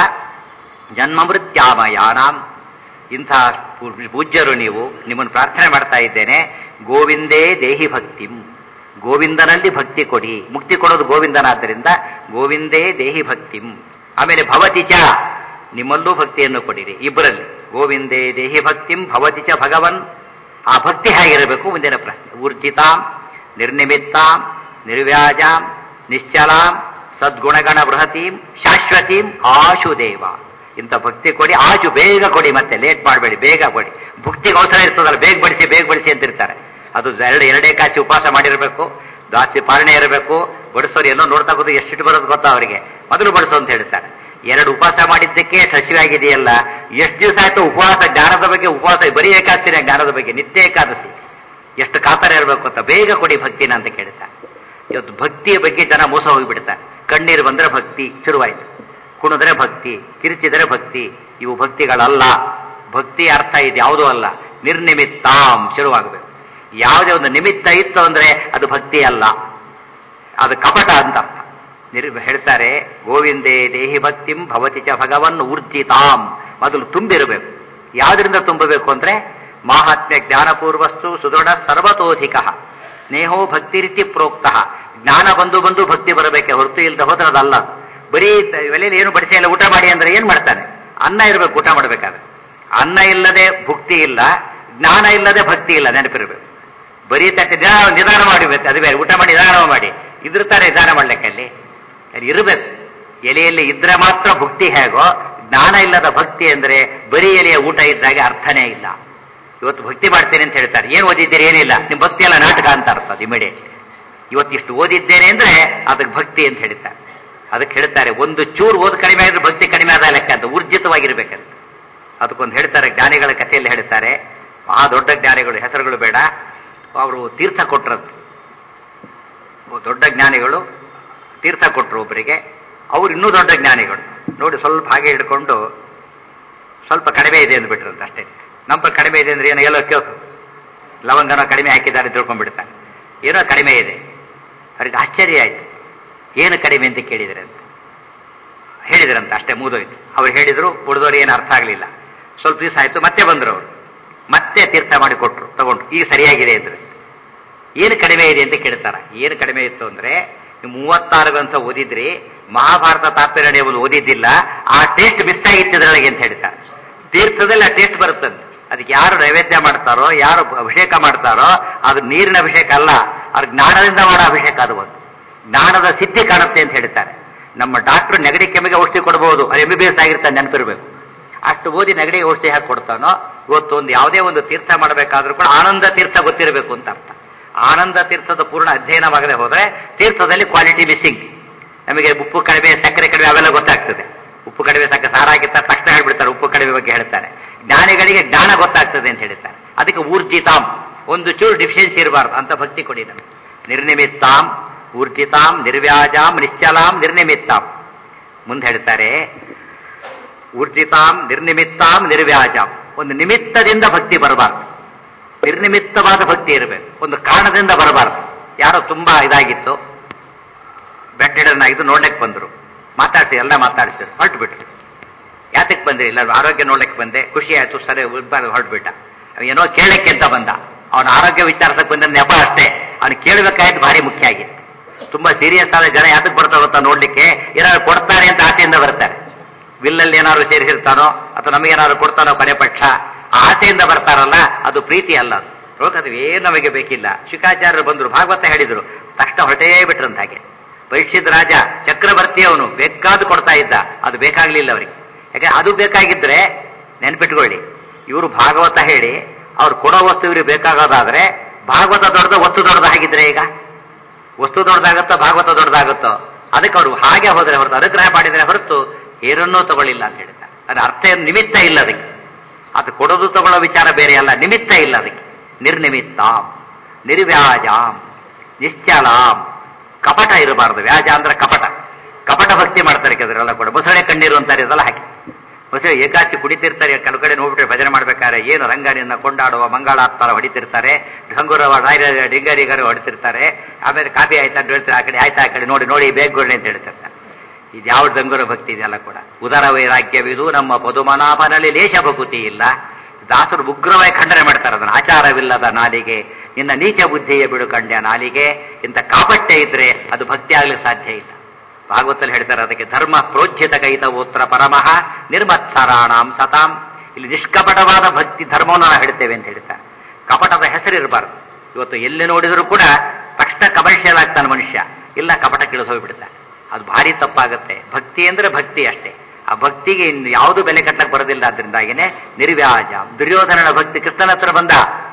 ಜನ್ಮ ಮೃತ್ಯಾಮಯಾನಾಂ ಇಂಥ ಪೂಜ್ಯರು ನೀವು ನಿಮ್ಮನ್ನು ಪ್ರಾರ್ಥನೆ ಮಾಡ್ತಾ ಇದ್ದೇನೆ ಗೋವಿಂದೇ ದೇಹಿ ಭಕ್ತಿಂ ಗೋವಿಂದನಲ್ಲಿ ಭಕ್ತಿ ಕೊಡಿ ಮುಕ್ತಿ ಕೊಡೋದು ಗೋವಿಂದನಾದ್ದರಿಂದ ಗೋವಿಂದೇ ದೇಹಿ ಭಕ್ತಿಂ ಆಮೇಲೆ ಭವತಿ ಚ ನಿಮ್ಮಲ್ಲೂ ಭಕ್ತಿಯನ್ನು ಕೊಡಿರಿ ಇಬ್ಬರಲ್ಲಿ ಗೋವಿಂದೇ ದೇಹಿ ಭಕ್ತಿಂ ಭವತಿ ಚ ಭಗವನ್ ಆ ಭಕ್ತಿ ಹೇಗಿರಬೇಕು ಮುಂದಿನ ಪ್ರಶ್ನೆ ಊರ್ಜಿತಾಂ ನಿರ್ನಿಮಿತ್ತಾಂ ನಿರ್ವ್ಯಾಜಾಂ ನಿಶ್ಚಲಾಂ ಸದ್ಗುಣಗಣ ಬೃಹತೀಂ ಶಾಶ್ವತೀಂ ಆಶು ದೇವ ಇಂಥ ಭಕ್ತಿ ಕೊಡಿ ಆಶು ಬೇಗ ಕೊಡಿ ಮತ್ತೆ ಲೇಟ್ ಮಾಡಬೇಡಿ ಬೇಗ ಕೊಡಿ ಭಕ್ತಿಗೆ ಅವಸರ ಇರ್ತದಲ್ಲ ಬೇಗ ಬಡಿಸಿ ಬೇಗ ಬಡಿಸಿ ಅಂತಿರ್ತಾರೆ ಅದು ಎರಡು ಎರಡೇ ಕಾಚಿ ಉಪವಾಸ ಮಾಡಿರಬೇಕು ದ್ವಾಸಿ ಪಾಲನೆ ಇರಬೇಕು ಬಡಿಸೋರು ಎಲ್ಲೋ ನೋಡ್ತಾ ಕೂತು ಎಷ್ಟಿಟ್ಟು ಬರೋದು ಗೊತ್ತಾ ಅವರಿಗೆ ಮೊದಲು ಬಡಿಸು ಅಂತ ಹೇಳ್ತಾರೆ ಎರಡು ಉಪವಾಸ ಮಾಡಿದ್ದಕ್ಕೆ ಹಸಿವಾಗಿದೆಯಲ್ಲ ಎಷ್ಟು ದಿವಸ ಆಯ್ತು ಉಪವಾಸ ಜ್ಞಾನದ ಬಗ್ಗೆ ಉಪವಾಸ ಬರೀ ಏಕಾಸ್ತಿನ ಜ್ಞಾನದ ಬಗ್ಗೆ ನಿತ್ಯ ಏಕಾದಶಿ ಎಷ್ಟು ಕಾತರ ಇರಬೇಕು ಅಂತ ಬೇಗ ಕೊಡಿ ಭಕ್ತಿನ ಅಂತ ಕೇಳ್ತಾರೆ ಇವತ್ತು ಭಕ್ತಿಯ ಬಗ್ಗೆ ಜನ ಮೋಸ ಹೋಗಿಬಿಡ್ತಾರೆ ಕಣ್ಣೀರು ಬಂದ್ರೆ ಭಕ್ತಿ ಶುರುವಾಯ್ತು ಕುಣಿದ್ರೆ ಭಕ್ತಿ ಕಿರಿಚಿದರೆ ಭಕ್ತಿ ಇವು ಭಕ್ತಿಗಳಲ್ಲ ಭಕ್ತಿ ಅರ್ಥ ಇದು ಯಾವುದೂ ಅಲ್ಲ ನಿರ್ನಿಮಿತ್ತಾಂ ಶುರುವಾಗಬೇಕು ಯಾವುದೇ ಒಂದು ನಿಮಿತ್ತ ಇತ್ತು ಅಂದ್ರೆ ಅದು ಭಕ್ತಿ ಅಲ್ಲ ಅದು ಕಪಟ ಅಂತ ಅರ್ಥ ನಿರ್ ಹೇಳ್ತಾರೆ ಗೋವಿಂದೇ ದೇಹಿ ಭಕ್ತಿಂ ಭವತಿ ಚ ಭಗವನ್ ಊರ್ಜಿತಾಂ ಮೊದಲು ತುಂಬಿರಬೇಕು ಯಾವುದರಿಂದ ತುಂಬಬೇಕು ಅಂದ್ರೆ ಮಾಹಾತ್ಮ್ಯ ಜ್ಞಾನಪೂರ್ವಸ್ತು ಸುದೃಢ ಸರ್ವತೋಧಿಕ ಸ್ನೇಹೋ ಭಕ್ತಿ ರೀತಿ ಪ್ರೋಕ್ತ ಜ್ಞಾನ ಬಂದು ಬಂದು ಭಕ್ತಿ ಬರಬೇಕೆ ಹೊರತು ಇಲ್ಲದೆ ಹೋದ್ರೆ ಅದಲ್ಲ ಬರೀ ಬೆಲೆಯಲ್ಲಿ ಏನು ಬಡಿಸಿ ಇಲ್ಲ ಊಟ ಮಾಡಿ ಅಂದ್ರೆ ಏನ್ ಮಾಡ್ತಾನೆ ಅನ್ನ ಇರಬೇಕು ಊಟ ಮಾಡಬೇಕಾದ್ರೆ ಅನ್ನ ಇಲ್ಲದೆ ಭುಕ್ತಿ ಇಲ್ಲ ಜ್ಞಾನ ಇಲ್ಲದೆ ಭಕ್ತಿ ಇಲ್ಲ ನೆನಪಿರಬೇಕು ಬರೀ ತಟ್ಟೆ ನಿಧಾನ ನಿಧಾನ ಮಾಡಬೇಕು ಅದು ಬೇರೆ ಊಟ ಮಾಡಿ ನಿಧಾನ ಮಾಡಿ ಇದ್ರ ತರ ನಿಧಾನ ಮಾಡ್ಲಿಕ್ಕೆ ಅಲ್ಲಿ ಅಲ್ಲಿ ಇರಬೇಕು ಎಲೆಯಲ್ಲಿ ಇದ್ರೆ ಮಾತ್ರ ಭಕ್ತಿ ಹೇಗೋ ಜ್ಞಾನ ಇಲ್ಲದ ಭಕ್ತಿ ಅಂದ್ರೆ ಬರೀ ಎಲೆಯ ಊಟ ಇದ್ದಾಗ ಅರ್ಥನೇ ಇಲ್ಲ ಇವತ್ತು ಭಕ್ತಿ ಮಾಡ್ತೇನೆ ಅಂತ ಹೇಳ್ತಾರೆ ಏನ್ ಓದಿದ್ದೀರಿ ಏನಿಲ್ಲ ನಿಮ್ ಭಕ್ತಿ ಎಲ್ಲ ನಾಟಕ ಅಂತ ಅರ್ಥ ಇಮಿಡಿಯೇಟ್ ಇವತ್ತು ಇಷ್ಟು ಓದಿದ್ದೇನೆ ಅಂದ್ರೆ ಅದಕ್ಕೆ ಭಕ್ತಿ ಅಂತ ಹೇಳ್ತಾರೆ ಅದಕ್ಕೆ ಹೇಳ್ತಾರೆ ಒಂದು ಚೂರು ಓದ್ ಕಡಿಮೆ ಆದ್ರೆ ಭಕ್ತಿ ಕಡಿಮೆ ಆದ ಲೆಕ್ಕ ಅಂತ ಊರ್ಜಿತವಾಗಿರ್ಬೇಕಂತ ಅದಕ್ಕೊಂದು ಹೇಳ್ತಾರೆ ಜ್ಞಾನಿಗಳ ಕಥೆಯಲ್ಲಿ ಹೇಳ್ತಾರೆ ಮಹಾ ದೊಡ್ಡ ಜ್ಞಾನಿಗಳು ಹೆಸರುಗಳು ಬೇಡ ಅವರು ತೀರ್ಥ ಕೊಟ್ರದ್ದು ದೊಡ್ಡ ಜ್ಞಾನಿಗಳು ತೀರ್ಥ ಕೊಟ್ಟರು ಒಬ್ಬರಿಗೆ ಅವ್ರು ಇನ್ನೂ ದೊಡ್ಡ ಜ್ಞಾನಿಗಳು ನೋಡಿ ಸ್ವಲ್ಪ ಹಾಗೆ ಹಿಡ್ಕೊಂಡು ಸ್ವಲ್ಪ ಕಡಿಮೆ ಇದೆ ಅಂದ್ಬಿಟ್ರಂತ ಅಷ್ಟೇ ನಮ್ಮ ಕಡಿಮೆ ಇದೆ ಅಂದ್ರೆ ಏನೋ ಎಲ್ಲೋ ಕೇಳು ಲವಂಗನ ಕಡಿಮೆ ಹಾಕಿದ್ದಾರೆ ತಿಳ್ಕೊಂಡ್ಬಿಡ್ತಾನೆ ಏನೋ ಕಡಿಮೆ ಇದೆ ಅವ್ರಿಗೆ ಆಶ್ಚರ್ಯ ಆಯ್ತು ಏನು ಕಡಿಮೆ ಅಂತ ಕೇಳಿದ್ರೆ ಅಂತ ಹೇಳಿದ್ರಂತ ಅಷ್ಟೇ ಮುಗಿದೋಯ್ತು ಅವ್ರು ಹೇಳಿದ್ರು ಉಳಿದವ್ರು ಏನು ಅರ್ಥ ಆಗಲಿಲ್ಲ ಸ್ವಲ್ಪ ದಿವಸ ಆಯ್ತು ಮತ್ತೆ ಬಂದ್ರು ಅವರು ಮತ್ತೆ ತೀರ್ಥ ಮಾಡಿ ಕೊಟ್ರು ತಗೊಂಡು ಈಗ ಸರಿಯಾಗಿದೆ ಅಂದ್ರೆ ಏನು ಕಡಿಮೆ ಇದೆ ಅಂತ ಕೇಳ್ತಾರ ಏನು ಕಡಿಮೆ ಇತ್ತು ಅಂದ್ರೆ ನೀವು ಮೂವತ್ತಾರು ಗ್ರಂಥ ಓದಿದ್ರಿ ಮಹಾಭಾರತ ತಾತ್ಪರ್ಯ ಓದಿದ್ದಿಲ್ಲ ಆ ಟೇಸ್ಟ್ ಮಿಸ್ ಆಗಿತ್ತು ಇದ್ರೊಳಗೆ ಅಂತ ಹೇಳ್ತಾರೆ ತೀರ್ಥದಲ್ಲಿ ಆ ಟೇಸ್ಟ್ ಬರುತ್ತಂತೆ ಅದಕ್ಕೆ ಯಾರು ನೈವೇದ್ಯ ಮಾಡ್ತಾರೋ ಯಾರು ಅಭಿಷೇಕ ಮಾಡ್ತಾರೋ ಅದು ನೀರಿನ ಅಭಿಷೇಕ ಅಲ್ಲ ಅದು ಜ್ಞಾನದಿಂದ ಮಾಡೋ ಅಭಿಷೇಕ ಅದು ಒಂದು ಜ್ಞಾನದ ಸಿದ್ಧಿ ಕಾಣುತ್ತೆ ಅಂತ ಹೇಳ್ತಾರೆ ನಮ್ಮ ಡಾಕ್ಟರ್ ನೆಗಡಿ ಕೆಮ್ಮಿಗೆ ಔಷಧಿ ಕೊಡಬಹುದು ಅದು ಎಂ ಬಿ ಬಿ ಎಸ್ ಆಗಿರ್ತಾನೆ ನೆನಪಿರ್ಬೇಕು ಅಷ್ಟು ಓದಿ ನೆಗಡಿಗೆ ಔಷಧಿ ಹಾಕಿ ಕೊಡ್ತಾನೋ ಇವತ್ತು ಒಂದು ಯಾವುದೇ ಒಂದು ತೀರ್ಥ ಮಾಡಬೇಕಾದ್ರೂ ಕೂಡ ಆನಂದ ತೀರ್ಥ ಗೊತ್ತಿರಬೇಕು ಅಂತ ಅರ್ಥ ಆನಂದ ತೀರ್ಥದ ಪೂರ್ಣ ಅಧ್ಯಯನವಾಗದೆ ಹೋದ್ರೆ ತೀರ್ಥದಲ್ಲಿ ಕ್ವಾಲಿಟಿ ಮಿಸ್ಸಿಂಗ್ ನಮಗೆ ಉಪ್ಪು ಕಡಿಮೆ ಸಕ್ಕರೆ ಕಡಿಮೆ ಅವೆಲ್ಲ ಗೊತ್ತಾಗ್ತದೆ ಉಪ್ಪು ಕಡಿಮೆ ಸಕ್ಕರೆ ಸಾರ ಹಾಕಿತ್ತ ತಕ್ಷಣ ಹೇಳ್ಬಿಡ್ತಾರೆ ಉಪ್ಪು ಕಡಿಮೆ ಬಗ್ಗೆ ಹೇಳ್ತಾರೆ ಜ್ಞಾನಿಗಳಿಗೆ ಜ್ಞಾನ ಗೊತ್ತಾಗ್ತದೆ ಅಂತ ಹೇಳ್ತಾರೆ ಅದಕ್ಕೆ ಊರ್ಜಿತಾಂ ಒಂದು ಚೂರು ಡಿಫಿಷಿಯನ್ಸಿ ಇರಬಾರ್ದು ಅಂತ ಭಕ್ತಿ ಕೊಡಿ ನಮಗೆ ನಿರ್ನಿಮಿತ್ತಾಂ ಊರ್ಜಿತಾಂ ನಿರ್ವ್ಯಾಜಾಂ ನಿಶ್ಚಲಾಂ ನಿರ್ನಿಮಿತ್ತಾಂ ಮುಂದೆ ಹೇಳ್ತಾರೆ ಊರ್ಜಿತಾಂ ನಿರ್ನಿಮಿತ್ತಾಂ ನಿರ್ವ್ಯಾಜಾಂ ಒಂದು ನಿಮಿತ್ತದಿಂದ ಭಕ್ತಿ ಬರಬಾರ್ದು ನಿರ್ನಿಮಿತ್ತವಾದ ಭಕ್ತಿ ಇರಬೇಕು ಒಂದು ಕಾರಣದಿಂದ ಬರಬಾರ್ದು ಯಾರೋ ತುಂಬಾ ಇದಾಗಿತ್ತು ಬೆಟ್ಟಿಡನಾಗಿದ್ದು ನೋಡ್ಲಿಕ್ಕೆ ಬಂದರು ಮಾತಾಡ್ಸಿ ಎಲ್ಲ ಮಾತಾಡ್ಸಿದ್ರು ಹೊರಟು ಬಿಟ್ರು ಯಾತಕ್ಕೆ ಬಂದ್ರಿ ಇಲ್ಲ ಆರೋಗ್ಯ ನೋಡ್ಲಿಕ್ಕೆ ಬಂದೆ ಖುಷಿ ಆಯ್ತು ಸರಿ ಹೊರಟು ಬಿಟ್ಟ ಏನೋ ಕೇಳಕ್ಕೆ ಅಂತ ಬಂದ ಅವನ ಆರೋಗ್ಯ ವಿಚಾರಸಕ್ಕೆ ಬಂದ ನೆಪ ಅಷ್ಟೇ ಅವನು ಕೇಳಬೇಕಾಯ್ತು ಭಾರಿ ಮುಖ್ಯ ಆಗಿತ್ತು ತುಂಬಾ ಸೀರಿಯಸ್ ಆದ ಜನ ಯಾತಕ್ಕೆ ಬರ್ತಾರೋ ಅಂತ ನೋಡ್ಲಿಕ್ಕೆ ಏನಾದ್ರು ಕೊಡ್ತಾರೆ ಅಂತ ಆಸೆಯಿಂದ ಬರ್ತಾರೆ ವಿಲ್ಲಲ್ಲಿ ಏನಾದ್ರು ಸೇರಿಸಿರ್ತಾನೋ ಅಥವಾ ನಮಗೇನಾದ್ರು ಕೊಡ್ತಾನೋ ಕೊನೆ ಪಕ್ಷ ಆಸೆಯಿಂದ ಬರ್ತಾರಲ್ಲ ಅದು ಪ್ರೀತಿ ಅಲ್ಲ ಅದು ಲೋಕದ ಏನು ನಮಗೆ ಬೇಕಿಲ್ಲ ಶಿಖಾಚಾರ್ಯರು ಬಂದರು ಭಾಗವತ ಹೇಳಿದ್ರು ತಕ್ಷಣ ಹೊರಟೇ ಬಿಟ್ರಂತ ಹಾಗೆ ಪರೀಕ್ಷಿತ್ ರಾಜ ಚಕ್ರವರ್ತಿ ಅವನು ಬೇಕಾದ್ದು ಕೊಡ್ತಾ ಇದ್ದ ಅದು ಬೇಕಾಗ್ಲಿಲ್ಲ ಅವರಿಗೆ ಯಾಕೆ ಅದು ಬೇಕಾಗಿದ್ರೆ ನೆನ್ಪಿಟ್ಕೊಳ್ಳಿ ಇವರು ಭಾಗವತ ಹೇಳಿ ಅವ್ರು ಕೊಡೋ ವಸ್ತು ಇವ್ರಿಗೆ ಬೇಕಾಗೋದಾದ್ರೆ ಭಾಗವತ ದೊಡ್ಡದ ವಸ್ತು ದೊಡ್ಡದಾಗಿದ್ರೆ ಈಗ ವಸ್ತು ದೊಡ್ಡದಾಗುತ್ತೋ ಭಾಗವತ ದೊಡ್ಡದಾಗುತ್ತೋ ಅದಕ್ಕೆ ಅವರು ಹಾಗೆ ಹೋದ್ರೆ ಹೊರತು ಅನುಗ್ರಹ ಮಾಡಿದ್ರೆ ಹೊರತು ಏನನ್ನೂ ತಗೊಳ್ಳಿಲ್ಲ ಅಂತ ಹೇಳ್ತಾರೆ ಅದು ಅರ್ಥ ಏನು ನಿಮಿತ್ತ ಇಲ್ಲ ಅದಕ್ಕೆ ಅದು ಕೊಡೋದು ತಗೊಳ್ಳೋ ವಿಚಾರ ಬೇರೆ ಅಲ್ಲ ನಿಮಿತ್ತ ಇಲ್ಲ ಅದಕ್ಕೆ ನಿರ್ನಿಮಿತ್ತಾಂ ನಿರ್ವ್ಯಾಜಾಂ ನಿಶ್ಚಲಾಂ ಕಪಟ ಇರಬಾರದು ವ್ಯಾಜ ಅಂದ್ರೆ ಕಪಟ ಕಪಟ ಭಕ್ತಿ ಮಾಡ್ತಾರೆ ಕೆಲವರೆಲ್ಲ ಕೂಡ ಮೊಸಳೆ ಕಣ್ಣೀರು ಅಂತಾರೆ ಇದೆಲ್ಲ ಹಾಕಿ ಮೊಸಳೆ ಏಕಾಚಿ ಕುಡಿತಿರ್ತಾರೆ ಕೆಲವು ಕಡೆ ನೋಡ್ಬಿಟ್ರೆ ಭಜನೆ ಮಾಡ್ಬೇಕಾದ್ರೆ ಏನು ರಂಗನಿಯನ್ನ ಕೊಂಡಾಡುವ ಮಂಗಳಾತ್ತರ ಹೊಡಿತಿರ್ತಾರೆ ಢಂಗುರವ ಡಿಂಗರಿಗರು ಹೊಡಿತಿರ್ತಾರೆ ಆಮೇಲೆ ಕಾಫಿ ಆಯ್ತಾ ಅಂತ ಹೇಳ್ತಾರೆ ಆ ಕಡೆ ಆಯ್ತಾ ಆ ಕಡೆ ನೋಡಿ ನೋಡಿ ಬೇಗ ಅಂತ ಹೇಳ್ತಿರ್ತಾರೆ ಇದು ಯಾವ ದಂಗುರ ಭಕ್ತಿ ಇದೆಲ್ಲ ಕೂಡ ಉದರ ವೈರಾಗ್ಯವಿದು ನಮ್ಮ ಪದುಮನಾಭನಲ್ಲಿ ಲೇಷ ಭಕುತಿ ಇಲ್ಲ ದಾಸರು ಉಗ್ರವಾಗಿ ಖಂಡನೆ ಮಾಡ್ತಾರೆ ಅದನ್ನು ಆಚಾರವಿಲ್ಲದ ನಾಲಿಗೆ ನಿನ್ನ ನೀಚ ಬುದ್ಧಿಯ ಬಿಡು ಕಂಡ್ಯ ನಾಲಿಗೆ ಇಂಥ ಕಾಪಟ್ಯ ಇದ್ರೆ ಅದು ಭಕ್ತಿ ಆಗ್ಲಿಕ್ಕೆ ಸಾಧ್ಯ ಇಲ್ಲ ಭಾಗವತಲ್ಲಿ ಹೇಳ್ತಾರೆ ಅದಕ್ಕೆ ಧರ್ಮ ಪ್ರೋಜ್ಯತ ಕೈತವೋತ್ರ ಪರಮಃ ನಿರ್ಮತ್ಸರಾಣಾಂ ಸತಾಂ ಇಲ್ಲಿ ನಿಷ್ಕಪಟವಾದ ಭಕ್ತಿ ಧರ್ಮವನ್ನು ನಾವು ಹೇಳ್ತೇವೆ ಅಂತ ಹೇಳ್ತಾರೆ ಕಪಟದ ಹೆಸರು ಇರಬಾರ್ದು ಇವತ್ತು ಎಲ್ಲಿ ನೋಡಿದರೂ ಕೂಡ ತಕ್ಷಣ ಕಮರ್ಷಿಯಲ್ ಆಗ್ತಾನೆ ಮನುಷ್ಯ ಇಲ್ಲ ಕಪಟ ಕಿಳಿದು ಹೋಗ್ಬಿಡ್ತಾನೆ ಅದು ಭಾರಿ ತಪ್ಪಾಗುತ್ತೆ ಭಕ್ತಿ ಅಂದ್ರೆ ಭಕ್ತಿ ಅಷ್ಟೇ ಆ ಭಕ್ತಿಗೆ ಇನ್ನು ಯಾವುದು ಬೆಲೆ ಕಟ್ಟಕ್ಕೆ ಬರೋದಿಲ್ಲ ಅದರಿಂದಾಗಿನೇ ನಿರ್ವ್ಯಾಜ ದುರ್ಯೋಧನನ ಭಕ್ತಿ ಕೃಷ್ಣನ ಹತ್ರ ಬಂದ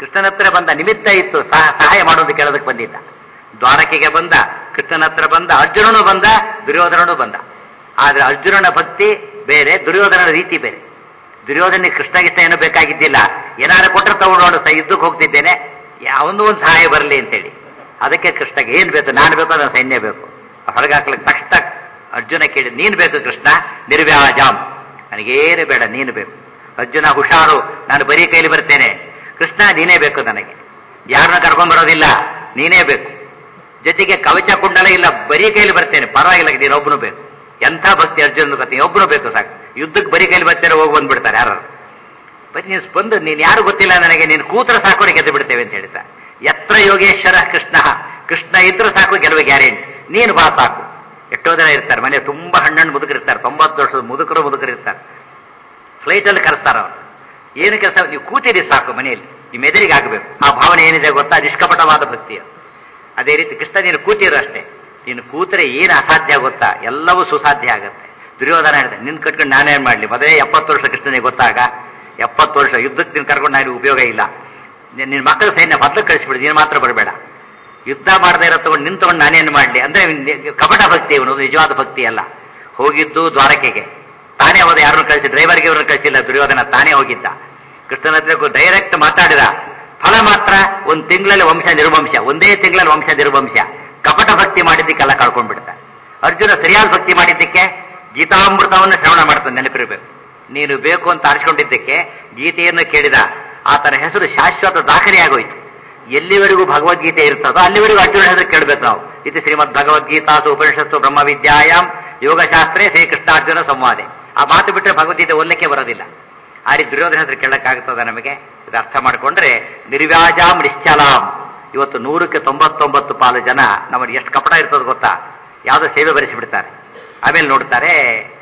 ಕೃಷ್ಣನ ಹತ್ರ ಬಂದ ನಿಮಿತ್ತ ಇತ್ತು ಸಹ- ಸಹಾಯ ಮಾಡೋದು ಕೇಳೋದಕ್ಕೆ ಬಂದಿದ್ದ ದ್ವಾರಕೆಗೆ ಬಂದ ಕೃಷ್ಣನ ಹತ್ರ ಬಂದ ಅರ್ಜುನನು ಬಂದ ದುರ್ಯೋಧನನು ಬಂದ ಆದ್ರೆ ಅರ್ಜುನನ ಭಕ್ತಿ ಬೇರೆ ದುರ್ಯೋಧನನ ರೀತಿ ಬೇರೆ ದುರ್ಯೋಧನ ಕೃಷ್ಣ ಗಿಷ್ಟ ಏನೂ ಬೇಕಾಗಿದ್ದಿಲ್ಲ ಏನಾದ್ರು ಕೊಟ್ಟರೆ ತಗೊಂಡು ಸ ಯುದ್ಧಕ್ಕೆ ಹೋಗ್ತಿದ್ದೇನೆ ಯಾವೊಂದು ಒಂದು ಸಹಾಯ ಬರಲಿ ಅಂತೇಳಿ ಅದಕ್ಕೆ ಕೃಷ್ಣಗೆ ಏನ್ ಬೇಕು ನಾನು ಬೇಕು ಅದನ್ನ ಸೈನ್ಯ ಬೇಕು ಹೊರಗಾಕ್ಲಿಕ್ಕೆ ತಕ್ಷಣ ಅರ್ಜುನ ಕೇಳಿ ನೀನು ಬೇಕು ಕೃಷ್ಣ ನಿರ್ವ್ಯಾಜಾಮ್ ನನಗೇನು ಬೇಡ ನೀನು ಬೇಕು ಅರ್ಜುನ ಹುಷಾರು ನಾನು ಬರೀ ಕೈಲಿ ಬರ್ತೇನೆ ಕೃಷ್ಣ ನೀನೇ ಬೇಕು ನನಗೆ ಯಾರನ್ನ ಕರ್ಕೊಂಡ್ ಬರೋದಿಲ್ಲ ನೀನೇ ಬೇಕು ಜೊತೆಗೆ ಕವಚ ಕುಂಡಲ ಇಲ್ಲ ಬರೀ ಕೈಲಿ ಬರ್ತೇನೆ ಪರವಾಗಿಲ್ಲ ನೀನೊಬ್ಬನು ಬೇಕು ಎಂಥ ಭಕ್ತಿ ಅರ್ಜುನ ಕತೆ ಒಬ್ಬನು ಬೇಕು ಸಾಕು ಯುದ್ಧಕ್ಕೆ ಬರೀ ಕೈಲಿ ಬರ್ತೇನೆ ಹೋಗಿ ಬಂದ್ಬಿಡ್ತಾರೆ ಯಾರು ಬರೀ ನೀನು ಬಂದು ನೀನು ಯಾರು ಗೊತ್ತಿಲ್ಲ ನನಗೆ ನೀನು ಕೂತ್ರ ಸಾಕು ಗೆದ್ದು ಬಿಡ್ತೇವೆ ಅಂತ ಹೇಳ್ತಾ ಎತ್ರ ಯೋಗೇಶ್ವರ ಕೃಷ್ಣ ಕೃಷ್ಣ ಇದ್ರೆ ಸಾಕು ಗೆಲುವು ಗ್ಯಾರಂಟಿ ನೀನು ಬಾ ಸಾಕು ಎಷ್ಟೋ ಜನ ಇರ್ತಾರೆ ಮನೆ ತುಂಬಾ ಹಣ್ಣಣ್ಣು ಮುದುಕರಿರ್ತಾರೆ ತೊಂಬತ್ತು ವರ್ಷದ ಮುದುಕರು ಮುದುಕರು ಇರ್ತಾರೆ ಫ್ಲೈಟಲ್ಲಿ ಕರೆಸ್ತಾರ ಅವರು ಏನು ಕೆಲಸ ನೀವು ಕೂತಿರಿ ಸಾಕು ಮನೆಯಲ್ಲಿ ನಿಮ್ಮ ಎದುರಿಗೆ ಆಗಬೇಕು ಆ ಭಾವನೆ ಏನಿದೆ ಗೊತ್ತಾ ನಿಷ್ಕಪಟವಾದ ಭಕ್ತಿ ಅದು. ಅದೇ ರೀತಿ ಕೃಷ್ಣ ನೀನು ಕೂತಿರು ಅಷ್ಟೇ ನೀನು ಕೂತರೆ ಏನು ಅಸಾಧ್ಯ ಗೊತ್ತಾ ಎಲ್ಲವೂ ಸುಸಾಧ್ಯ ಆಗುತ್ತೆ ದುರ್ಯೋಧನ ಹೇಳಿದೆ ನಿನ್ ಕಟ್ಕೊಂಡು ನಾನೇನ್ ಮಾಡ್ಲಿ ಮದುವೆ ಎಪ್ಪತ್ತು ವರ್ಷ ಕೃಷ್ಣನಿಗೆ ಗೊತ್ತಾಗ ಎಪ್ಪತ್ತು ವರ್ಷ ಯುದ್ಧಕ್ಕೆ ನಿನ್ ಕರ್ಕೊಂಡು ನಾನು ಉಪಯೋಗ ಇಲ್ಲ ನಿನ್- ನಿನ್ ಮಕ್ಕಳ ಸೈನ್ಯ ಮೊದಲು ಕಳಿಸ್ಬಿಡು ನೀನು ಮಾತ್ರ ಬರಬೇಡ ಯುದ್ಧ ಮಾಡದೇ ಇರೋ ತಗೊಂಡು ನಿನ್ ತಗೊಂಡು ನಾನೇನು ಮಾಡ್ಲಿ ಅಂದ್ರೆ ನಿ- ಕಪಟ ಭಕ್ತಿ ಇವನು ನಿಜವಾದ ಭಕ್ತಿ ಅಲ್ಲ ಹೋಗಿದ್ದು ದ್ವಾರಕೆಗೆ ತಾನೇ ಹೋದ ಯಾರನ್ನು ಕಳಿಸಿ ಡ್ರೈವರ್ಗೆ ಇವ್ರನ್ನ ಕಳಿಸಿಲ್ಲ ದುರ್ಯೋಧನ ತಾನೇ ಹೋಗಿದ್ದ ಕೃಷ್ಣನ ಹತ್ರ ಡೈರೆಕ್ಟ್ ಮಾತಾಡಿದ ಫಲ ಮಾತ್ರ ಒಂದು ತಿಂಗಳಲ್ಲಿ ವಂಶ ನಿರ್ವಂಶ ಒಂದೇ ತಿಂಗಳಲ್ಲಿ ವಂಶ ನಿರ್ವಂಶ ಕಪಟ ಭಕ್ತಿ ಮಾಡಿದ್ದಕ್ಕೆಲ್ಲ ಕಳ್ಕೊಂಡ್ಬಿಡ್ತ ಅರ್ಜುನ ಸರಿಯಾದ ಭಕ್ತಿ ಮಾಡಿದ್ದಕ್ಕೆ ಗೀತಾಮೃತವನ್ನು ಶ್ರವಣ ಮಾಡ್ತಾನೆ ನೆನಪಿರಬೇಕು ನೀನು ಬೇಕು ಅಂತ ಆರಿಸಿಕೊಂಡಿದ್ದಕ್ಕೆ ಗೀತೆಯನ್ನು ಕೇಳಿದ ಆತನ ಹೆಸರು ಶಾಶ್ವತ ದಾಖಲೆ ಆಗೋಯ್ತು ಎಲ್ಲಿವರೆಗೂ ಭಗವದ್ಗೀತೆ ಇರ್ತದೋ ಅಲ್ಲಿವರೆಗೂ ಅರ್ಜುನ ಹೆಸರು ಕೇಳಬೇಕು ನಾವು ಇದು ಶ್ರೀಮದ್ ಭಗವದ್ಗೀತಾಸು ಉಪನಿಷತ್ತು ಬ್ರಹ್ಮವಿದ್ಯಾಯಾಮ್ ಯೋಗಶಾಸ್ತ್ರೇ ಶ್ರೀಕೃಷ್ಣಾರ್ಜುನ ಸಂವಾದೆ ಆ ಮಾತು ಬಿಟ್ಟರೆ ಭಗವದ್ಗೀತೆ ಓದಲಿಕ್ಕೆ ಬರೋದಿಲ್ಲ ಆ ರೀತಿ ದುರ್ಯೋಧನ ಹೆಸರು ಕೇಳಕ್ಕಾಗ್ತದ ನಮಗೆ ಇದು ಅರ್ಥ ಮಾಡ್ಕೊಂಡ್ರೆ ನಿರ್ವ್ಯಾಜಾಮ್ ನಿಶ್ಚಲಾಂ ಇವತ್ತು ನೂರಕ್ಕೆ ತೊಂಬತ್ತೊಂಬತ್ತು ಪಾಲು ಜನ ನಮಗೆ ಎಷ್ಟು ಕಪಟ ಇರ್ತದೆ ಗೊತ್ತಾ ಯಾವುದೋ ಸೇವೆ ಬರೆಸಿಬಿಡ್ತಾರೆ ಆಮೇಲೆ ನೋಡ್ತಾರೆ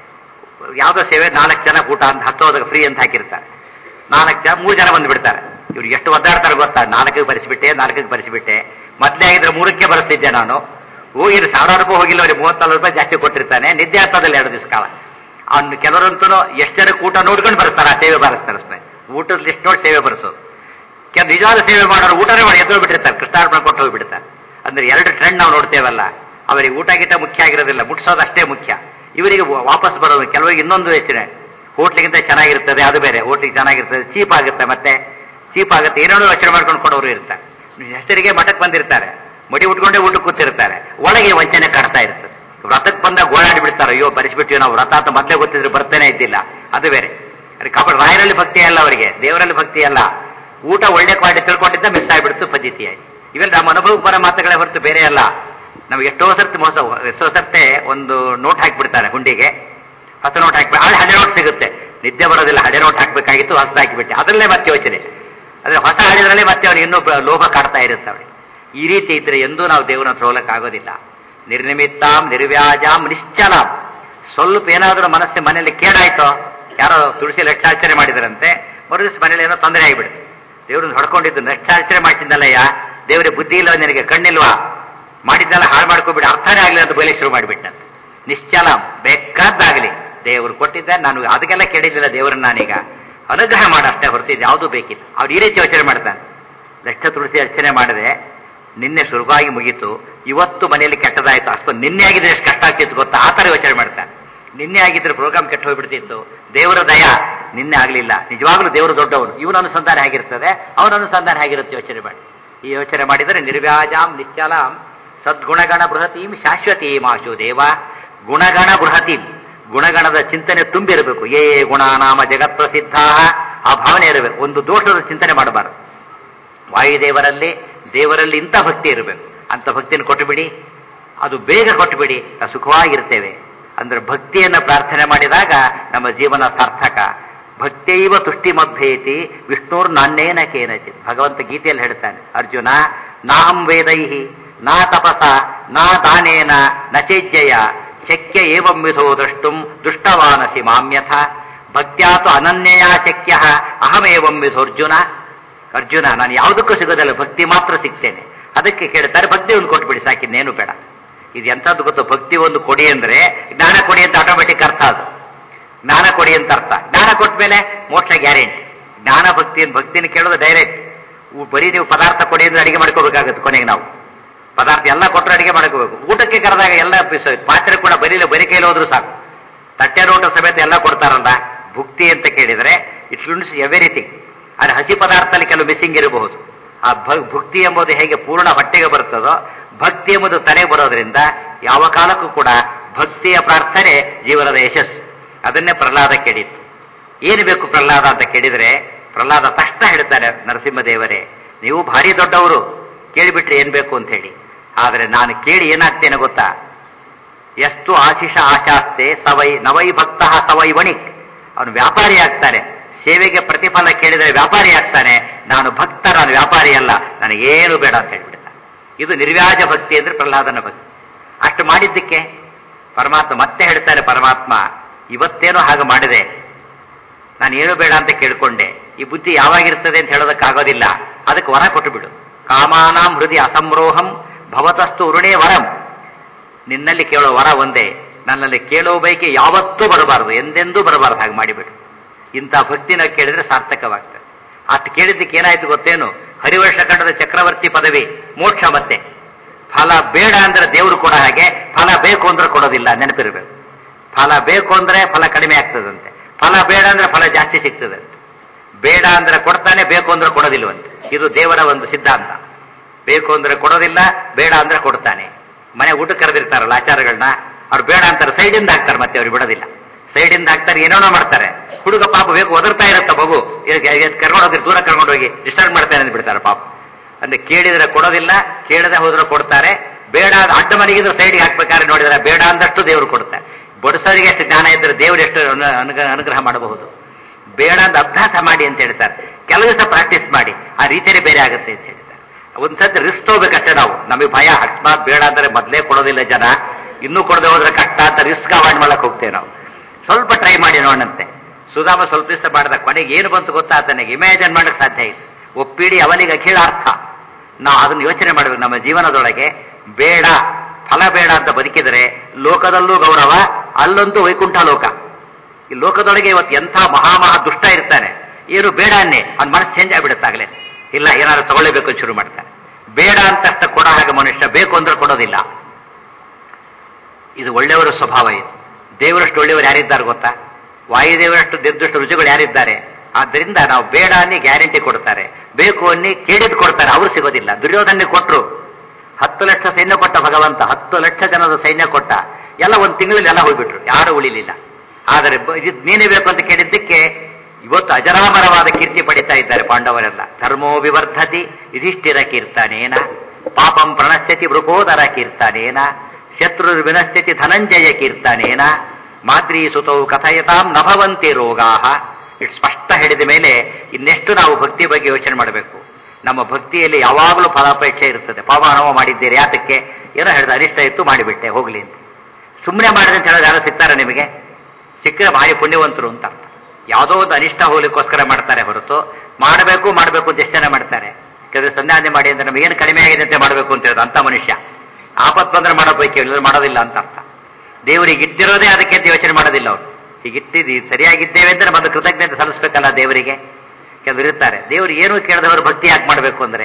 ಯಾವುದೋ ಸೇವೆ ನಾಲ್ಕು ಜನ ಊಟ ಅಂತ ಹತ್ತೋದಾಗ ಫ್ರೀ ಅಂತ ಹಾಕಿರ್ತಾರೆ ನಾಲ್ಕು ಜನ ಮೂರು ಜನ ಬಂದ್ಬಿಡ್ತಾರೆ ಇವ್ರು ಎಷ್ಟು ಒದ್ದಾಡ್ತಾರೆ ಗೊತ್ತಾ ನಾಲ್ಕಿಗೆ ಬರೆಸಿಬಿಟ್ಟೆ ನಾಲ್ಕಿಗೆ ಬರೆಸಿಬಿಟ್ಟೆ ಮೊದಲೇ ಆಗಿದ್ರೆ ಮೂರಕ್ಕೆ ಬರೆಸ್ತಿದ್ದೆ ನಾನು ಹೋಗಿದ್ರೆ ಸಾವಿರಾರು ರೂಪಾಯಿ ಹೋಗಿಲ್ಲ ಅವ್ರಿಗೆ ಮೂವತ್ನಾಲ್ಕು ರೂಪಾಯಿ ಜಾಸ್ತಿ ಕೊಟ್ಟಿರ್ತಾನೆ ನಿದ್ದೆ ಆಗ್ತದಲ್ಲ ಎರಡು ದಿವಸ ಕಾಲ ಅವ್ನು ಕೆಲವರಂತೂ ಎಷ್ಟು ಜನಕ್ಕೆ ಊಟ ನೋಡ್ಕೊಂಡು ಬರ್ತಾರೆ ಆ ಸೇವೆ ಬರೆಸ್ತಾರೆ ಅಷ್ಟೇ ಊಟದ ಲಿಸ್ಟ್ ನೋಡಿ ಸೇವೆ ಬರೆಸೋದು ಕೆಲ ನಿಜವಾದ ಸೇವೆ ಮಾಡೋರು ಊಟನೇ ಮಾಡಿ ಎದ್ದು ಬಿಟ್ಟಿರ್ತಾರೆ ಕೃಷ್ಣಾರ್ಪಣೆ ಕೊಟ್ಟು ಹೋಗ್ಬಿಡ್ತಾರೆ ಅಂದ್ರೆ ಎರಡು ಟ್ರೆಂಡ್ ನಾವು ನೋಡ್ತೇವಲ್ಲ ಅವರಿಗೆ ಊಟ ಗೀಟ ಮುಖ್ಯ ಆಗಿರೋದಿಲ್ಲ ಮುಟ್ಸೋದು ಅಷ್ಟೇ ಮುಖ್ಯ ಇವರಿಗೆ ವಾಪಸ್ ಬರೋದು ಕೆಲವರಿಗೆ ಇನ್ನೊಂದು ಯೋಚನೆ ಹೋಟ್ಲಿಗಿಂತ ಚೆನ್ನಾಗಿರ್ತದೆ ಅದು ಬೇರೆ ಹೋಟ್ಲಿಗೆ ಚೆನ್ನಾಗಿರ್ತದೆ ಚೀಪ್ ಆಗುತ್ತೆ ಮತ್ತೆ ಚೀಪ್ ಆಗುತ್ತೆ ಏನೇನೋ ಯೋಚನೆ ಮಾಡ್ಕೊಂಡು ಕೊಡೋರು ಇರ್ತಾರೆ ಹೆಸರಿಗೆ ಮಠಕ್ಕೆ ಬಂದಿರ್ತಾರೆ ಮಡಿ ಉಟ್ಕೊಂಡೇ ಊಟಕ್ಕೆ ಕೂತಿರ್ತಾರೆ ಒಳಗೆ ವಂಚನೆ ಕಾಡ್ತಾ ಇರ್ತದೆ ವ್ರತಕ್ಕೆ ಬಂದಾಗ ಗೋಳಾಡಿ ಬಿಡ್ತಾರೆ ಅಯ್ಯೋ ಬರೆಸ್ಬಿಟ್ಟಿವಿ ನಾವು ವ್ರತ ಅಂತ ಮೊದಲೇ ಗೊತ್ತಿದ್ರೆ ಬರ್ತೇನೆ ಇದ್ದಿಲ್ಲ ಅದು ಬೇರೆ ಅದು ಕಾಪಾಡ ರಾಯರಲ್ಲಿ ಭಕ್ತಿ ಅಲ್ಲ ಅವರಿಗೆ ದೇವರಲ್ಲಿ ಭಕ್ತಿ ಅಲ್ಲ ಊಟ ಒಳ್ಳೆ ಕ್ವಾಲಿಟಿ ತಿಳ್ಕೊಂಡಿದ್ದ ಮಿಸ್ ಆಗಿಬಿಡ್ತು ಪದ್ಧತಿ ಆಯ್ತು ಇವೆಲ್ಲ ನಮ್ಮ ಅನುಭವಕ್ಕೆ ಬರೋ ಮಾತುಗಳೇ ಹೊರತು ಬೇರೆ ಅಲ್ಲ ನಮ್ಗೆ ಎಷ್ಟೋ ಸರ್ತಿ ಮೋಸ ಎಷ್ಟೋ ಸರ್ತೆ ಒಂದು ನೋಟ್ ಹಾಕಿಬಿಡ್ತಾರೆ ಹುಂಡಿಗೆ ಹೊಸ ನೋಟ್ ಹಾಕ್ಬಿಟ್ಟು ಆದ್ರೆ ಹಳೆ ನೋಟ್ ಸಿಗುತ್ತೆ ನಿದ್ದೆ ಬರೋದಿಲ್ಲ ಹಳೆ ನೋಟ್ ಹಾಕ್ಬೇಕಾಗಿತ್ತು ಹೊಸ ಹಾಕಿಬಿಟ್ಟೆ ಅದರಲ್ಲೇ ಮತ್ತೆ ಯೋಚನೆ ಅಂದ್ರೆ ಹೊಸ ಹಳೆದ್ರಲ್ಲೇ ಮತ್ತೆ ಅವ್ರಿಗೆ ಇನ್ನೂ ಬ- ಲೋಭ ಕಾಡ್ತಾ ಇರುತ್ತೆ ಅವ್ರಿಗೆ ಈ ರೀತಿ ಇದ್ರೆ ಎಂದೂ ನಾವು ದೇವರನ್ನ ತಗೊಳಕ್ ಆಗೋದಿಲ್ಲ ನಿರ್ನಿಮಿತ್ತಾಂ ನಿರ್ವ್ಯಾಜಾಂ ನಿಶ್ಚಲಾಂ ಸ್ವಲ್ಪ ಏನಾದರೂ ಮನಸ್ಸು ಮನೆಯಲ್ಲಿ ಕೇಡಾಯ್ತೋ ಯಾರೋ ತುಳಸಿ ಲಕ್ಷಾಚರಣೆ ಮಾಡಿದರಂತೆ ಮರುದಿವ್ಸ ಮನೇಲಿ ಏನೋ ತೊಂದರೆ ಆಗಿಬಿಡುತ್ತೆ ದೇವ್ರನ್ನ ಹೊಡ್ಕೊಂಡಿದ್ದು ಲಕ್ಷಾಚರಣೆ ಮಾಡ್ತಿದ್ದಲ್ಲಯ್ಯ ದೇವರಿಗೆ ಬುದ್ಧಿ ಇಲ್ಲವ ನಿನಗೆ ಕಣ್ಣಿಲ್ವಾ ಮಾಡಿದ್ದೆಲ್ಲ ಹಾಳು ಮಾಡ್ಕೊಬಿಡಿ ಅರ್ಥನೇ ಆಗಲಿ ಅಂತ ಬಯಲಿಗೆ ಶುರು ಮಾಡಿಬಿಟ್ಟಂತೆ ನಿಶ್ಚಲ ಬೇಕಾದ್ದಾಗಲಿ ದೇವರು ಕೊಟ್ಟಿದ್ದ ನಾನು ಅದಕ್ಕೆಲ್ಲ ಕೇಳಿದ್ದಿಲ್ಲ ದೇವರನ್ನ ನಾನೀಗ ಅನುಗ್ರಹ ಮಾಡಷ್ಟೇ ಹೊರತಿದ್ದು ಯಾವುದೂ ಬೇಕಿಲ್ಲ ಅವ್ರು ಈ ರೀತಿ ಯೋಚನೆ ಮಾಡ್ತಾನೆ ಲಕ್ಷ ತುಳಸಿ ಅರ್ಚನೆ ಮಾಡಿದೆ ನಿನ್ನೆ ಶುರುವಾಗಿ ಮುಗೀತು ಇವತ್ತು ಮನೆಯಲ್ಲಿ ಕೆಟ್ಟದಾಯ್ತು ಅಷ್ಟು ನಿನ್ನೆ ಆಗಿದ್ರೆ ಎಷ್ಟು ಕಷ್ಟ ಆಗ್ತಿತ್ತು ಗೊತ್ತಾ ಆ ಥರ ಯೋಚನೆ ಮಾಡ್ತಾನೆ ನಿನ್ನೆ ಆಗಿದ್ರೆ ಪ್ರೋಗ್ರಾಮ್ ಕೆಟ್ಟು ಹೋಗ್ಬಿಡ್ತಿತ್ತು ದೇವರ ದಯ ನಿನ್ನೆ ಆಗಲಿಲ್ಲ ನಿಜವಾಗ್ಲೂ ದೇವರು ದೊಡ್ಡವನು ಇವನ ಅನುಸಂಧಾನ ಆಗಿರ್ತದೆ ಅವನ ಅನುಸಂಧಾನ ಆಗಿರುತ್ತೆ ಯೋಚನೆ ಮಾಡಿ ಈ ಯೋಚನೆ ಮಾಡಿದರೆ ನಿರ್ವ್ಯಾಜಾಂ ನಿಶ್ಚಲಾಂ ಸದ್ಗುಣಗಣ ಬೃಹತೀಂ ಶಾಶ್ವತೀಂ ಆಶು ದೇವ ಗುಣಗಣ ಬೃಹತೀಂ ಗುಣಗಣದ ಚಿಂತನೆ ತುಂಬಿರಬೇಕು ಏ ಗುಣ ನಾಮ ಜಗತ್ ಪ್ರಸಿದ್ಧ ಆ ಭಾವನೆ ಇರಬೇಕು ಒಂದು ದೋಷದ ಚಿಂತನೆ ಮಾಡಬಾರದು ವಾಯುದೇವರಲ್ಲಿ ದೇವರಲ್ಲಿ ಇಂಥ ಭಕ್ತಿ ಇರಬೇಕು ಅಂತ ಭಕ್ತಿಯನ್ನು ಕೊಟ್ಟುಬಿಡಿ ಅದು ಬೇಗ ಕೊಟ್ಟುಬಿಡಿ ನಾವು ಸುಖವಾಗಿರ್ತೇವೆ ಅಂದ್ರೆ ಭಕ್ತಿಯನ್ನ ಪ್ರಾರ್ಥನೆ ಮಾಡಿದಾಗ ನಮ್ಮ ಜೀವನ ಸಾರ್ಥಕ ಭಕ್ತೈವ ತುಷ್ಟಿ ಮಧ್ಯೇತಿ ವಿಷ್ಣುರ್ ನಾನೇನ ಕೇನಚಿತ್ ಭಗವಂತ ಗೀತೆಯಲ್ಲಿ ಹೇಳ್ತಾನೆ ಅರ್ಜುನ ನಾಹಂ ವೇದೈಹಿ ನಾ ತಪಸ ನಾ ದಾನೇನ ನ ಚೇಜ್ಜಯ ಶಕ್ಯ ಏವಂ ವಿಧೋ ದ್ರಷ್ಟುಂ ದುಷ್ಟವಾನಸಿ ಮಾಮ್ಯಥ ಭಕ್ತ್ಯಾತು ಅನನ್ಯಯಾ ಶಕ್ಯ ಅಹಮೇವಂ ವಿಧೋರ್ಜುನ ಅರ್ಜುನ ನಾನು ಯಾವುದಕ್ಕೂ ಸಿಗೋದಿಲ್ಲ ಭಕ್ತಿ ಮಾತ್ರ ಸಿಗ್ತೇನೆ ಅದಕ್ಕೆ ಕೇಳ್ತಾರೆ ಭಕ್ತಿ ಒಂದು ಕೊಟ್ಬಿಡಿ ಸಾಕಿನ್ನೇನು ಬೇಡ ಇದು ಎಂಥದ್ದು ಗೊತ್ತು ಭಕ್ತಿ ಒಂದು ಕೊಡಿ ಅಂದ್ರೆ ಜ್ಞಾನ ಕೊಡಿ ಅಂತ ಆಟೋಮೆಟಿಕ್ ಅರ್ಥ ಅದು ಜ್ಞಾನ ಕೊಡಿ ಅಂತ ಅರ್ಥ ಜ್ಞಾನ ಕೊಟ್ಟ ಮೇಲೆ ಮೋಕ್ಷ ಗ್ಯಾರಂಟಿ ಜ್ಞಾನ ಭಕ್ತಿ ಭಕ್ತಿನ ಕೇಳೋದು ಡೈರೆಕ್ಟ್ ಉ- ಬರೀ ನೀವು ಪದಾರ್ಥ ಕೊಡಿ ಅಂದ್ರೆ ಅಡಿಗೆ ಮಾಡ್ಕೋಬೇಕಾಗುತ್ತೆ ಕೊನೆಗೆ ನಾವು ಪದಾರ್ಥ ಎಲ್ಲ ಕೊಟ್ಟರೆ ಅಡಿಗೆ ಮಾಡ್ಕೋಬೇಕು ಊಟಕ್ಕೆ ಕರೆದಾಗ ಎಲ್ಲ ಬಿಸ- ಪಾತ್ರೆ ಕೂಡ ಬರೀ ಬರೀ ಕೈಲಿ ಹೋದ್ರು ಸಾಕು ತಟ್ಟೆ ಲೋಟ ಸಮೇತ ಎಲ್ಲ ಕೊಡ್ತಾರಲ್ಲ ಭುಕ್ತಿ ಅಂತ ಕೇಳಿದ್ರೆ ಇಟ್ ಲುನ್ಸ್ ಎವ್ರಿಥಿಂಗ್ ಆದ್ರೆ ಹಸಿ ಪದಾರ್ಥದಲ್ಲಿ ಕೆಲವು ಮಿಸ್ಸಿಂಗ್ ಇರಬಹುದು ಆ ಭ- ಭುಕ್ತಿ ಎಂಬುದು ಹೇಗೆ ಪೂರ್ಣ ಹೊಟ್ಟೆಗೆ ಬರುತ್ತದೋ ಭಕ್ತಿ ಎಂಬುದು ತಲೆ ಬರೋದ್ರಿಂದ ಯಾವ ಕಾಲಕ್ಕೂ ಕೂಡ ಭಕ್ತಿಯ ಪ್ರಾರ್ಥನೆ ಜೀವನದ ಯಶಸ್ಸು ಅದನ್ನೇ ಪ್ರಹ್ಲಾದ ಕೇಳಿತ್ತು ಏನು ಬೇಕು ಪ್ರಹ್ಲಾದ ಅಂತ ಕೇಳಿದ್ರೆ ಪ್ರಹ್ಲಾದ ತಕ್ಷಣ ಹೇಳ್ತಾರೆ ನರಸಿಂಹದೇವರೇ ನೀವು ಭಾರಿ ದೊಡ್ಡವರು ಕೇಳಿಬಿಟ್ರೆ ಏನ್ ಬೇಕು ಅಂತ ಹೇಳಿ ಆದ್ರೆ ನಾನು ಕೇಳಿ ಏನಾಗ್ತೇನೆ ಗೊತ್ತಾ ಎಷ್ಟು ಆಶಿಷ ಆಶಾಸ್ತೆ ಸವೈ ನವೈ ಭಕ್ತ ಸವೈ ವಣಿಕ್ ಅವನು ವ್ಯಾಪಾರಿ ಆಗ್ತಾನೆ ಸೇವೆಗೆ ಪ್ರತಿಫಲ ಕೇಳಿದರೆ ವ್ಯಾಪಾರಿ ಆಗ್ತಾನೆ ನಾನು ಭಕ್ತ ನಾನು ವ್ಯಾಪಾರಿ ಅಲ್ಲ ನನಗೇನು ಬೇಡ ಅಂತ ಹೇಳ್ಬಿಡ್ತಾನೆ ಇದು ನಿರ್ವ್ಯಾಜ ಭಕ್ತಿ ಅಂದ್ರೆ ಪ್ರಹ್ಲಾದನ ಭಕ್ತಿ ಅಷ್ಟು ಮಾಡಿದ್ದಕ್ಕೆ ಪರಮಾತ್ಮ ಮತ್ತೆ ಹೇಳ್ತಾನೆ ಪರಮಾತ್ಮ ಇವತ್ತೇನೋ ಹಾಗೆ ಮಾಡಿದೆ ನಾನು ಏನು ಬೇಡ ಅಂತ ಕೇಳ್ಕೊಂಡೆ ಈ ಬುದ್ಧಿ ಯಾವಾಗಿರ್ತದೆ ಅಂತ ಹೇಳೋದಕ್ಕಾಗೋದಿಲ್ಲ ಅದಕ್ಕೆ ವರ ಕೊಟ್ಟು ಬಿಡು ಕಾಮಾನಾಂ ಹೃದಯ ಅಸಂರೋಹಂ ಭವತಸ್ತು ಉರುಣೇ ವರಂ ನಿನ್ನಲ್ಲಿ ಕೇಳೋ ವರ ಒಂದೇ ನನ್ನಲ್ಲಿ ಕೇಳೋ ಬೈಕೆ ಯಾವತ್ತೂ ಬರಬಾರದು ಎಂದೆಂದೂ ಬರಬಾರದು ಹಾಗೆ ಮಾಡಿಬಿಡು ಇಂಥ ಭಕ್ತಿನ ಕೇಳಿದ್ರೆ ಸಾರ್ಥಕವಾಗ್ತದೆ ಅಷ್ಟು ಕೇಳಿದ್ದಕ್ಕೆ ಏನಾಯ್ತು ಗೊತ್ತೇನು ಹರಿವರ್ಷ ಖಂಡದ ಚಕ್ರವರ್ತಿ ಪದವಿ ಮೋಕ್ಷ ಮತ್ತೆ ಫಲ ಬೇಡ ಅಂದ್ರೆ ದೇವರು ಕೊಡೋ ಹಾಗೆ ಫಲ ಬೇಕು ಅಂದ್ರೆ ಕೊಡೋದಿಲ್ಲ ನೆನಪಿರಬೇಕು ಫಲ ಬೇಕು ಅಂದ್ರೆ ಫಲ ಕಡಿಮೆ ಆಗ್ತದಂತೆ ಫಲ ಬೇಡ ಅಂದ್ರೆ ಫಲ ಜಾಸ್ತಿ ಸಿಗ್ತದಂತೆ ಬೇಡ ಅಂದ್ರೆ ಕೊಡ್ತಾನೆ ಬೇಕು ಅಂದ್ರೆ ಕೊಡೋದಿಲ್ವಂತೆ ಇದು ದೇವರ ಒಂದು ಸಿದ್ಧಾಂತ ಬೇಕು ಅಂದ್ರೆ ಕೊಡೋದಿಲ್ಲ ಬೇಡ ಅಂದ್ರೆ ಕೊಡ್ತಾನೆ ಮನೆ ಊಟ ಕರೆದಿರ್ತಾರಲ್ಲ ಆಚಾರಗಳನ್ನ ಅವ್ರು ಬೇಡ ಅಂತಾರೆ ಸೈಡಿಂದ ಹಾಕ್ತಾರೆ ಮತ್ತೆ ಅವ್ರು ಬಿಡೋದಿಲ್ಲ ಸೈಡಿಂದ ಹಾಕ್ತಾರೆ ಏನೇನೋ ಮಾಡ್ತಾರೆ ಹುಡುಗ ಪಾಪ ಬೇಕು ಒದರ್ತಾ ಇರುತ್ತೆ ಮಗು ಕರ್ಕೊಂಡು ಹೋಗಿ ದೂರ ಕರ್ಕೊಂಡು ಹೋಗಿ ಡಿಸ್ಟರ್ಬ್ ಮಾಡ್ತಾನೆ ಅಂತ ಬಿಡ್ತಾರೆ ಪಾಪ ಅಂದ್ರೆ ಕೇಳಿದ್ರೆ ಕೊಡೋದಿಲ್ಲ ಕೇಳದೆ ಹೋದ್ರೆ ಕೊಡ್ತಾರೆ ಬೇಡ ಆದ- ಅಡ್ಡ ಮನೆಗಿದ್ರೆ ಸೈಡ್ಗೆ ಹಾಕ್ಬೇಕಾದ್ರೆ ನೋಡಿದ್ರೆ ಬೇಡ ಅಂದಷ್ಟು ದೇವರು ಕೊಡ್ತಾರೆ ಬಡಿಸೋರಿಗೆ ಎಷ್ಟು ಜ್ಞಾನ ಇದ್ರೆ ದೇವರು ಎಷ್ಟು ಅನು- ಅನುಗ್ರಹ ಅನುಗ್ರಹ ಮಾಡಬಹುದು ಬೇಡ ಅಂತ ಅಭ್ಯಾಸ ಮಾಡಿ ಅಂತ ಹೇಳ್ತಾರೆ ಕೆಲವು ದಿವಸ ಪ್ರಾಕ್ಟೀಸ್ ಮಾಡಿ ಆ ರೀತಿಯೇ ಬೇರೆ ಆಗುತ್ತೆ ಅಂತ ಹೇಳ್ತಾರೆ ಒಂದ್ಸತಿ ರಿಸ್ಕ್ ತಗೋಬೇಕಷ್ಟೇ ನಾವು ನಮಗೆ ಭಯ ಅಕಸ್ಮಾತ್ ಬೇಡ ಅಂದ್ರೆ ಮೊದಲೇ ಕೊಡೋದಿಲ್ಲ ಜನ ಇನ್ನೂ ಕೊಡದೆ ಹೋದ್ರೆ ಕಷ್ಟ ಅಂತ ರಿಸ್ಕ್ ಅವಾಯ್ಡ್ ಮಾಡಕ್ ಹೋಗ್ತೇವೆ ನಾವು ಸ್ವಲ್ಪ ಟ್ರೈ ಮಾಡಿ ನೋಡಂತೆ ಸುಧಾಮ ಸ್ವಲ್ಪ ದಿವಸ ಮಾಡಿದ ಕೊನೆಗೆ ಏನು ಬಂತು ಗೊತ್ತಾ ತನಗೆ ಇಮ್ಯಾಜಿನ್ ಮಾಡಕ್ ಸಾಧ್ಯ ಇಲ್ಲ ಒಪ್ಪಿಡಿ ಅವನಿಗೆ ಅಖಿಲ ಅರ್ಥ ನಾವು ಅದನ್ನು ಯೋಚನೆ ಮಾಡಬೇಕು ನಮ್ಮ ಜೀವನದೊಳಗೆ ಬೇಡ ಫಲ ಬೇಡ ಅಂತ ಬದುಕಿದರೆ ಲೋಕದಲ್ಲೂ ಗೌರವ ಅಲ್ಲಂತೂ ವೈಕುಂಠ ಲೋಕ ಈ ಲೋಕದೊಳಗೆ ಇವತ್ತು ಎಂಥ ಮಹಾ ಮಹಾ ದುಷ್ಟ ಇರ್ತಾನೆ ಏನು ಬೇಡ ಅನ್ನೇ ಅವ್ನ ಮನಸ್ಸು ಚೇಂಜ್ ಆಗಿಬಿಡುತ್ತಾಗಲೇ ಇಲ್ಲ ಏನಾದ್ರು ತಗೊಳ್ಳೇಬೇಕು ಅಂತ ಶುರು ಮಾಡ್ತಾನೆ ಬೇಡ ಅಂತಷ್ಟ ಕೊಡೋ ಹಾಗೆ ಮನುಷ್ಯ ಬೇಕು ಅಂದ್ರೆ ಕೊಡೋದಿಲ್ಲ ಇದು ಒಳ್ಳೆಯವರ ಸ್ವಭಾವ ಇದು ದೇವರಷ್ಟು ಒಳ್ಳೆಯವರು ಯಾರಿದ್ದಾರೆ ಗೊತ್ತಾ ವಾಯುದೇವರಷ್ಟು ನಿರ್ದಿಷ್ಟ ರುಚಿಗಳು ಯಾರಿದ್ದಾರೆ ಆದ್ದರಿಂದ ನಾವು ಬೇಡ ಅನ್ನಿ ಗ್ಯಾರಂಟಿ ಕೊಡ್ತಾರೆ ಬೇಕು ಅನ್ನಿ ಕೇಳಿದ್ ಕೊಡ್ತಾರೆ ಅವರು ಸಿಗೋದಿಲ್ಲ ದುರ್ಯೋಧನೆ ಕೊಟ್ರು ಹತ್ತು ಲಕ್ಷ ಸೈನ್ಯ ಕೊಟ್ಟ ಭಗವಂತ ಹತ್ತು ಲಕ್ಷ ಜನದ ಸೈನ್ಯ ಕೊಟ್ಟ ಎಲ್ಲ ಒಂದು ತಿಂಗಳಲ್ಲಿ ಎಲ್ಲ ಹೋಗ್ಬಿಟ್ರು ಯಾರು ಉಳಿಲಿಲ್ಲ ಆದರೆ ಬ- ಇದು ನೀನೇ ಬೇಕು ಅಂತ ಕೇಳಿದ್ದಕ್ಕೆ ಇವತ್ತು ಅಜರಾಮರವಾದ ಕೀರ್ತಿ ಪಡಿತಾ ಇದ್ದಾರೆ ಪಾಂಡವರೆಲ್ಲ ಧರ್ಮೋ ವಿವರ್ಧತಿ ಯುಧಿಷ್ಠಿರ ಕೀರ್ತನೇನ ಪಾಪಂ ಪ್ರಣಶ್ಯತಿ ವೃಕೋದರ ಕೀರ್ತನೇನ ಶತ್ರು ವಿನಶ್ಯತಿ ಧನಂಜಯ ಕೀರ್ತನೇನ ಮಾದ್ರಿ ಸುತೌ ಕಥಯತಾಂ ನಭವಂತಿ ರೋಗಾಹ ಇಷ್ಟು ಸ್ಪಷ್ಟ ಹೇಳಿದ ಮೇಲೆ ಇನ್ನೆಷ್ಟು ನಾವು ಭಕ್ತಿ ಬಗ್ಗೆ ಯೋಚನೆ ಮಾಡಬೇಕು ನಮ್ಮ ಭಕ್ತಿಯಲ್ಲಿ ಯಾವಾಗಲೂ ಫಲಾಪೇಕ್ಷೆ ಇರ್ತದೆ ಪಾವನವ ಮಾಡಿದ್ದೀರಿ ಯಾತಕ್ಕೆ ಏನೋ ಹೇಳಿದ ಅನಿಷ್ಟ ಇತ್ತು ಮಾಡಿಬಿಟ್ಟೆ ಹೋಗ್ಲಿ ಅಂತ ಸುಮ್ಮನೆ ಮಾಡಿದೆ ಅಂತ ಹೇಳಿದ್ರೆ ಯಾರು ಸಿಗ್ತಾರೆ ನಿಮಗೆ ಸಿಕ್ಕರೆ ಭಾರಿ ಪುಣ್ಯವಂತರು ಅಂತ ಅರ್ಥ ಯಾವುದೋ ಒಂದು ಅನಿಷ್ಟ ಹೋಗ್ಲಿಕ್ಕೋಸ್ಕರ ಮಾಡ್ತಾರೆ ಹೊರತು ಮಾಡಬೇಕು ಮಾಡಬೇಕು ಅಂತ ಎಷ್ಟು ಜನ ಮಾಡ್ತಾರೆ ಕೆಲವರು ಸಂಧಾನ ಮಾಡಿ ಅಂದ್ರೆ ನಮ್ಗೆ ಏನು ಕಡಿಮೆ ಆಗಿದೆ ಅಂತ ಮಾಡಬೇಕು ಅಂತ ಹೇಳಿದ್ರು ಅಂತ ಮನುಷ್ಯ ಆಪತ್ ಬಂದ್ರೆ ಮಾಡೋ ಪೈಕಿ ಎಲ್ಲರೂ ಮಾಡೋದಿಲ್ಲ ಅಂತ ಅರ್ಥ ದೇವರಿಗೆ ಇಟ್ಟಿರೋದೇ ಅದಕ್ಕೆ ಅಂತ ಯೋಚನೆ ಮಾಡೋದಿಲ್ಲ ಅವರು ಈಗ ಇಟ್ಟಿದ್ದು ಸರಿಯಾಗಿದ್ದೇವೆ ಅಂದ್ರೆ ಮೊದಲು ಕೃತಜ್ಞತೆ ಸಲ್ಲಿಸ್ಬೇಕಲ್ಲ ದೇವರಿಗೆ ಕೆಲವರು ಇರ್ತಾರೆ ದೇವರು ಏನು ಕೇಳದವರು ಭಕ್ತಿ ಯಾಕೆ ಮಾಡಬೇಕು ಅಂದ್ರೆ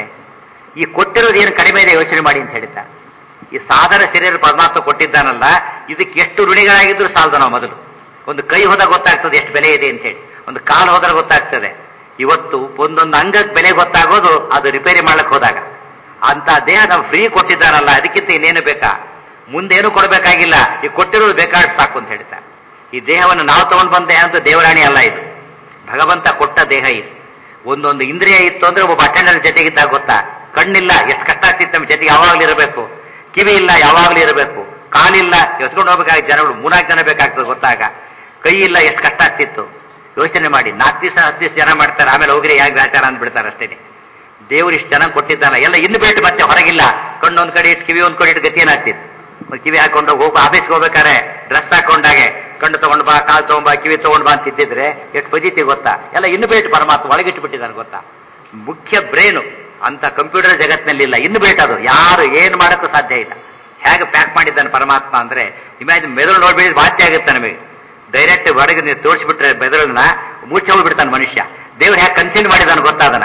ಈ ಕೊಟ್ಟಿರೋದು ಏನು ಕಡಿಮೆ ಇದೆ ಯೋಚನೆ ಮಾಡಿ ಅಂತ ಹೇಳ್ತಾರೆ ಈ ಸಾಧನ ಶರೀರ ಪರಮಾತ್ಮ ಕೊಟ್ಟಿದ್ದಾನಲ್ಲ ಇದಕ್ಕೆ ಎಷ್ಟು ಋಣಿಗಳಾಗಿದ್ರು ಸಾಲದ ನಾವು ಮೊದಲು ಒಂದು ಕೈ ಹೋದಾಗ ಗೊತ್ತಾಗ್ತದೆ ಎಷ್ಟು ಬೆಲೆ ಇದೆ ಅಂತ ಹೇಳಿ ಒಂದು ಕಾಲು ಹೋದ್ರೆ ಗೊತ್ತಾಗ್ತದೆ ಇವತ್ತು ಒಂದೊಂದು ಅಂಗಕ್ಕೆ ಬೆಲೆ ಗೊತ್ತಾಗೋದು ಅದು ರಿಪೇರಿ ಮಾಡ್ಲಿಕ್ಕೆ ಹೋದಾಗ ಅಂತ ದೇಹ ನಾವು ಫ್ರೀ ಕೊಟ್ಟಿದ್ದಾನಲ್ಲ ಅದಕ್ಕಿಂತ ಇನ್ನೇನು ಬೇಕಾ ಮುಂದೇನು ಕೊಡಬೇಕಾಗಿಲ್ಲ ಈ ಕೊಟ್ಟಿರೋದು ಬೇಕಾದ ಸಾಕು ಅಂತ ಹೇಳ್ತಾರೆ ಈ ದೇಹವನ್ನು ನಾವು ತಗೊಂಡು ಬಂದ ದೇಹ ಅಂತ ದೇವರಾಣಿ ಅಲ್ಲ ಇದು ಭಗವಂತ ಕೊಟ್ಟ ದೇಹ ಇದು ಒಂದೊಂದು ಇಂದ್ರಿಯ ಇತ್ತು ಅಂದ್ರೆ ಒಬ್ಬ ಅಟೆಂಡರ್ ಜೊತೆಗಿದ್ದಾಗ ಗೊತ್ತಾ ಕಣ್ಣಿಲ್ಲ ಎಷ್ಟು ಕಷ್ಟ ಆಗ್ತಿತ್ತು ನಮ್ಮ ಜೊತೆಗೆ ಯಾವಾಗಲೂ ಇರಬೇಕು ಕಿವಿ ಇಲ್ಲ ಯಾವಾಗಲೂ ಇರಬೇಕು ಕಾಲಿಲ್ಲ ಎತ್ಕೊಂಡು ಹೋಗ್ಬೇಕಾಗ ಜನಗಳು ಮೂನಾಲ್ಕು ಜನ ಬೇಕಾಗ್ತದೆ ಗೊತ್ತಾಗ ಕೈ ಇಲ್ಲ ಎಷ್ಟು ಕಷ್ಟ ಆಗ್ತಿತ್ತು ಯೋಚನೆ ಮಾಡಿ ನಾಲ್ಕು ದಿವಸ ಹತ್ತು ದಿವಸ ಜನ ಮಾಡ್ತಾರೆ ಆಮೇಲೆ ಹೋಗ್ರಿ ಯಾಕೆ ಆಚಾರ ಅಂದ್ಬಿಡ್ತಾರೆ ಅಷ್ಟೇನೆ ದೇವ್ರು ಇಷ್ಟು ಚೆನ್ನಾಗಿ ಕೊಟ್ಟಿದ್ದಾನ ಎಲ್ಲ ಇನ್ನು ಬಿಟ್ಟು ಮತ್ತೆ ಹೊರಗಿಲ್ಲ ಕಣ್ಣು ಒಂದ್ ಕಡೆ ಇಟ್ಟು ಕಿವಿ ಒಂದ್ ಕಡೆ ಇಟ್ಟು ಗತಿ ಏನಾಗ್ತಿತ್ತು ಒಂದ್ ಕಿವಿ ಹಾಕೊಂಡು ಹೋಗಿ ಆಫೀಸ್ಗೆ ಹೋಗ್ಬೇಕಾರೆ ಡ್ರೆಸ್ ಹಾಕೊಂಡಾಗೆ ಕಣ್ಣು ತಗೊಂಡ್ ಬಾ ಕಾಲು ತಗೊಂಡ್ ಬಾ ಕಿವಿ ತಗೊಂಡ್ ಬಾ ಅಂತ ಇದ್ದಿದ್ರೆ ಎಷ್ಟು ಪಜಿತಿ ಗೊತ್ತಾ ಎಲ್ಲ ಇನ್ನು ಬೇಟ್ ಪರಮಾತ್ಮ ಒಳಗಿಟ್ಟು ಬಿಟ್ಟಿದ್ದಾನೆ ಗೊತ್ತಾ ಮುಖ್ಯ ಬ್ರೇನು ಅಂತ ಕಂಪ್ಯೂಟರ್ ಜಗತ್ತಿನಲ್ಲಿಲ್ಲ ಇನ್ನು ಬೇಟ್ ಅದು ಯಾರು ಏನು ಮಾಡಕ್ಕೂ ಸಾಧ್ಯ ಇಲ್ಲ ಹೇಗೆ ಪ್ಯಾಕ್ ಮಾಡಿದ್ದಾನೆ ಪರಮಾತ್ಮ ಅಂದ್ರೆ ಇಮ್ಯಾಜಿನ್ ಮೆದುಳು ನೋಡ್ಬಿಟ್ಟು ವಾದ್ಯ ಆಗುತ್ತೆ ನಮಗೆ ಡೈರೆಕ್ಟ್ ಹೊರಗೆ ನೀವು ತೋರಿಸ್ಬಿಟ್ರೆ ಮೆದುಳನ್ನ ಮುಚ್ಚಿ ಹೋಗ್ಬಿಡ್ತಾನೆ ಮನುಷ್ಯ ದೇವ್ರು ಹೇಗೆ ಕನ್ಸೀಲ್ ಮಾಡಿದಾನೆ ಗೊತ್ತಾದನ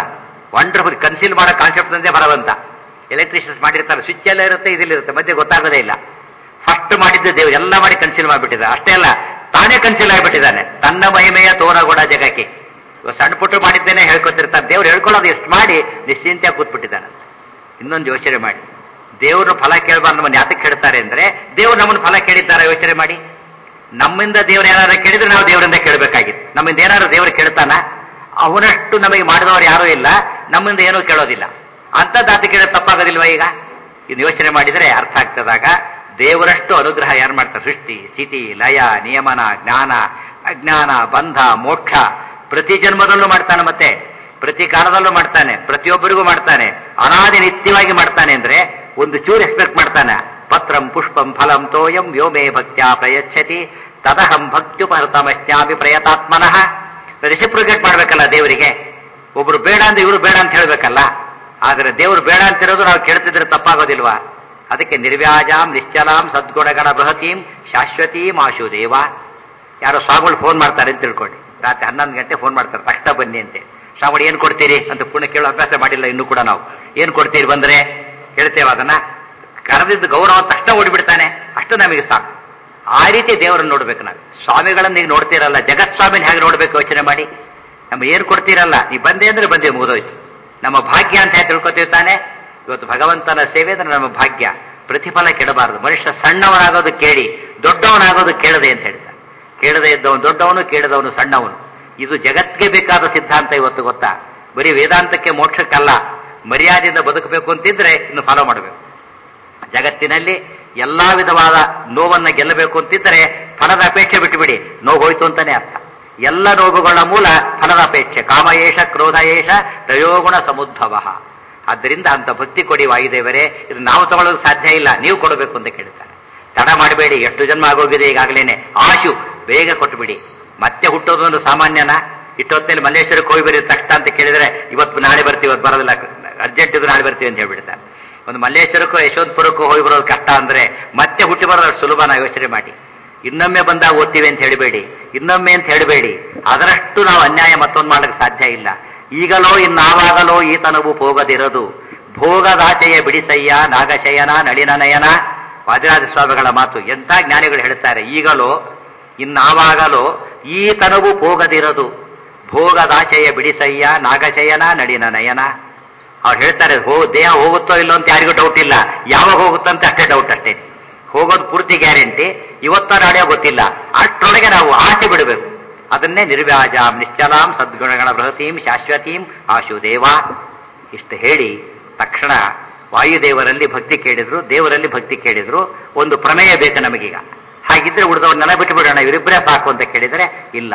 ವಂಡರ್ಫುಲ್ ಕನ್ಸೀಲ್ ಮಾಡೋ ಕಾನ್ಸೆಪ್ಟ್ ಅಂತೆ ಭಗವಂತ ಎಲೆಕ್ಟ್ರಿಷಿಯನ್ಸ್ ಮಾಡಿರ್ತಾರೆ ಸ್ವಿಚ್ ಎಲ್ಲ ಇರುತ್ತೆ ಇದಿರುತ್ತೆ ಮಧ್ಯೆ ಗೊತ್ತಾಗೋದೇ ಇಲ್ಲ ಫಸ್ಟ್ ಮಾಡಿದ್ದ ದೇವರು ಎಲ್ಲ ಮಾಡಿ ಕನ್ಸೀಲ್ ಮಾಡಿಬಿಟ್ಟಿದ್ದಾರೆ ಅಷ್ಟೇ ಅಲ್ಲ ತಾನೇ ಕನ್ಸೀಲ್ ಆಗಿಬಿಟ್ಟಿದ್ದಾನೆ ತನ್ನ ಮಹಿಮೆಯ ತೋರಗೊಡ ಜಗಕ್ಕೆ ಇವಾಗ ಸಣ್ಣ ಪುಟ್ಟು ಮಾಡಿದ್ದೇನೆ ಹೇಳ್ಕೊತಿರ್ತಾರೆ ದೇವ್ರು ಹೇಳ್ಕೊಳ್ಳೋದು ಎಷ್ಟು ಮಾಡಿ ನಿಶ್ಚಿಂತೆಯಾಗಿ ಕೂತ್ಬಿಟ್ಟಿದ್ದಾನೆ ಇನ್ನೊಂದು ಯೋಚನೆ ಮಾಡಿ ದೇವರು ಫಲ ಕೇಳಬಾರ್ದು ನಮ್ಮನ್ನು ಯಾತಕ್ಕೆ ಕೇಳ್ತಾರೆ ಅಂದ್ರೆ ದೇವ್ರು ನಮ್ಮನ್ನು ಫಲ ಕೇಳಿದ್ದಾರೆ ಯೋಚನೆ ಮಾಡಿ ನಮ್ಮಿಂದ ದೇವ್ರು ಏನಾದ್ರು ಕೇಳಿದ್ರೆ ನಾವು ದೇವರಿಂದ ಕೇಳಬೇಕಾಗಿತ್ತು ನಮ್ಮಿಂದ ಏನಾದ್ರು ದೇವರು ಕೇಳ್ತಾನ ಅವನಷ್ಟು ನಮಗೆ ಮಾಡಿದವರು ಯಾರೂ ಇಲ್ಲ ನಮ್ಮಿಂದ ಏನೂ ಕೇಳೋದಿಲ್ಲ ಅಂಥದ್ದಾತ ಕೇಳೋದು ತಪ್ಪಾಗೋದಿಲ್ವಾ ಈಗ ಇನ್ನು ಯೋಚನೆ ಮಾಡಿದರೆ ಅರ್ಥ ಆಗ್ತದಾಗ ದೇವರಷ್ಟು ಅನುಗ್ರಹ ಯಾರು ಮಾಡ್ತಾರೆ ಸೃಷ್ಟಿ ಸ್ಥಿತಿ ಲಯ ನಿಯಮನ ಜ್ಞಾನ ಅಜ್ಞಾನ ಬಂಧ ಮೋಕ್ಷ ಪ್ರತಿ ಜನ್ಮದಲ್ಲೂ ಮಾಡ್ತಾನೆ ಮತ್ತೆ ಪ್ರತಿ ಕಾಲದಲ್ಲೂ ಮಾಡ್ತಾನೆ ಪ್ರತಿಯೊಬ್ಬರಿಗೂ ಮಾಡ್ತಾನೆ ಅನಾದಿ ನಿತ್ಯವಾಗಿ ಮಾಡ್ತಾನೆ ಅಂದ್ರೆ ಒಂದು ಚೂರು ಎಕ್ಸ್ಪೆಕ್ಟ್ ಮಾಡ್ತಾನೆ ಪತ್ರಂ ಪುಷ್ಪಂ ಫಲಂ ತೋಯಂ ವ್ಯೋಮೇ ಭಕ್ತ್ಯಾ ಪ್ರಯಚ್ಛತಿ ತದಹಂ ಭಕ್ತ್ಯುಪಹೃತಮಶ್ಯಾಮಿ ಪ್ರಯತಾತ್ಮನಃ ರೆಸಿಪ್ರಿಕೇಟ್ ಮಾಡ್ಬೇಕಲ್ಲ ದೇವರಿಗೆ ಒಬ್ರು ಬೇಡ ಅಂದ್ರೆ ಇವರು ಬೇಡ ಅಂತ ಹೇಳ್ಬೇಕಲ್ಲ ಆದ್ರೆ ದೇವರು ಬೇಡ ಅಂತಿರೋದು ನಾವು ಕೇಳ್ತಿದ್ರೆ ತಪ್ಪಾಗೋದಿಲ್ವಾ ಅದಕ್ಕೆ ನಿರ್ವ್ಯಾಜಾಂ ನಿಶ್ಚಲಾಂ ಸದ್ಗುಣಗಣ ಬೃಹತೀಂ ಶಾಶ್ವತೀಂ ಆಶು ದೇವ ಯಾರೋ ಸ್ವಾಮಿಗಳು ಫೋನ್ ಮಾಡ್ತಾರೆ ಅಂತ ತಿಳ್ಕೊಳ್ಳಿ ರಾತ್ರಿ ಹನ್ನೊಂದು ಗಂಟೆ ಫೋನ್ ಮಾಡ್ತಾರೆ ತಕ್ಷಣ ಬನ್ನಿ ಅಂತೆ ಸ್ವಾಮಿಗಳು ಏನ್ ಕೊಡ್ತೀರಿ ಅಂತ ಪುಣ್ಯ ಕೇಳೋ ಅಭ್ಯಾಸ ಮಾಡಿಲ್ಲ ಇನ್ನೂ ಕೂಡ ನಾವು ಏನ್ ಕೊಡ್ತೀರಿ ಬಂದ್ರೆ ಹೇಳ್ತೇವೆ ಅದನ್ನ ಕರೆದಿದ್ದು ಗೌರವ ತಕ್ಷಣ ಓಡಿಬಿಡ್ತಾನೆ ಅಷ್ಟು ನಮಗೆ ಸಾಕು ಆ ರೀತಿ ದೇವರನ್ನು ನೋಡ್ಬೇಕು ನಾವು ಸ್ವಾಮಿಗಳನ್ನ ಈಗ ನೋಡ್ತೀರಲ್ಲ ಜಗತ್ ಸ್ವಾಮಿನ ಹೇಗೆ ನೋಡ್ಬೇಕು ಯೋಚನೆ ಮಾಡಿ ನಮ್ಮ ಏನ್ ಕೊಡ್ತೀರಲ್ಲ ನೀವು ಬಂದೆ ಅಂದ್ರೆ ಬಂದೆ ಮುಗಿದೋಯ್ತು ನಮ್ಮ ಭಾಗ್ಯ ಅಂತ ಹೇಗೆ ತಿಳ್ಕೊತೀವಿ ತಾನೆ ಇವತ್ತು ಭಗವಂತನ ಸೇವೆ ಅಂದ್ರೆ ನಮ್ಮ ಭಾಗ್ಯ ಪ್ರತಿಫಲ ಕೆಡಬಾರದು ಮನುಷ್ಯ ಸಣ್ಣವನಾಗೋದು ಕೇಳಿ ದೊಡ್ಡವನಾಗೋದು ಕೇಳದೆ ಅಂತ ಹೇಳ್ತಾನೆ ಕೇಳದೆ ಇದ್ದವನು ದೊಡ್ಡವನು ಕೇಳದವನು ಸಣ್ಣವನು ಇದು ಜಗತ್ಗೆ ಬೇಕಾದ ಸಿದ್ಧಾಂತ ಇವತ್ತು ಗೊತ್ತಾ ಬರೀ ವೇದಾಂತಕ್ಕೆ ಮೋಕ್ಷಕ್ಕಲ್ಲ ಮರ್ಯಾದೆಯಿಂದ ಬದುಕಬೇಕು ಅಂತಿದ್ರೆ ಇನ್ನು ಫಾಲೋ ಮಾಡಬೇಕು ಜಗತ್ತಿನಲ್ಲಿ ಎಲ್ಲಾ ವಿಧವಾದ ನೋವನ್ನ ಗೆಲ್ಲಬೇಕು ಅಂತಿದ್ರೆ ಫಲದ ಅಪೇಕ್ಷೆ ಬಿಟ್ಟುಬಿಡಿ ನೋವು ಹೋಯ್ತು ಅಂತಾನೆ ಅರ್ಥ ಎಲ್ಲ ನೋವುಗಳ ಮೂಲ ಫಲದ ಅಪೇಕ್ಷೆ ಕಾಮ ಏಷ ಕ್ರೋಧ ಏಷ ರಯೋಗುಣ ಸಮುದ್ಭವ ಆದ್ದರಿಂದ ಅಂತ ಭಕ್ತಿ ಕೊಡಿ ವಾಯುದೇವರೇ ಇದು ನಾವು ತಗೊಳ್ಳೋದು ಸಾಧ್ಯ ಇಲ್ಲ ನೀವು ಕೊಡಬೇಕು ಅಂತ ಕೇಳ್ತಾರೆ ತಡ ಮಾಡಬೇಡಿ ಎಷ್ಟು ಜನ್ಮ ಆಗೋಗಿದೆ ಈಗಾಗಲೇನೆ ಆಶು ಬೇಗ ಕೊಟ್ಟುಬಿಡಿ ಮತ್ತೆ ಹುಟ್ಟೋದು ಒಂದು ಸಾಮಾನ್ಯನ ಇಟ್ಟೊತ್ತಲ್ಲಿ ಮಲ್ಲೇಶ್ವರಕ್ಕೆ ಹೋಗಿ ಬರೀ ತಕ್ಷಣ ಅಂತ ಕೇಳಿದ್ರೆ ಇವತ್ತು ನಾಳೆ ಬರ್ತೀವಿ ಇವತ್ತು ಬರೋದಿಲ್ಲ ಅರ್ಜೆಂಟ್ ಇದು ನಾಳೆ ಬರ್ತೀವಿ ಅಂತ ಹೇಳ್ಬಿಡ್ತಾರೆ ಒಂದು ಮಲ್ಲೇಶ್ವರಕ್ಕೂ ಯಶವಂತಪುರಕ್ಕೂ ಹೋಗಿ ಬರೋದು ಕಷ್ಟ ಅಂದ್ರೆ ಮತ್ತೆ ಹುಟ್ಟಿ ಬರೋದು ಅಷ್ಟು ಸುಲಭನ ಯೋಚನೆ ಮಾಡಿ ಇನ್ನೊಮ್ಮೆ ಬಂದಾಗ ಓದ್ತೀವಿ ಅಂತ ಹೇಳಬೇಡಿ ಇನ್ನೊಮ್ಮೆ ಅಂತ ಹೇಳಬೇಡಿ ಅದರಷ್ಟು ನಾವು ಅನ್ಯಾಯ ಮತ್ತೊಂದು ಮಾಡಕ್ಕೆ ಸಾಧ್ಯ ಇಲ್ಲ ಈಗಲೋ ಇನ್ನಾವಾಗಲೋ ಈತನವು ಹೋಗದಿರದು ಭೋಗದಾಚೆಯ ಬಿಡಿಸಯ್ಯ ನಾಗಶಯನ ನಳಿನ ನಯನ ವಾದಿರಾಜ ಸ್ವಾಮಿಗಳ ಮಾತು ಎಂಥ ಜ್ಞಾನಿಗಳು ಹೇಳ್ತಾರೆ ಈಗಲೋ ಇನ್ನಾವಾಗಲೋ ಈತನವು ಹೋಗದಿರದು ಭೋಗದಾಚೆಯ ಬಿಡಿಸಯ್ಯ ನಾಗಶಯನ ನಳಿನ ನಯನ ಅವ್ರು ಹೇಳ್ತಾರೆ ಹೋ ದೇಹ ಹೋಗುತ್ತೋ ಇಲ್ಲೋ ಅಂತ ಯಾರಿಗೂ ಡೌಟ್ ಇಲ್ಲ ಯಾವಾಗ ಹೋಗುತ್ತಂತ ಅಷ್ಟೇ ಡೌಟ್ ಅಷ್ಟೇ ಹೋಗೋದು ಪೂರ್ತಿ ಗ್ಯಾರಂಟಿ ಇವತ್ತ ನಾಳೆ ಗೊತ್ತಿಲ್ಲ ಅಷ್ಟರೊಳಗೆ ನಾವು ಆಸೆ ಬಿಡಬೇಕು ಅದನ್ನೇ ನಿರ್ವ್ಯಾಜಾಂ ನಿಶ್ಚಲಾಂ ಸದ್ಗುಣಗಳ ಬೃಹತೀಂ ಶಾಶ್ವತೀಂ ಆಶು ದೇವ ಇಷ್ಟು ಹೇಳಿ ತಕ್ಷಣ ವಾಯುದೇವರಲ್ಲಿ ಭಕ್ತಿ ಕೇಳಿದ್ರು ದೇವರಲ್ಲಿ ಭಕ್ತಿ ಕೇಳಿದ್ರು ಒಂದು ಪ್ರಮೇಯ ಬೇಕು ನಮಗೀಗ ಹಾಗಿದ್ರೆ ಉಳಿದವ್ರನ್ನೆಲ್ಲ ಬಿಟ್ಟು ಬಿಡೋಣ ಇವರಿಬ್ಬರೇ ಸಾಕು ಅಂತ ಕೇಳಿದರೆ ಇಲ್ಲ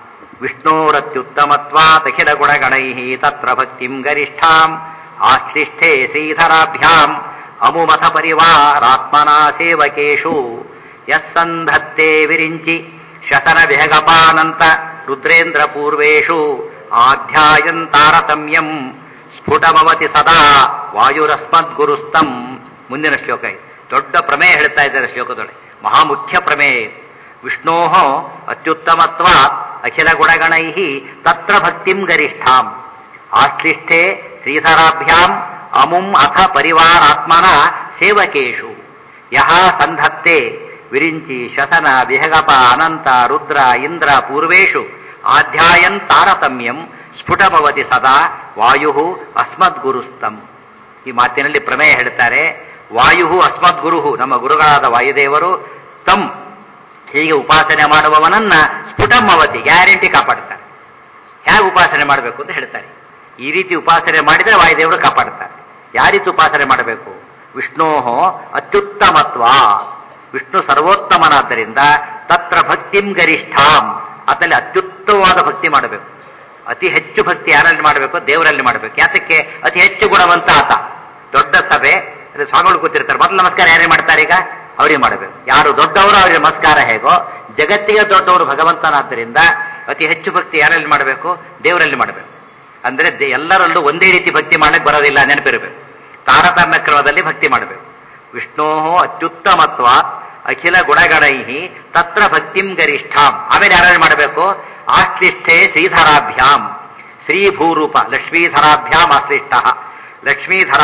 ವಿಷ್ಣೋರತ್ಯುತ್ತಮತ್ವಾದಖಿಲ ಗುಣಗಣೈ ತತ್ರ ಭಕ್ತಿಂ ಗರಿಷ್ಠಾಂ ಆಶ್ಲಿಷ್ಠೆ ಶ್ರೀಧರಾಭ್ಯಾಂ ಅಮುಮಥ ಪರಿವಾರಾತ್ಮನಾ ಸೇವಕೇಶು ಯಸ್ಸಂಧತ್ತೆ ವಿರಿಂಚಿ ಶತನ ವಿಹಗಪಾನಂತ ರುದ್ರೇಂದ್ರ ಪೂರ್ವೇಶು ಆಧ್ಯಾಯನ್ ತಾರತಮ್ಯಂ ಸ್ಫುಟಮವತಿ ಸದಾ ವಾಯುರಸ್ಮದ್ಗುರುಸ್ತಂ ಮುಂದಿನ ಶ್ಲೋಕ ಇದು ದೊಡ್ಡ ಪ್ರಮೇಯ ಹೇಳ್ತಾ ಇದ್ದಾರೆ ಶ್ಲೋಕದೊಳಗೆ ಮಹಾಮುಖ್ಯ ಪ್ರಮೇಯ ಇದು ವಿಷ್ಣೋ ಅತ್ಯುತ್ತಮತ್ವ ಅಖಿಲ ಗುಣಗಣೈ ತತ್ರ ಭಕ್ತಿಂ ಗರಿಷ್ಠಾಂ ಆಶ್ಲಿಷ್ಠೆ ಶ್ರೀಧರಾಭ್ಯಾಂ ಅಮುಂ ಅಥ ಪರಿವಾರಾತ್ಮನ ಸೇವಕೇಶು ಯಹ ಸಂಧತ್ತೆ ವಿರಿಂಚಿ ಶಸನ ವಿಹಗಪ ಅನಂತ ರುದ್ರ ಇಂದ್ರ ಪೂರ್ವೇಶು ಆಧ್ಯಾಯನ್ ತಾರತಮ್ಯಂ ಸ್ಫುಟಭವತಿ ಸದಾ ವಾಯು ಅಸ್ಮದ್ಗುರುಸ್ತಂ ಈ ಮಾತಿನಲ್ಲಿ ಪ್ರಮೇಯ ಹೇಳ್ತಾರೆ ವಾಯು ಅಸ್ಮದ್ಗುರು ನಮ್ಮ ಗುರುಗಳಾದ ವಾಯುದೇವರು ತಂ ಹೀಗೆ ಉಪಾಸನೆ ಮಾಡುವವನನ್ನ ಸ್ಫುಟಮವತಿ ಗ್ಯಾರಂಟಿ ಕಾಪಾಡ್ತಾರೆ ಹೇಗೆ ಉಪಾಸನೆ ಮಾಡಬೇಕು ಅಂತ ಹೇಳ್ತಾರೆ ಈ ರೀತಿ ಉಪಾಸನೆ ಮಾಡಿದರೆ ವಾಯುದೇವರು ಕಾಪಾಡ್ತಾರೆ ಯಾವ ರೀತಿ ಉಪಾಸನೆ ಮಾಡಬೇಕು ವಿಷ್ಣೋ ಅತ್ಯುತ್ತಮತ್ವ ವಿಷ್ಣು ಸರ್ವೋತ್ತಮನಾದ್ದರಿಂದ ತತ್ರ ಭಕ್ತಿಂ ಗರಿಷ್ಠಾಂ ಅದರಲ್ಲಿ ಅತ್ಯುತ್ತಮವಾದ ಭಕ್ತಿ ಮಾಡಬೇಕು ಅತಿ ಹೆಚ್ಚು ಭಕ್ತಿ ಯಾರಲ್ಲಿ ಮಾಡಬೇಕು ದೇವರಲ್ಲಿ ಮಾಡಬೇಕು ಯಾತಕ್ಕೆ ಅತಿ ಹೆಚ್ಚು ಗುಣವಂತ ಆತ ದೊಡ್ಡ ಸಭೆ ಅಲ್ಲಿ ಸ್ವಾಮಿಗಳು ಕೂತಿರ್ತಾರೆ ಮೊದಲು ನಮಸ್ಕಾರ ಯಾರೇ ಮಾಡ್ತಾರೆ ಈಗ ಅವರಿಗೆ ಮಾಡಬೇಕು ಯಾರು ದೊಡ್ಡವರು ಅವರಿಗೆ ನಮಸ್ಕಾರ ಹೇಗೋ ಜಗತ್ತಿಗೆ ದೊಡ್ಡವರು ಭಗವಂತನಾದ್ದರಿಂದ ಅತಿ ಹೆಚ್ಚು ಭಕ್ತಿ ಯಾರಲ್ಲಿ ಮಾಡಬೇಕು ದೇವರಲ್ಲಿ ಮಾಡಬೇಕು ಅಂದ್ರೆ ದೇ- ಎಲ್ಲರಲ್ಲೂ ಒಂದೇ ರೀತಿ ಭಕ್ತಿ ಮಾಡಕ್ಕೆ ಬರೋದಿಲ್ಲ ನೆನಪಿರಬೇಕು ತಾರತಮ್ಯ ಕ್ರಮದಲ್ಲಿ ಭಕ್ತಿ ಮಾಡಬೇಕು ವಿಷ್ಣೋ ಅತ್ಯುತ್ತಮತ್ವ ಅಖಿಲ ಗುಣಗಣೈ ತತ್ರ ಭಕ್ತಿಂ ಗರಿಷ್ಠಾಂ ಆಮೇಲೆ ಯಾರಲ್ಲಿ ಮಾಡಬೇಕು ಆಶ್ಲಿಷ್ಠೆ ಶ್ರೀಧರಾಭ್ಯಾಂ ಶ್ರೀಭೂರೂಪ ಲಕ್ಷ್ಮೀಧರಾಭ್ಯಾಮ್ ಆಶ್ಲಿಷ್ಟ ಲಕ್ಷ್ಮೀಧರ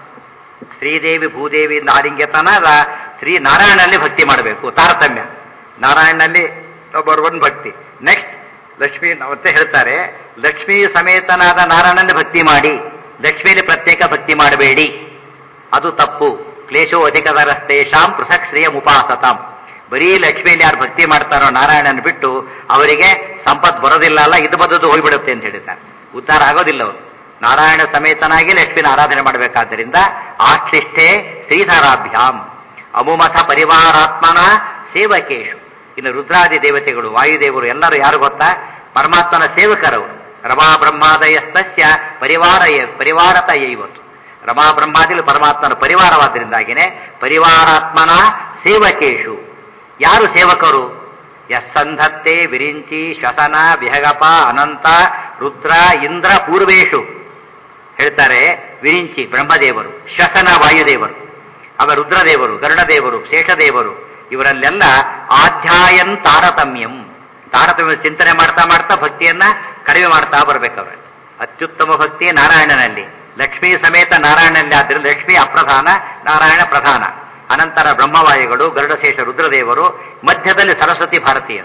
ಶ್ರೀದೇವಿ ಭೂದೇವಿಯಿಂದ ಆಲಿಂಗ್ಯತನದ ಶ್ರೀ ನಾರಾಯಣನಲ್ಲಿ ಭಕ್ತಿ ಮಾಡಬೇಕು ತಾರತಮ್ಯ ನಾರಾಯಣನಲ್ಲಿ ನಂಬರ್ ಒನ್ ಭಕ್ತಿ ನೆಕ್ಸ್ಟ್ ಲಕ್ಷ್ಮೀ ಮತ್ತೆ ಹೇಳ್ತಾರೆ ಲಕ್ಷ್ಮೀ ಸಮೇತನಾದ ನಾರಾಯಣನಲ್ಲಿ ಭಕ್ತಿ ಮಾಡಿ ಲಕ್ಷ್ಮಿಯಲ್ಲಿ ಪ್ರತ್ಯೇಕ ಭಕ್ತಿ ಮಾಡಬೇಡಿ ಅದು ತಪ್ಪು ಕ್ಲೇಶೋ ಅಧಿಕದರಸ್ತೇಷಾಂ ಪೃಥಕ್ ಶ್ರೇಯಂ ಉಪಾಸತಾಂ ಬರೀ ಲಕ್ಷ್ಮಿಯಲ್ಲಿ ಯಾರು ಭಕ್ತಿ ಮಾಡ್ತಾರೋ ನಾರಾಯಣನ ಬಿಟ್ಟು ಅವರಿಗೆ ಸಂಪತ್ ಬರೋದಿಲ್ಲ ಅಲ್ಲ ಇದು ಬದದು ಹೋಗ್ಬಿಡುತ್ತೆ ಅಂತ ಹೇಳಿದ್ದಾರೆ ಉದ್ಧಾರ ಆಗೋದಿಲ್ಲ ಅವರು ನಾರಾಯಣ ಸಮೇತನಾಗಿ ಲಕ್ಷ್ಮಿನ ಆರಾಧನೆ ಮಾಡಬೇಕಾದ್ದರಿಂದ ಆಶ್ಲಿಷ್ಠೆ ಶ್ರೀಧರಾಭ್ಯಾಂ ಅಮುಮಥ ಪರಿವಾರಾತ್ಮನ ಸೇವಕೇಶು ಇನ್ನು ರುದ್ರಾದಿ ದೇವತೆಗಳು ವಾಯುದೇವರು ಎಲ್ಲರೂ ಯಾರು ಗೊತ್ತಾ ಪರಮಾತ್ಮನ ಸೇವಕರವರು ರಮಾ ಬ್ರಹ್ಮಾದಯಸ್ತಸ್ಯ ಪರಿವಾರ ಪರಿವಾರತ ಇವತ್ತು ರಮಾ ಬ್ರಹ್ಮಾದಿಗಳು ಪರಮಾತ್ಮನ ಪರಿವಾರವಾದ್ದರಿಂದಾಗಿನೇ ಪರಿವಾರಾತ್ಮನ ಸೇವಕೇಶು ಯಾರು ಸೇವಕರು ಯಸ್ಸಂಧತ್ತೆ ವಿರಿಂಚಿ ಶ್ವಸನ ವಿಹಗಪ ಅನಂತ ರುದ್ರ ಇಂದ್ರ ಪೂರ್ವೇಶು ಹೇಳ್ತಾರೆ ವಿರಿಂಚಿ ಬ್ರಹ್ಮದೇವರು ಶ್ವಸನ ವಾಯುದೇವರು ಅವ ರುದ್ರದೇವರು ಗರುಡದೇವರು ಶೇಷದೇವರು ಇವರಲ್ಲೆಲ್ಲ ಆಧ್ಯಾಯನ್ ತಾರತಮ್ಯಂ ತಾರತಮ್ಯ ಚಿಂತನೆ ಮಾಡ್ತಾ ಮಾಡ್ತಾ ಭಕ್ತಿಯನ್ನ ಕಡಿಮೆ ಮಾಡ್ತಾ ಬರ್ಬೇಕವ್ರೆ ಅತ್ಯುತ್ತಮ ಭಕ್ತಿ ನಾರಾಯಣನಲ್ಲಿ ಲಕ್ಷ್ಮೀ ಸಮೇತ ನಾರಾಯಣನಲ್ಲಿ ಆದ್ದರಿಂದ ಲಕ್ಷ್ಮಿ ಅಪ್ರಧಾನ ನಾರಾಯಣ ಪ್ರಧಾನ ಅನಂತರ ಬ್ರಹ್ಮವಾಯುಗಳು ಗರುಡಶೇಷ ರುದ್ರದೇವರು ಮಧ್ಯದಲ್ಲಿ ಸರಸ್ವತಿ ಭಾರತೀಯರು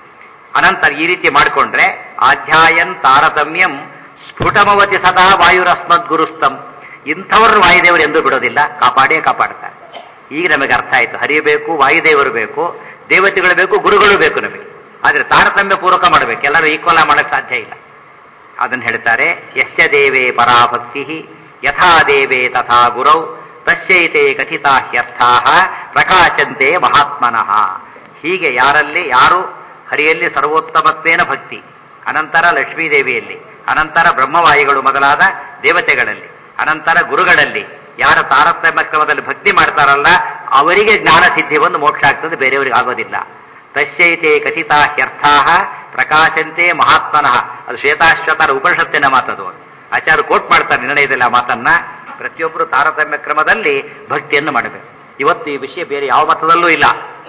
ಅನಂತರ ಈ ರೀತಿ ಮಾಡಿಕೊಂಡ್ರೆ ಆಧ್ಯಾಯನ್ ತಾರತಮ್ಯಂ ಸ್ಫುಟಮವತಿ ಸದಾ ವಾಯುರಸ್ಮದ್ ಗುರುಸ್ತಂ ಇಂಥವ್ರನ್ನ ವಾಯುದೇವರು ಎಂದೂ ಬಿಡೋದಿಲ್ಲ ಕಾಪಾಡೇ ಕಾಪಾಡ್ತಾರೆ ಈಗ ನಮಗೆ ಅರ್ಥ ಆಯ್ತು ಹರಿಯಬೇಕು ವಾಯುದೇವರು ಬೇಕು ದೇವತೆಗಳು ಬೇಕು ಗುರುಗಳು ಬೇಕು ನಮಗೆ ಆದ್ರೆ ತಾರತಮ್ಯ ಪೂರ್ವಕ ಮಾಡಬೇಕು ಎಲ್ಲರೂ ಈಕ್ವಲ್ ಮಾಡಕ್ ಸಾಧ್ಯ ಇಲ್ಲ ಅದನ್ನು ಹೇಳ್ತಾರೆ ಯಶ್ಯ ದೇವೇ ಪರಾಭಕ್ತಿ ಯಥಾ ದೇವೇ ತಥಾ ಗುರೌ ತಸ್ಯೈತೆ ಕಥಿತಾ ಹ್ಯರ್ಥಾ ಪ್ರಕಾಶಂತೆ ಮಹಾತ್ಮನಃ ಹೀಗೆ ಯಾರಲ್ಲಿ ಯಾರು ಹರಿಯಲ್ಲಿ ಸರ್ವೋತ್ತಮತ್ವೇನ ಭಕ್ತಿ ಅನಂತರ ಲಕ್ಷ್ಮೀದೇವಿಯಲ್ಲಿ ಅನಂತರ ಬ್ರಹ್ಮವಾಯುಗಳು ಮೊದಲಾದ ದೇವತೆಗಳಲ್ಲಿ ಅನಂತರ ಗುರುಗಳಲ್ಲಿ ಯಾರ ತಾರತಮ್ಯ ಕ್ರಮದಲ್ಲಿ ಭಕ್ತಿ ಮಾಡ್ತಾರಲ್ಲ ಅವರಿಗೆ ಜ್ಞಾನ ಸಿದ್ಧಿ ಒಂದು ಮೋಕ್ಷ ಆಗ್ತದೆ ಬೇರೆಯವರಿಗೆ ಆಗೋದಿಲ್ಲ ತಸ್ಯೈತೆ ಕಥಿತಾ ಹ್ಯರ್ಥಾ ಪ್ರಕಾಶಂತೆ ಮಹಾತ್ಮನಃ ಅದು ಶ್ವೇತಾಶ್ವತರ ಉಪನಿಷತ್ತಿನ ಮಾತದು ಆಚಾರ್ಯ ಕೋಟ್ ಮಾಡ್ತಾರೆ ನಿರ್ಣಯದಲ್ಲಿ ಆ ಮಾತನ್ನ ಪ್ರತಿಯೊಬ್ಬರು ತಾರತಮ್ಯ ಕ್ರಮದಲ್ಲಿ ಭಕ್ತಿಯನ್ನು ಮಾಡಬೇಕು ಇವತ್ತು ಈ ವಿಷಯ ಬೇರೆ ಯಾವ ಮತದಲ್ಲೂ ಇಲ್ಲ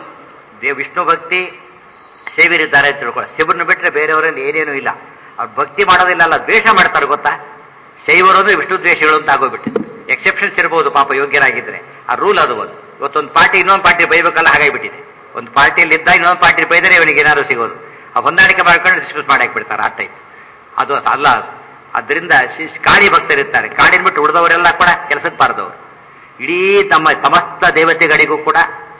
ದೇವ್ ವಿಷ್ಣು ಭಕ್ತಿ ಸೇವಿರಿದ್ದಾರೆ ಅಂತ ತಿಳ್ಕೊಳ್ಳಿ ಶಿವರನ್ನು ಬಿಟ್ಟರೆ ಬೇರೆಯವರಲ್ಲಿ ಏನೇನೂ ಇಲ್ಲ ಅವ್ರು ಭಕ್ತಿ ಮಾಡೋದಿಲ್ಲ ಅಲ್ಲ ದ್ವೇಷ ಮಾಡ್ತಾರೆ ಗೊತ್ತಾ ಶೈವರು ಅಂದ್ರೆ ವಿಷ್ಣು ದ್ವೇಷಗಳು ಅಂತ ಆಗೋಗ್ಬಿಟ್ಟಿದೆ ಎಕ್ಸೆಪ್ಷನ್ಸ್ ಇರ್ಬೋದು ಪಾಪ ಯೋಗ್ಯರಾಗಿದ್ರೆ ಆ ರೂಲ್ ಅದು ಒಂದು ಇವತ್ತೊಂದು ಪಾರ್ಟಿ ಇನ್ನೊಂದು ಪಾರ್ಟಿ ಬೈಬೇಕಲ್ಲ ಹಾಗಾಗಿಬಿಟ್ಟಿದೆ ಒಂದು ಪಾರ್ಟಿಯಲ್ಲಿ ಇದ್ದಾಗ ಇನ್ನೊಂದು ಪಾರ್ಟಿ ಬೈದರೆ ಇವನಿಗೆ ಏನಾದ್ರು ಸಿಗೋದು ಆ ಹೊಂದಾಣಿಕೆ ಮಾಡ್ಕೊಂಡು ಡಿಸ್ಮಿಸ್ ಮಾಡಾಕ್ ಬಿಡ್ತಾರೆ ಆ ಟೈಪ್ ಅದು ಅಲ್ಲ ಅದು ಅದರಿಂದ ಕಾಳಿ ಭಕ್ತರಿರ್ತಾರೆ ಕಾಡಿನ ಬಿಟ್ಟು ಉಳಿದವರೆಲ್ಲ ಕೂಡ ಕೆಲಸಕ್ಕೆ ಬಾರದವರು ಇಡೀ ನಮ್ಮ ಸಮಸ್ತ ದೇವತೆಗಳಿಗೂ ಕೂಡ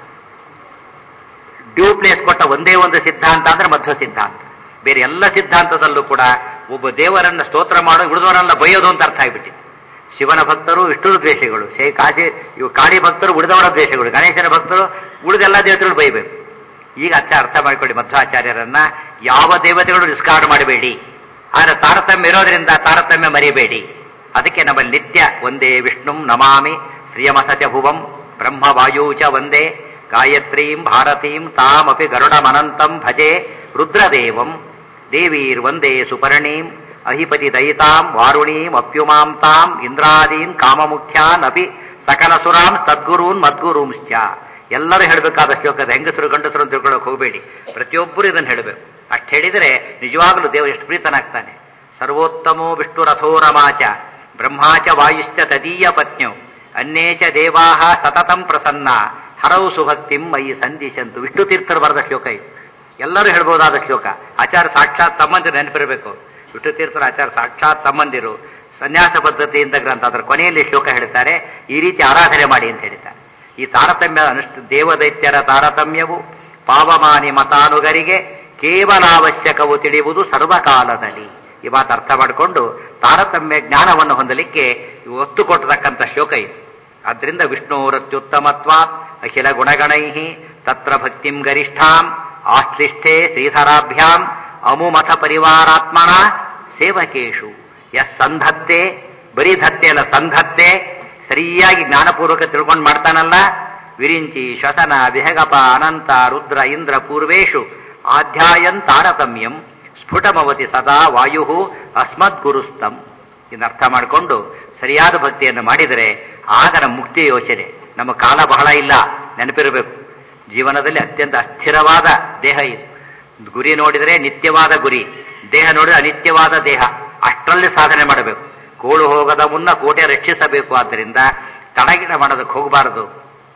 ಡ್ಯೂ ಪ್ಲೇಸ್ ಕೊಟ್ಟ ಒಂದೇ ಒಂದು ಸಿದ್ಧಾಂತ ಅಂದ್ರೆ ಮಧ್ವ ಸಿದ್ಧಾಂತ ಬೇರೆ ಎಲ್ಲ ಸಿದ್ಧಾಂತದಲ್ಲೂ ಕೂಡ ಒಬ್ಬ ದೇವರನ್ನ ಸ್ತೋತ್ರ ಮಾಡೋ ಉಳಿದವರನ್ನ ಬೈಯೋದು ಅಂತ ಅರ್ಥ ಆಗಿಬಿಟ್ಟಿದೆ ಶಿವನ ಭಕ್ತರು ವಿಷ್ಣು ದ್ವೇಷಗಳು ಶೇ ಕಾಶಿ ಇವು ಕಾಳಿ ಭಕ್ತರು ಉಳಿದವರ ದ್ವೇಷಗಳು ಗಣೇಶನ ಭಕ್ತರು ಉಳಿದೆಲ್ಲ ದೇವತೆಗಳು ಬೈಬೇಕು ಈಗ ಅರ್ಥ ಅರ್ಥ ಮಾಡಿಕೊಳ್ಳಿ ಮಧ್ವಾಚಾರ್ಯರನ್ನ ಯಾವ ದೇವತೆಗಳು ಡಿಸ್ಕಾರ್ಡ್ ಮಾಡಬೇಡಿ ಆದ್ರೆ ತಾರತಮ್ಯ ಇರೋದ್ರಿಂದ ತಾರತಮ್ಯ ಮರಿಬೇಡಿ ಅದಕ್ಕೆ ನಮ್ಮಲ್ಲಿ ನಿತ್ಯ ಒಂದೇ ವಿಷ್ಣುಂ ನಮಾಮಿ ಶ್ರಿಯಮಸಚ ಭುವಂ ಬ್ರಹ್ಮ ವಾಯೂಚ ಒಂದೇ ಗಾಯತ್ರೀಂ ಭಾರತೀಂ ತಾಮಪಿ ಗರುಡಮನಂತಂ ಭಜೆ ರುದ್ರದೇವಂ ದೇವೀರ್ವಂದೇ ಸುಪರ್ಣೀಂ ಅಹಿಪತಿ ದಯಿತಾಂ ವಾರುಣೀಂ ಅಪ್ಯುಮಾಂ ತಾಂ ಇಂದ್ರಾದೀನ್ ಕಾಮಮುಖ್ಯಾನ್ ಅಪಿ ಸಕಲಸುರಾಂ ಸದ್ಗುರೂನ್ ಮದ್ಗುರೂಂಶ್ಚ ಎಲ್ಲರೂ ಹೇಳಬೇಕಾದ ಶ್ಲೋಕದ ಹೆಂಗಸರು ಗಂಡಸರು ಅಂತ ತಿಳ್ಕೊಳ್ಳೋಕೆ ಹೋಗಬೇಡಿ ಪ್ರತಿಯೊಬ್ಬರು ಇದನ್ನು ಹೇಳಬೇಕು ಅಷ್ಟು ಹೇಳಿದರೆ ನಿಜವಾಗಲೂ ದೇವ ಎಷ್ಟು ಪ್ರೀತನಾಗ್ತಾನೆ ಸರ್ವೋತ್ತಮೋ ವಿಷ್ಣು ರಥೋರಮಾಚ ಬ್ರಹ್ಮಾಚ ವಾಯುಶ್ಚ ತದೀಯ ಪತ್ನ್ಯೌ ಅನ್ಯೇಚ ದೇವಾಹ ಸತತಂ ಪ್ರಸನ್ನ ಹರವು ಸುಭಕ್ತಿಂ ಮಯಿ ಸಂದಿಶಂತು ವಿಷ್ಣು ತೀರ್ಥರು ಬರೆದ ಶ್ಲೋಕ ಇದು ಎಲ್ಲರೂ ಹೇಳ್ಬೋದಾದ ಶ್ಲೋಕ ಆಚಾರ ಸಾಕ್ಷಾತ್ ತಮ್ಮಂದಿರು ನೆನಪಿರಬೇಕು ವಿಷ್ಣು ತೀರ್ಥರ ಆಚಾರ ಸಾಕ್ಷಾತ್ ತಮ್ಮಂದಿರು ಸನ್ಯಾಸ ಪದ್ಧತಿಯಿಂದ ಗ್ರಂಥ ಅದರ ಕೊನೆಯಲ್ಲಿ ಶ್ಲೋಕ ಹೇಳ್ತಾರೆ ಈ ರೀತಿ ಆರಾಧನೆ ಮಾಡಿ ಅಂತ ಹೇಳ್ತಾರೆ ಈ ತಾರತಮ್ಯ ಅನುಷ್ಠ ದೇವದೈತ್ಯರ ತಾರತಮ್ಯವು ಪಾವಮಾನಿ ಮತಾನುಗರಿಗೆ ಕೇವಲ ಅವಶ್ಯಕವು ತಿಳಿಯುವುದು ಸರ್ವಕಾಲದಲ್ಲಿ ಈ ಮಾತು ಅರ್ಥ ಮಾಡಿಕೊಂಡು ತಾರತಮ್ಯ ಜ್ಞಾನವನ್ನು ಹೊಂದಲಿಕ್ಕೆ ಒತ್ತು ಕೊಟ್ಟತಕ್ಕಂಥ ಶ್ಲೋಕ ಇದು ಆದ್ರಿಂದ ವಿಷ್ಣುರತ್ಯುತ್ತಮತ್ವ ಅಖಿಲ ಗುಣಗಣೈ ತತ್ರ ಭಕ್ತಿಂ ಗರಿಷ್ಠಾಂ ಆಶ್ಲಿಷ್ಠೆ ಶ್ರೀಧರಾಭ್ಯಾಂ ಅಮುಮಥ ಪರಿವಾರಾತ್ಮನ ಸೇವಕೇಶು ಎಸ್ ಸಂಧತ್ತೆ ಬರೀ ಧತ್ತೆ ಅಲ್ಲ ಸಂಧತ್ತೆ ಸರಿಯಾಗಿ ಜ್ಞಾನಪೂರ್ವಕ ತಿಳ್ಕೊಂಡು ಮಾಡ್ತಾನಲ್ಲ ವಿರಿಂಚಿ ಶ್ವಸನ ವಿಹಗಪ ಅನಂತ ರುದ್ರ ಇಂದ್ರ ಪೂರ್ವೇಶು ಆಧ್ಯಾಯನ್ ತಾರತಮ್ಯಂ ಸ್ಫುಟಮವತಿ ಸದಾ ವಾಯು ಅಸ್ಮದ್ಗುರುಸ್ತಂ ಇನ್ನು ಅರ್ಥ ಮಾಡಿಕೊಂಡು ಸರಿಯಾದ ಭಕ್ತಿಯನ್ನು ಮಾಡಿದರೆ ಆಗ ನಮ್ಮ ಮುಕ್ತಿ ಯೋಚನೆ ನಮ್ಮ ಕಾಲ ಬಹಳ ಇಲ್ಲ ನೆನಪಿರಬೇಕು ಜೀವನದಲ್ಲಿ ಅತ್ಯಂತ ಅಸ್ಥಿರವಾದ ದೇಹ ಇದು ಗುರಿ ನೋಡಿದರೆ ನಿತ್ಯವಾದ ಗುರಿ ದೇಹ ನೋಡಿದರೆ ಅನಿತ್ಯವಾದ ದೇಹ ಅಷ್ಟರ ಅದರಲ್ಲಿ ಸಾಧನೆ ಮಾಡಬೇಕು ಕೋಳು ಹೋಗದ ಮುನ್ನ ಕೋಟೆ ರಕ್ಷಿಸಬೇಕು ಆದ್ದರಿಂದ ತಡಗಿಡ ಮಾಡೋದಕ್ಕೆ ಹೋಗಬಾರದು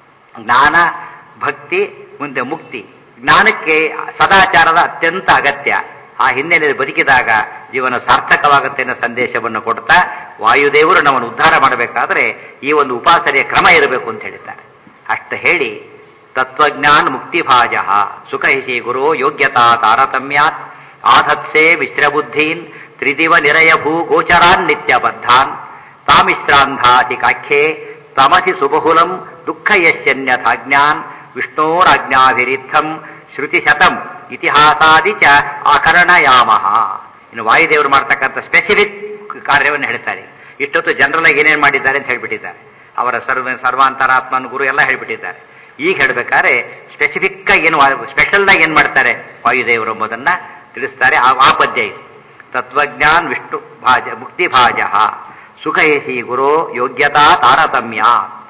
ಜ್ಞಾನ ಭಕ್ತಿ ಮುಂದೆ ಮುಕ್ತಿ ಜ್ಞಾನಕ್ಕೆ ಸದಾಚಾರದ ಅತ್ಯಂತ ಅಗತ್ಯ ಆ ಹಿನ್ನೆಲೆಯಲ್ಲಿ ಬದುಕಿದಾಗ ಜೀವನ ಸಾರ್ಥಕವಾಗುತ್ತೆ ಅನ್ನೋ ಸಂದೇಶವನ್ನು ಕೊಡ್ತಾ ವಾಯುದೇವರು ನಮ್ಮನ್ನು ಉದ್ಧಾರ ಮಾಡಬೇಕಾದ್ರೆ ಈ ಒಂದು ಉಪಾಸನೆಯ ಕ್ರಮ ಇರಬೇಕು ಅಂತ ಹೇಳಿದ್ದಾರೆ ಅಷ್ಟ ಹೇಳಿ ತತ್ವಜ್ಞಾನ ಮುಕ್ತಿಭಾಜ ಸುಖ ಹಿಸಿ ಗುರು ಯೋಗ್ಯತಾ ತಾರತಮ್ಯಾತ್ ಆಧತ್ಸೆ ಮಿಶ್ರಬುದ್ಧೀನ್ ತ್ರಿದಿವ ನಿರಯ ಭೂ ಗೋಚರಾನ್ ನಿತ್ಯಬದ್ಧಾನ್ ತಾಮಿಶ್ರಾಂಧಾತಿ ಕಾಖ್ಯೆ ತಮಸಿ ಸುಬಹುಲಂ ದುಃಖ ಯಶ್ಯನ್ಯಥಾಜ್ಞಾನ್ ವಿಷ್ಣೋರಾಜ್ಞಾಭಿರಿತ್ಥಂ ಶ್ರುತಿಶತಂ ಇತಿಹಾಸಾದಿ ಚ ಆಕರಣಯಾಮಃ ಇನ್ನು ವಾಯುದೇವರು ಮಾಡ್ತಕ್ಕಂಥ ಸ್ಪೆಸಿಫಿಕ್ ಕಾರ್ಯವನ್ನು ಹೇಳ್ತಾರೆ ಇಷ್ಟೊತ್ತು ಜನರಲ್ ಆಗಿ ಏನೇನು ಮಾಡಿದ್ದಾರೆ ಅಂತ ಹೇಳ್ಬಿಟ್ಟಿದ್ದಾರೆ ಅವರ ಸರ್ವ ಸರ್ವಾಂತರಾತ್ಮನ ಗುರು ಎಲ್ಲ ಹೇಳ್ಬಿಟ್ಟಿದ್ದಾರೆ ಈಗ ಹೇಳ್ಬೇಕಾದ್ರೆ ಸ್ಪೆಸಿಫಿಕ್ ಆಗಿ ಏನು ಸ್ಪೆಷಲ್ ಆಗಿ ಏನ್ ಮಾಡ್ತಾರೆ ವಾಯುದೇವರು ಎಂಬುದನ್ನ ತಿಳಿಸ್ತಾರೆ ಆ ಆ ಪದ್ಯ ಇದು ತತ್ವಜ್ಞಾನ್ ವಿಷ್ಣು ಭಾಜ ಮುಕ್ತಿ ಭಾಜ ಸುಖ ಏಸಿ ಗುರು ಯೋಗ್ಯತಾ ತಾರತಮ್ಯ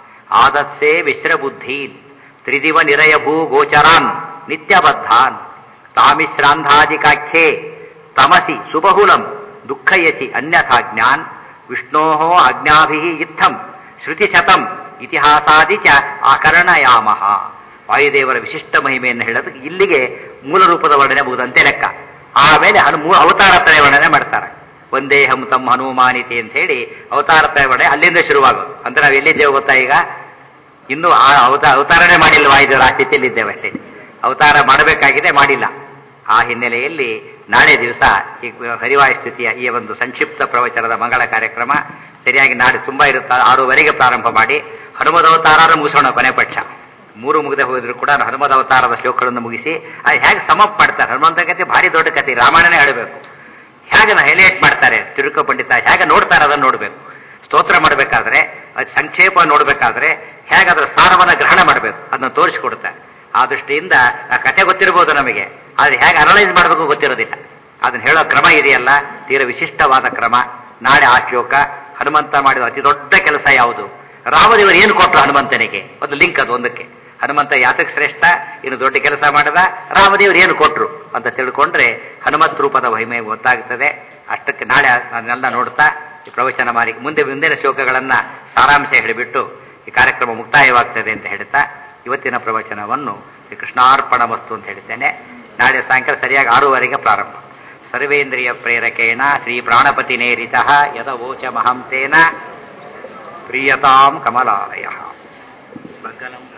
ಆದತ್ಸೆ ವಿಶ್ರಬುದ್ಧೀನ್ ತ್ರಿದಿವ ನಿರಯ ಭೂ ಗೋಚರಾನ್ ನಿತ್ಯಬದ್ಧಾನ್ ತಾಮಿಶ್ರಾಂಧಾದಿಕಾಖ್ಯೆ ತಮಸಿ ಸುಬಹುಲಂ ದುಃಖಯಸಿ ಅನ್ಯಥಾ ಜ್ಞಾನ್ ವಿಷ್ಣೋ ಆಜ್ಞಾಭಿ ಇತ್ತಂ ಶ್ರುತಿಶತಂ ಇತಿಹಾಸಾದಿ ಚ ಆಕರಣಯಾಮಃ ವಾಯುದೇವರ ವಿಶಿಷ್ಟ ಮಹಿಮೆಯನ್ನು ಹೇಳೋದಕ್ಕೆ ಇಲ್ಲಿಗೆ ಮೂಲ ರೂಪದ ವರ್ಣನೆ ಮುಗಿದಂತೆ ಲೆಕ್ಕ ಆಮೇಲೆ ಹನು ಮೂ- ಅವತಾರ ತ್ರಯ ವರ್ಣನೆ ಮಾಡ್ತಾರೆ ಒಂದೇ ಹಂ ತಮ್ಮ ಹನುಮಾನಿತಿ ಅಂತ ಹೇಳಿ ಅವತಾರ ತ್ರಯ ವರ್ಣನೆ ಅಲ್ಲಿಂದ ಶುರುವಾಗೋದು ಅಂದ್ರೆ ನಾವು ಎಲ್ಲಿದ್ದೇವೆ ಗೊತ್ತಾ ಈಗ ಇನ್ನೂ ಆ ಅವತಾರ ಅವತಾರನೇ ಮಾಡಿಲ್ಲ ವಾಯುದೇವರ ಆ ಸ್ಥಿತಿಯಲ್ಲಿದ್ದೇವೆ ಅಷ್ಟೇ ಅವತಾರ ಮಾಡಬೇಕಾಗಿದೆ ಮಾಡಿಲ್ಲ ಆ ಹಿನ್ನೆಲೆಯಲ್ಲಿ ನಾಳೆ ದಿವಸ ಈ ಹರಿವಾಯು ಸ್ಥಿತಿಯ ಈ ಒಂದು ಸಂಕ್ಷಿಪ್ತ ಪ್ರವಚನದ ಮಂಗಳ ಕಾರ್ಯಕ್ರಮ ಸರಿಯಾಗಿ ನಾಳೆ ತುಂಬಾ ಇರುತ್ತಾ ಆರೂವರೆಗೆ ಪ್ರಾರಂಭ ಮಾಡಿ ಹನುಮದ ಅವತಾರ ಮುಗಿಸೋಣ ಕೊನೆ ಪಕ್ಷ ಮೂರು ಮುಗಿದ ಹೋದ್ರು ಕೂಡ ಹನುಮದ ಅವತಾರದ ಶ್ಲೋಕಗಳನ್ನು ಮುಗಿಸಿ ಅದು ಹೇಗೆ ಸಮಪ್ ಮಾಡ್ತಾರೆ ಹನುಮಂತ ಕಥೆ ಭಾರಿ ದೊಡ್ಡ ಕಥೆ ರಾಮಾಯಣನೇ ಹೇಳಬೇಕು ಹೇಗೆ ಹೈಲೈಟ್ ಮಾಡ್ತಾರೆ ತಿರುಕ ಪಂಡಿತ ಹೇಗೆ ನೋಡ್ತಾರೆ ಅದನ್ನು ನೋಡಬೇಕು ಸ್ತೋತ್ರ ಮಾಡಬೇಕಾದ್ರೆ ಅದು ಸಂಕ್ಷೇಪ ನೋಡಬೇಕಾದ್ರೆ ಹೇಗೆ ಅದರ ಸಾರವನ್ನು ಗ್ರಹಣ ಮಾಡಬೇಕು ಅದನ್ನು ತೋರಿಸಿಕೊಡುತ್ತಾರೆ ಆ ದೃಷ್ಟಿಯಿಂದ ಆ ಕಥೆ ಗೊತ್ತಿರಬಹುದು ನಮಗೆ ಆದ್ರೆ ಹೇಗೆ ಅನಲೈಸ್ ಮಾಡಬೇಕು ಗೊತ್ತಿರೋದಿಲ್ಲ ಅದನ್ನ ಹೇಳೋ ಕ್ರಮ ಇದೆಯಲ್ಲ ತೀರ ವಿಶಿಷ್ಟವಾದ ಕ್ರಮ ನಾಳೆ ಆ ಶ್ಲೋಕ ಹನುಮಂತ ಮಾಡಿದ ಅತಿ ದೊಡ್ಡ ಕೆಲಸ ಯಾವುದು ರಾಮದೇವರು ಏನು ಕೊಟ್ಟರು ಹನುಮಂತನಿಗೆ ಒಂದು ಲಿಂಕ್ ಅದು ಒಂದಕ್ಕೆ ಹನುಮಂತ ಯಾತಕ್ ಶ್ರೇಷ್ಠ ಇನ್ನು ದೊಡ್ಡ ಕೆಲಸ ಮಾಡದ ರಾಮದೇವರು ಏನು ಕೊಟ್ರು ಅಂತ ತಿಳ್ಕೊಂಡ್ರೆ ಹನುಮತ್ ರೂಪದ ಮಹಿಮೆ ಗೊತ್ತಾಗ್ತದೆ ಅಷ್ಟಕ್ಕೆ ನಾಳೆ ಅದನ್ನೆಲ್ಲ ನೋಡ್ತಾ ಈ ಪ್ರವಚನ ಮಾಡಿ ಮುಂದೆ ಮುಂದಿನ ಶ್ಲೋಕಗಳನ್ನ ಸಾರಾಂಶ ಹೇಳಿಬಿಟ್ಟು ಈ ಕಾರ್ಯಕ್ರಮ ಮುಕ್ತಾಯವಾಗ್ತದೆ ಅಂತ ಹೇಳ್ತಾ ಇವತ್ತಿನ ಪ್ರವಚನವನ್ನು ಶ್ರೀ ಕೃಷ್ಣಾರ್ಪಣ ವಸ್ತು ಅಂತ ಹೇಳಿದ್ದೇನೆ ನಾಳೆ ಸಾಯಂಕಾಲ ಸರಿಯಾಗಿ ಆರೂವರೆಗೆ ಪ್ರಾರಂಭ ಸರ್ವೇಂದ್ರಿಯ ಪ್ರೇರಕೇಣ ಶ್ರೀ ಪ್ರಾಣಪತಿ ನೇರಿತ ಯದವೋಚ ಮಹಂಸೇನ ಪ್ರಿಯತಾಂ ಕಮಲಾಲಯ ಮಂಗಲಂ